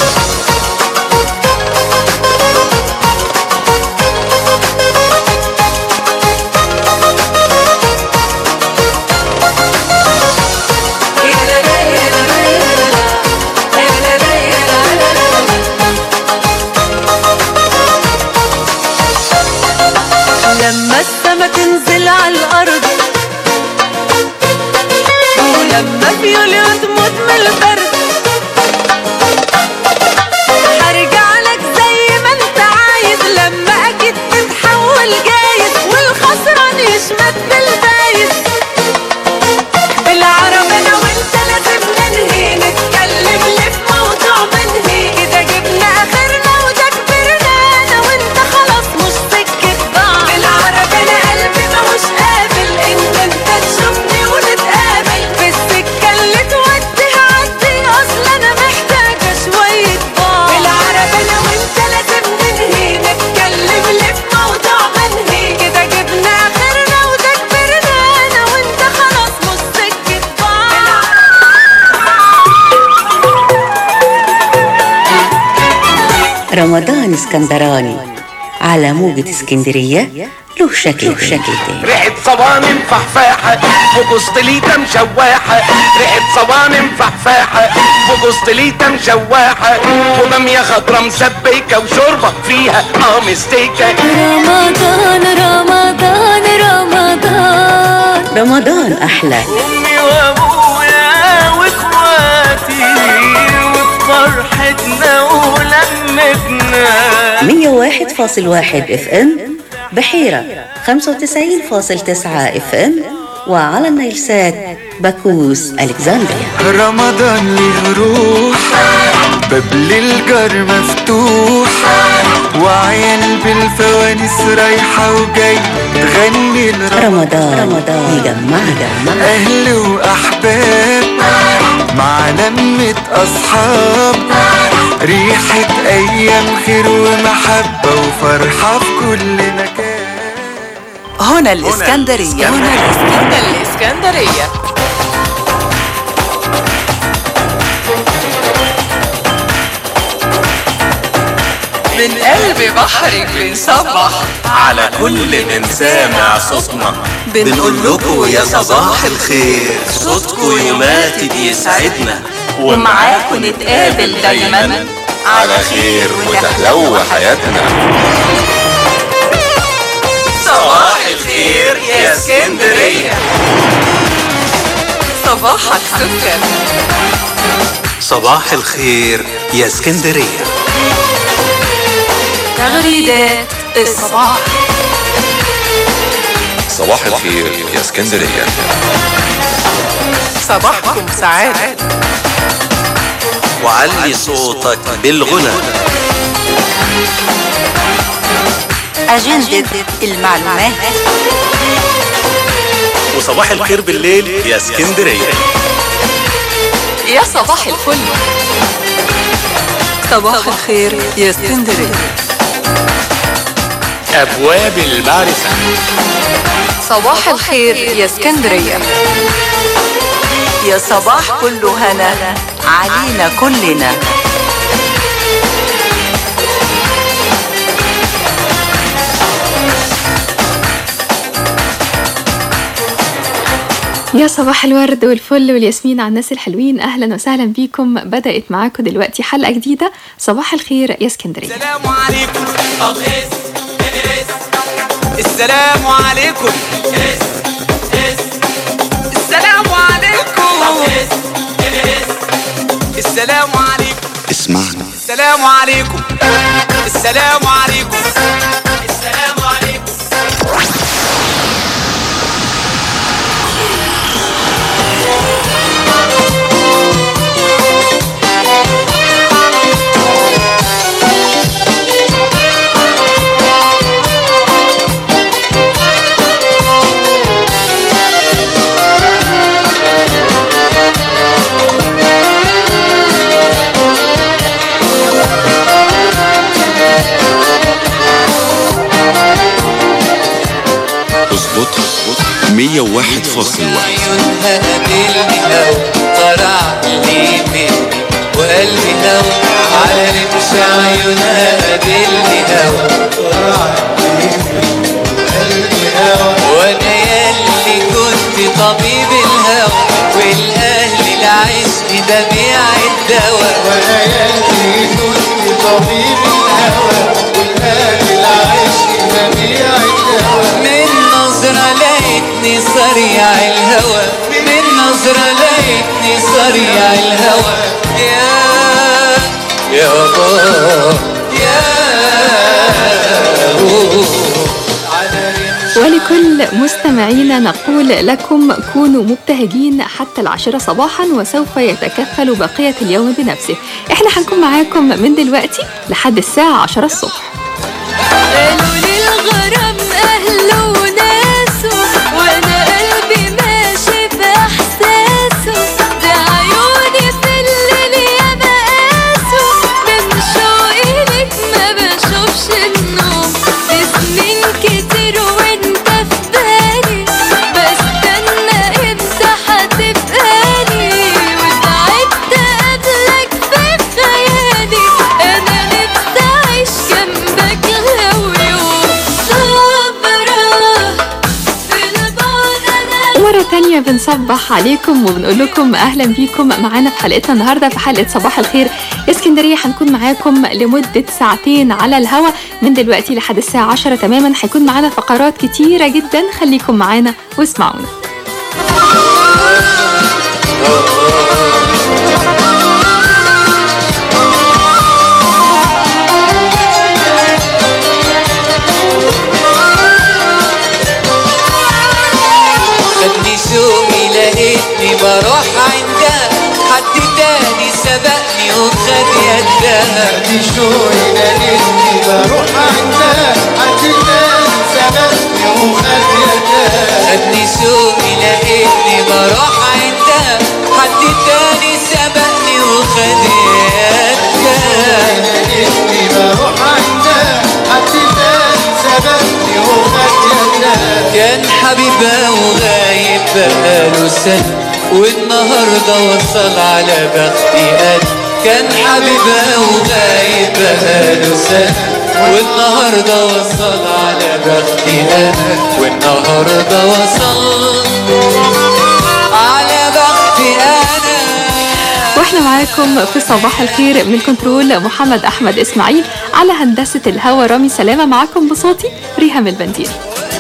لما السما تنزل على الأرض ولما فيولي تموت من البرد هرجع لك زي ما انت عايز لما اكيد تتحول جايز والخسران يشمت بالفايز بالعربي انا وانت لازم ننهي نتكلم ليه في موضوع منهي كده جبنا اخرنا وده كبرنا انا وانت خلاص مش سكة ضاع بالعربي انا قلبي ماهوش قابل ان انت تشوفني ونتقابل في السكة اللي تودي هعدي اصل انا محتاجة شوية ضاع بالعربي انا وانت لازم ننهي نتكلم ليه في موضوع منهي كده جبنا اخرنا وده كبرنا انا وانت خلاص مش سكة ضاع رمضان اسكندراني على موجة اسكندرية له شكل له شكل تاني ريحة صوانم فحفاحة وقسطليتة مشواحة ريحة صوانم فحفاحة وقسطليتة مشواحة وبامية خضرا مسبكة وشوربة فيها اه مستيكة رمضان رمضان رمضان رمضان أحلى امي وابويا واخواتي وفرحتنا ولمتنا 101.1 اف ام بحيرة 95.9 اف ام وعلى النيلسات باكوس الكسندريا رمضان ليه روح باب للجار مفتوح وعيال بالفوانيس رايحة وجاي تغني رمضان رمضان يجمع جمع أهل وأحباب مع لمة أصحاب ريحة أيام خير ومحبة وفرحة في كل مكان هنا الإسكندرية هنا الإسكندرية الإسكندرية من قلب بحرك بنصبح على كل من سامع صوتنا بنقول لكم يا صباح الخير صوتكم يوماتي بيسعدنا ومعاكم نتقابل دايما على خير وتحلو حياتنا صباح الخير يا اسكندرية صباحك سكر صباح الخير يا اسكندرية تغريدات الصباح صباح الخير يا اسكندرية صباحكم سعادة وعلي صوتك بالغنى أجندة المعلومات وصباح الخير بالليل يا اسكندرية يا صباح الفل صباح الخير يا اسكندرية أبواب المعرفة صباح الخير يا اسكندرية يا صباح كله هنا علينا كلنا يا صباح الورد والفل والياسمين على الناس الحلوين اهلا وسهلا بيكم بدات معاكم دلوقتي حلقه جديده صباح الخير يا اسكندريه السلام عليكم طب اس اس السلام عليكم اس اس السلام عليكم طب اس اس السلام عليكم اسمعنا السلام عليكم السلام عليكم السلام عليكم اظبطها 101.1 عيونها قابلني هوا طرع لي مني وقلبي هوا على رمش عيونها قابلني هوا طرع لي مني وقلبي هوا وانا ياللي كنت طبيب الهوى والاهل العشق ده بيع الدواء وانا ياللي كنت طبيب الهوى والاهل العشق ده بيع الدواء من نظرة لقيتني صريع الهوى من نظرة لقيتني صريع الهوى يا يا بابا يا ولكل مستمعينا نقول لكم كونوا مبتهجين حتى العاشرة صباحا وسوف يتكفل بقية اليوم بنفسه احنا هنكون معاكم من دلوقتي لحد الساعة 10 الصبح قالوا لي الغرام أهله وناسه وأنا قلبي ماشي بإحساسه ده عيوني في الليل يا مقاسه من شوقي لك ما بشوفش النوم سنين كتير وانت في بالي بستنى امتى هتبقالي وتعبت قبلك في خيالي انا نفسي اعيش جنبك لو يوم صبرا في البعد انا مرة تانية بنصبح عليكم وبنقول لكم أهلا بيكم معانا في حلقتنا النهاردة في حلقة صباح الخير اسكندرية هنكون معاكم لمدة ساعتين على الهوا من دلوقتي لحد الساعة 10 تماما هيكون معانا فقرات كتيرة جدا خليكم معانا واسمعونا خدني شوقي لقيتني بروح عندها حد تاني سبقني وخد يدها خدني شوقي لقيتني بروح عندها حد تاني سبقني وخد يدها خدني شوقي لقيتني بروح عندها حد تاني سبقني وخد يدها لقيتني بروح عندها حد تاني سبقني وخد يدها كان حبيبها وغايب بقاله سنة والنهاردة وصل على بختي قد كان حبيبها وغايب بقاله سنة والنهاردة وصل على بختي أنا والنهاردة وصل على بختي أنا واحنا معاكم في صباح الخير من كنترول محمد أحمد إسماعيل على هندسة الهوا رامي سلامة معاكم بصوتي ريهام البندير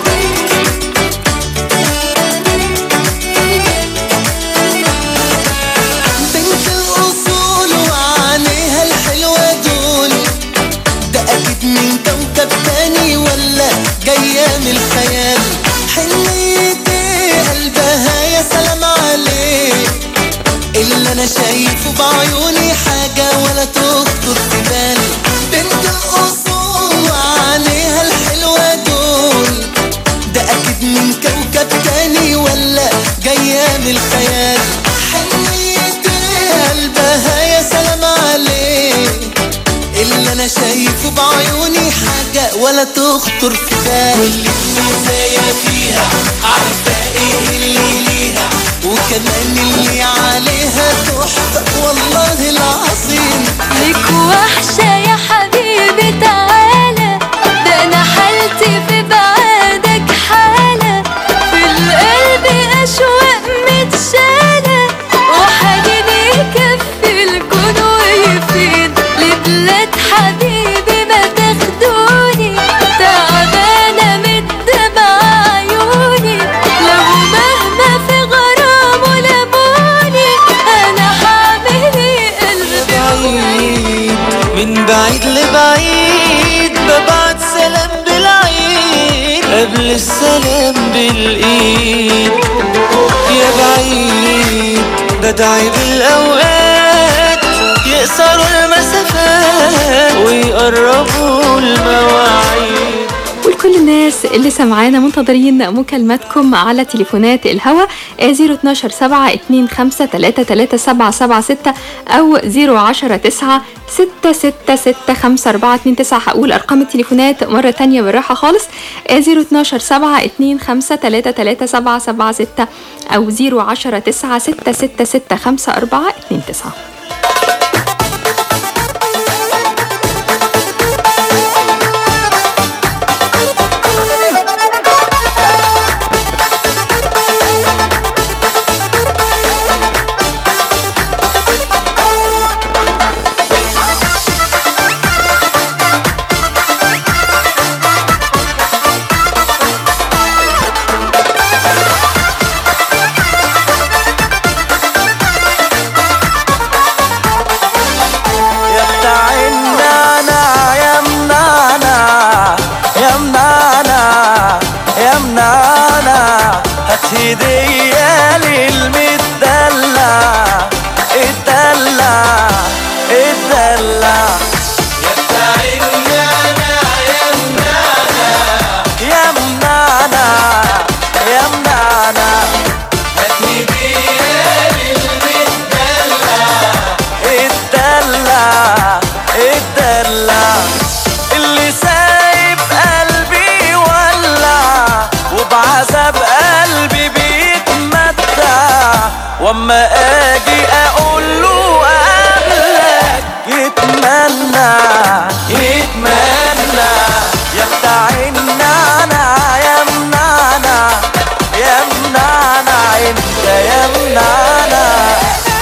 بنت الأصول وعينيها الحلوة دول ده أكيد من كوكب تاني ولا جاية من الخيال حنيتي قلبها يا سلام عليه اللي أنا شايفه بعيوني حاجة ولا تخطر في بالي بنت الأصول وعينيها الحلوة دول ده أكيد من كوكب تاني ولا جاية من الخيال حنيتي قلبها يا سلام عليه اللي انا شايفه بعيوني حاجة ولا تخطر في بالي كل المزايا فيها عارفة ايه اللي ليها وكمان اللي عليها تحفة والله العظيم لك وحشة يا حبيبي تعالى ده أنا حالتي في بعادك حالة في القلب أشواق حبيبي ما تاخدوني تعبانة من دمع عيوني لو مهما في غرامه لموني أنا حاملي قلبي من بعيد لبعيد ببعت سلام بالعيد قبل السلام بالايد يا بعيد بدعي بالاوقات يقصروا المسافات ويقربوا المواعيد ولكل الناس اللي سمعانا منتظرين مكالماتكم على تليفونات الهوا 012 7 25 33 776 أو 010 9 666 5429 هقول أرقام التليفونات مرة تانية بالراحة خالص 012 7 25 33 776 أو 010 9 666 5429 يا بتاع النعناع يا منعنع يا منعنع يا منعنع هات هدية للمدلع اتدلع اتدلع يا بتاع النعناع يا منعنع يا منعنع يا منعنع هات هدية للمدلع اتدلع اتدلع اللي سايب قلبي يولع وبعذاب قلبي بيتمتع واما اجي اقول له قبلك يتمنى يتمنى يا بتاع النعنع يا منعنع يا منعنع انت يا منعنع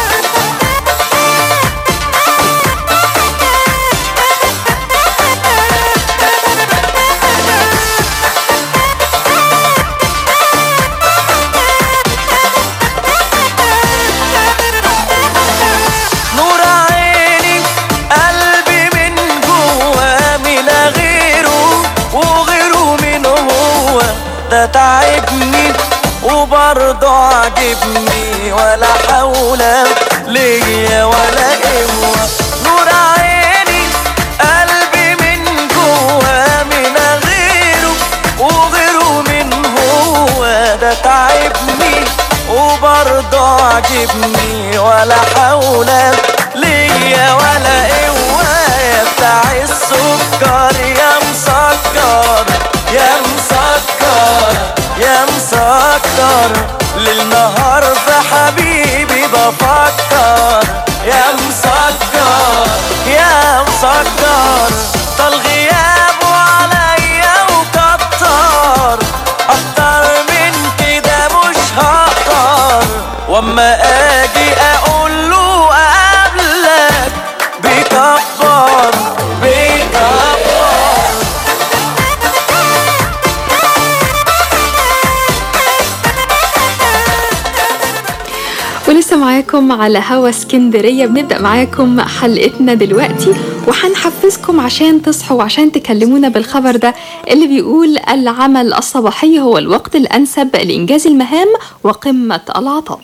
نور عيني قلبي من جوا من غيره وغيره من هو ده تعبني وبرضه عجبني ولا حول ليا ولا قوة نور عيني قلبي من جوا من غيره وغيره من هو ده تعبني وبرضه عجبني ولا حول ليا ولا قوة يا بتاع السكر يا مسكر يا مسكر يا مسكر للنهار في حبيبي بفكر يا مسكر يا مسكر طال غيابه عليا وكتر اكتر من كده مش هقدر واما اجي اقول له قبلك بيكبر بيكبر ولسه معاكم على هوا اسكندرية بنبدأ معاكم حلقتنا دلوقتي وهنحفزكم عشان تصحوا وعشان تكلمونا بالخبر ده اللي بيقول العمل الصباحي هو الوقت الأنسب لإنجاز المهام وقمة العطاء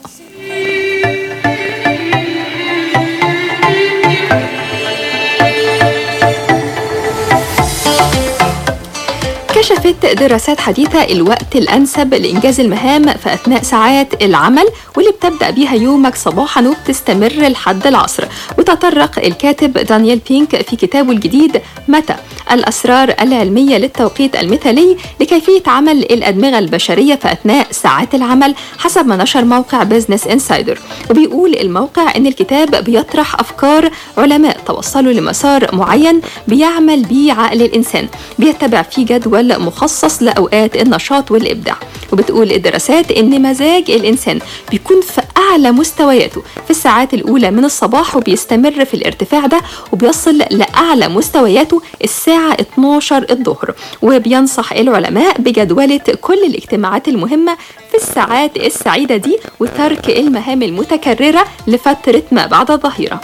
كشفت دراسات حديثة الوقت الأنسب لإنجاز المهام في أثناء ساعات العمل واللي بتبدأ بيها يومك صباحا وبتستمر لحد العصر وتطرق الكاتب دانيال بينك في كتابه الجديد متى الأسرار العلمية للتوقيت المثالي لكيفية عمل الأدمغة البشرية في أثناء ساعات العمل حسب ما نشر موقع بيزنس انسايدر وبيقول الموقع أن الكتاب بيطرح أفكار علماء توصلوا لمسار معين بيعمل بيه عقل الإنسان بيتبع فيه جدول مخصص لأوقات النشاط والإبداع وبتقول الدراسات إن مزاج الإنسان بيكون في أعلى مستوياته في الساعات الأولى من الصباح وبيستمر في الارتفاع ده وبيصل لأعلى مستوياته الساعة 12 الظهر وبينصح العلماء بجدولة كل الاجتماعات المهمة في الساعات السعيدة دي وترك المهام المتكررة لفترة ما بعد الظهيرة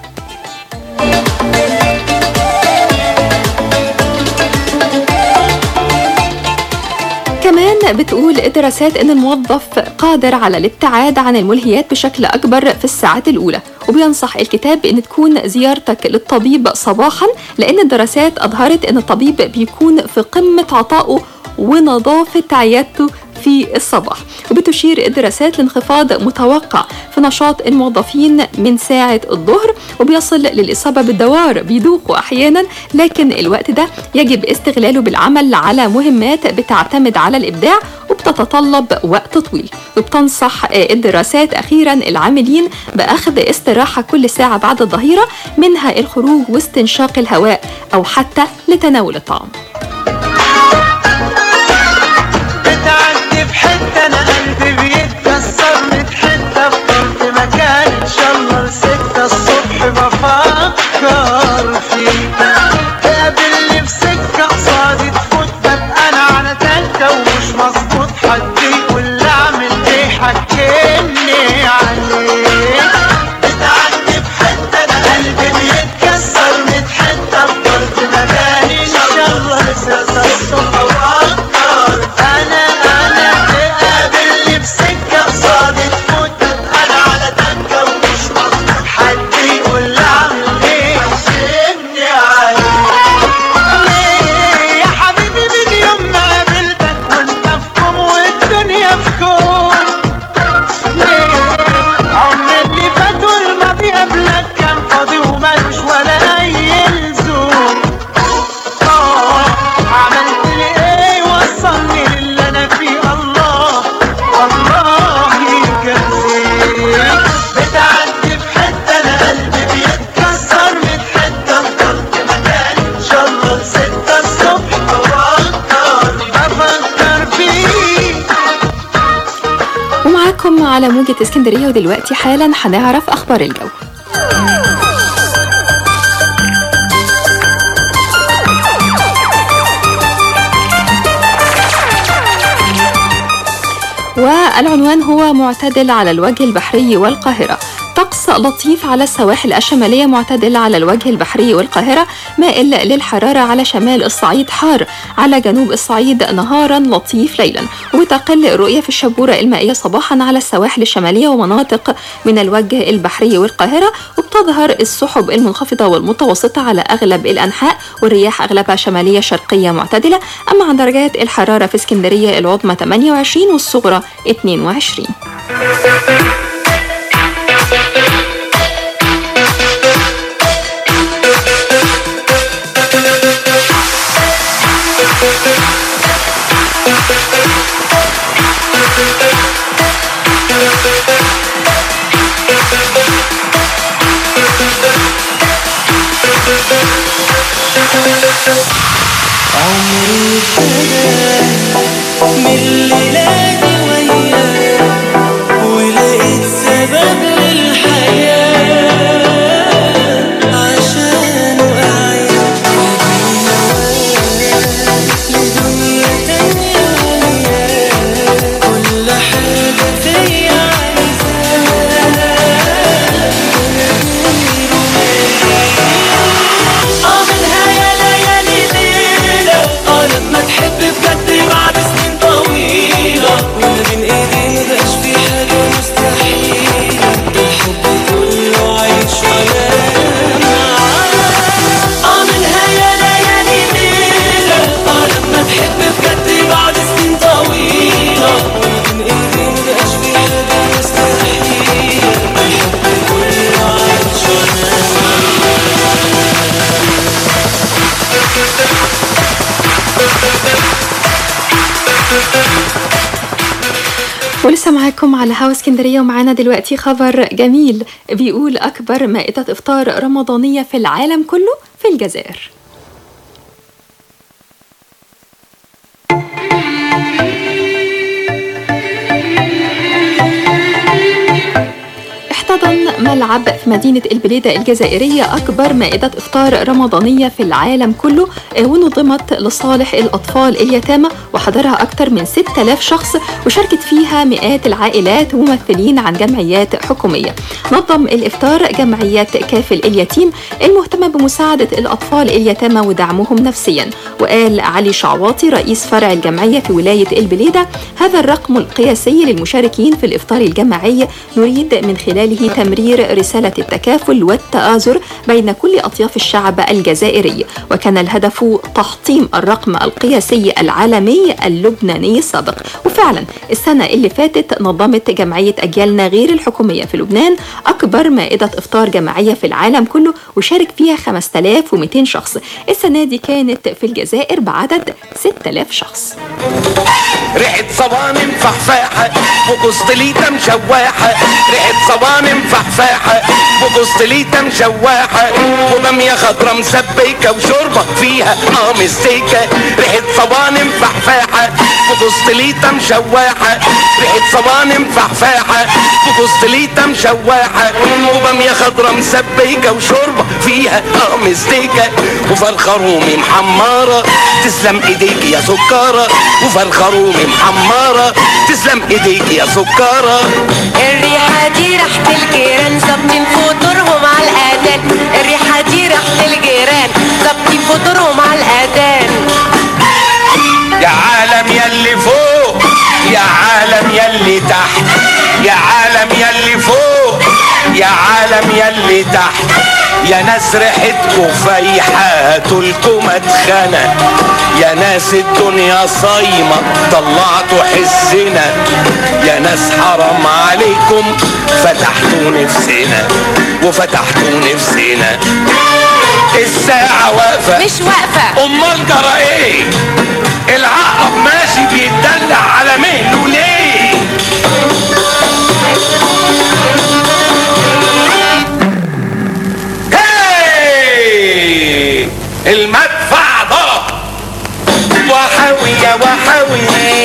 كمان بتقول الدراسات ان الموظف قادر على الابتعاد عن الملهيات بشكل اكبر في الساعات الاولى وبينصح الكتاب بان تكون زيارتك للطبيب صباحا لان الدراسات اظهرت ان الطبيب بيكون في قمه عطائه ونظافه عيادته في الصباح وبتشير الدراسات لانخفاض متوقع في نشاط الموظفين من ساعة الظهر وبيصل للإصابة بالدوار بيدوخوا أحيانا لكن الوقت ده يجب استغلاله بالعمل على مهمات بتعتمد على الإبداع وبتتطلب وقت طويل وبتنصح الدراسات أخيرا العاملين بأخذ استراحة كل ساعة بعد الظهيرة منها الخروج واستنشاق الهواء أو حتى لتناول الطعام بتعدي في حتة أنا قلبي بيتكسر من حتة فضلت مكاني إن شاء الله لستة الصبح بفكر فيك تقابلني في سكة قصادي تفوت ببقى أنا على تالتة ومش مظبوط حد يقول لي أعمل إيه حكمني عليك بتعدي في حتة أنا قلبي بيتكسر من حتة فضلت مكاني إن شاء الله لستة الصبح بفكر انا انا تقابلني بسكه قصادي تفوت انا على تكه ومش مظبوط حد يقول لي اعمل ايه سيبني عليك يا حبيبي من يوم ما قابلتك وانت في كوم والدنيا في كوم عمر اللي فات والماضي قبلك كان فاضي ومالوش ولا اي لزوم آه، عملت لي ايه وصلني للي انا فيه الله الله يجازيك بتعدي في حته انا قلبي بيتكسر من حته فضلت مكاني ان شاء الله لستة الصبح بفكر بفكر فيك ومعاكم على موجة اسكندرية ودلوقتي حالا هنعرف أخبار الجو والعنوان هو معتدل على الوجه البحري والقاهرة طقس لطيف على السواحل الشمالية معتدل على الوجه البحري والقاهرة مائل للحرارة على شمال الصعيد حار على جنوب الصعيد نهارا لطيف ليلا وتقل الرؤية في الشبورة المائية صباحا على السواحل الشمالية ومناطق من الوجه البحري والقاهرة وبتظهر السحب المنخفضة والمتوسطة على أغلب الأنحاء والرياح أغلبها شمالية شرقية معتدلة أما عن درجات الحرارة في اسكندرية العظمى 28 والصغرى 22 عمري ابتدى من ليلاتي وياك ولقيت سبب للحياة عشانه أعيش لدنيا تانية وياك كل حاجة فيا اه منها يا ليالي ليلة اه لما تحب بجد بعد سنين طويلة وما بين ايدي مبقاش في حاجة مستحيلة الحب كله عايش وانا معاك اه منها يا ليالي ليلة اه لما تحب بجد بعد سنين طويلة وما بين ايدي مبقاش في حاجة مستحيلة الحب كله عايش وانا ولسه معاكم على هوا اسكندريه ومعانا دلوقتي خبر جميل بيقول اكبر مائده افطار رمضانيه في العالم كله في الجزائر ملعب في مدينة البليدة الجزائرية أكبر مائدة إفطار رمضانية في العالم كله آه، ونظمت لصالح الأطفال اليتامى وحضرها أكثر من 6000 شخص وشاركت فيها مئات العائلات وممثلين عن جمعيات حكومية نظم الإفطار جمعية كافل اليتيم المهتمة بمساعدة الأطفال اليتامى ودعمهم نفسيا وقال علي شعواطي رئيس فرع الجمعية في ولاية البليدة هذا الرقم القياسي للمشاركين في الإفطار الجماعي نريد من خلاله تمرير رسالة التكافل والتآزر بين كل أطياف الشعب الجزائري وكان الهدف تحطيم الرقم القياسي العالمي اللبناني السابق وفعلا السنة اللي فاتت نظمت جمعية أجيالنا غير الحكومية في لبنان أكبر مائدة إفطار جماعية في العالم كله وشارك فيها 5200 شخص السنة دي كانت في الجزائر بعدد 6000 شخص ريحة صوانم فحفاحة وقسطليتة مشواحة ريحة صوانم فحفاحة وقسطليتة مشواحة وبامية خضرا مسبكة وشوربة فيها اه مستيكة ريحة صوانم فحفاحة وقسطليتة مشواحة ريحة صوانم فحفاحة وقسطليتة مشواحة وبامية خضرا مسبكة وشوربة فيها اه مستيكة وفرخة رومي محمرة تسلم ايديك يا سكارة وفرخة رومي محمرة تسلم ايديك يا سكارة الريحة دي ريحة الجيران ظابطين فطورهم على الأذان الريحة دي ريحة الجيران ظابطين فطورهم على الأذان يا عالم يلي فوق يا عالم يلي تحت يا عالم يلي فوق يا عالم يلي تحت يا ناس ريحتكم فايحة تلكم اتخنى يا ناس الدنيا صايمة طلعتوا حسنا يا ناس حرام عليكم فتحتوا نفسنا وفتحتوا نفسنا الساعة واقفة مش واقفة امال جرى ايه العقرب ماشي بيتدلع على مهله ليه هاي المدفع ضرب وحاوي يا وحاوي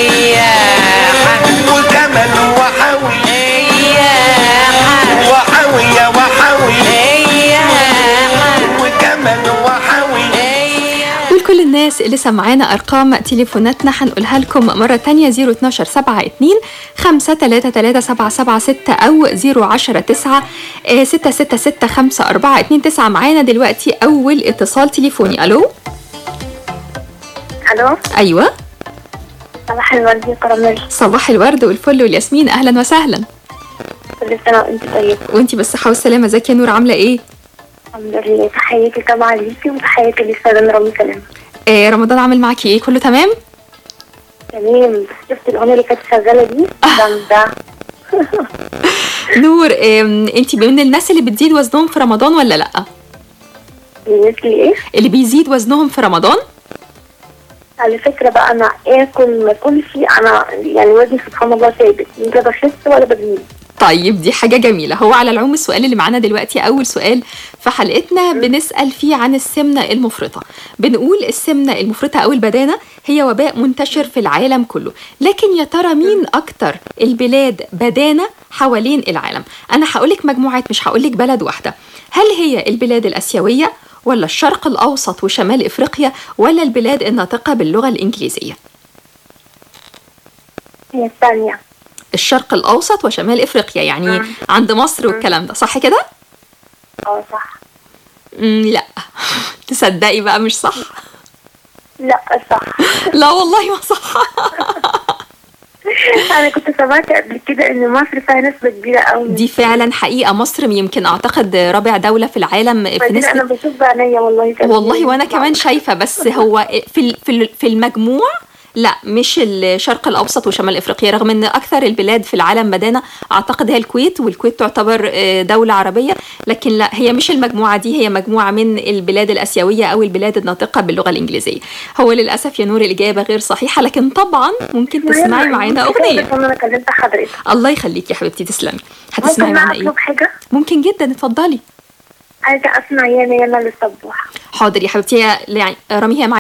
وجمل وحاوي وحاوي يا وحاوي وجمل وحاوي ولكل الناس اللي سمعانا أرقام تليفوناتنا هنقولها لكم مرة تانية 012 72 5 3 3 7 7 6 أو 010 9 6 6 6 5 4 2 9 معانا دلوقتي أول اتصال تليفوني ألو الو أيوة صباح الورد يا كراميل صباح الورد والفل والياسمين أهلا وسهلا كل سنه وانت طيب وانتي بالصحة والسلامة ازيك يا نور عاملة ايه؟ الحمد لله تحياتي طبعا ليكي وتحياتي للسلام رامي سلام آه رمضان عامل معاكي ايه كله تمام؟ تمام بس شفت الاغنيه اللي كانت شغاله دي جامده نور آم، انتي من الناس اللي بتزيد وزنهم في رمضان ولا لأ؟ الناس اللي ايه اللي بيزيد وزنهم في رمضان؟ على فكره بقى انا اكل ما اكلش انا يعني وزني سبحان الله ثابت لا بخس ولا بزيد طيب دي حاجة جميلة هو على العموم السؤال اللي معانا دلوقتي أول سؤال في حلقتنا بنسأل فيه عن السمنة المفرطة بنقول السمنة المفرطة أو البدانة هي وباء منتشر في العالم كله لكن يا ترى مين أكتر البلاد بدانة حوالين العالم أنا هقولك مجموعات مش هقولك بلد واحدة هل هي البلاد الآسيوية ولا الشرق الأوسط وشمال إفريقيا ولا البلاد الناطقة باللغة الإنجليزية هي الثانيه الشرق الأوسط وشمال إفريقيا يعني عند مصر والكلام ده صح كده؟ اه صح مم لا تصدقي بقى مش صح لا صح لا والله ما صح انا كنت سمعت قبل كده ان مصر فيها نسبه كبيره قوي دي فعلا حقيقة مصر يمكن أعتقد رابع دولة في العالم في بعدين انا نسبة بشوف بعينيا والله كمان. والله وأنا كمان شايفة بس هو في ال- في ال- في المجموع لا مش الشرق الاوسط وشمال افريقيا رغم ان اكثر البلاد في العالم بدانا اعتقد هي الكويت والكويت تعتبر آه، دوله عربيه لكن لا هي مش المجموعه دي هي مجموعه من البلاد الاسيويه او البلاد الناطقه باللغه الانجليزيه هو للاسف يا نور الاجابه غير صحيحه لكن طبعا ممكن تسمعي معانا اغنيه بس انا كلمت حضرتك الله يخليكي يا حبيبتي تسلمي هتسمعي ممكن معانا ايه اطلب حاجه ممكن جدا اتفضلي عايزه اسمع يانا يانا للصبوح حاضر يا حبيبتي هي- يعني رامي هي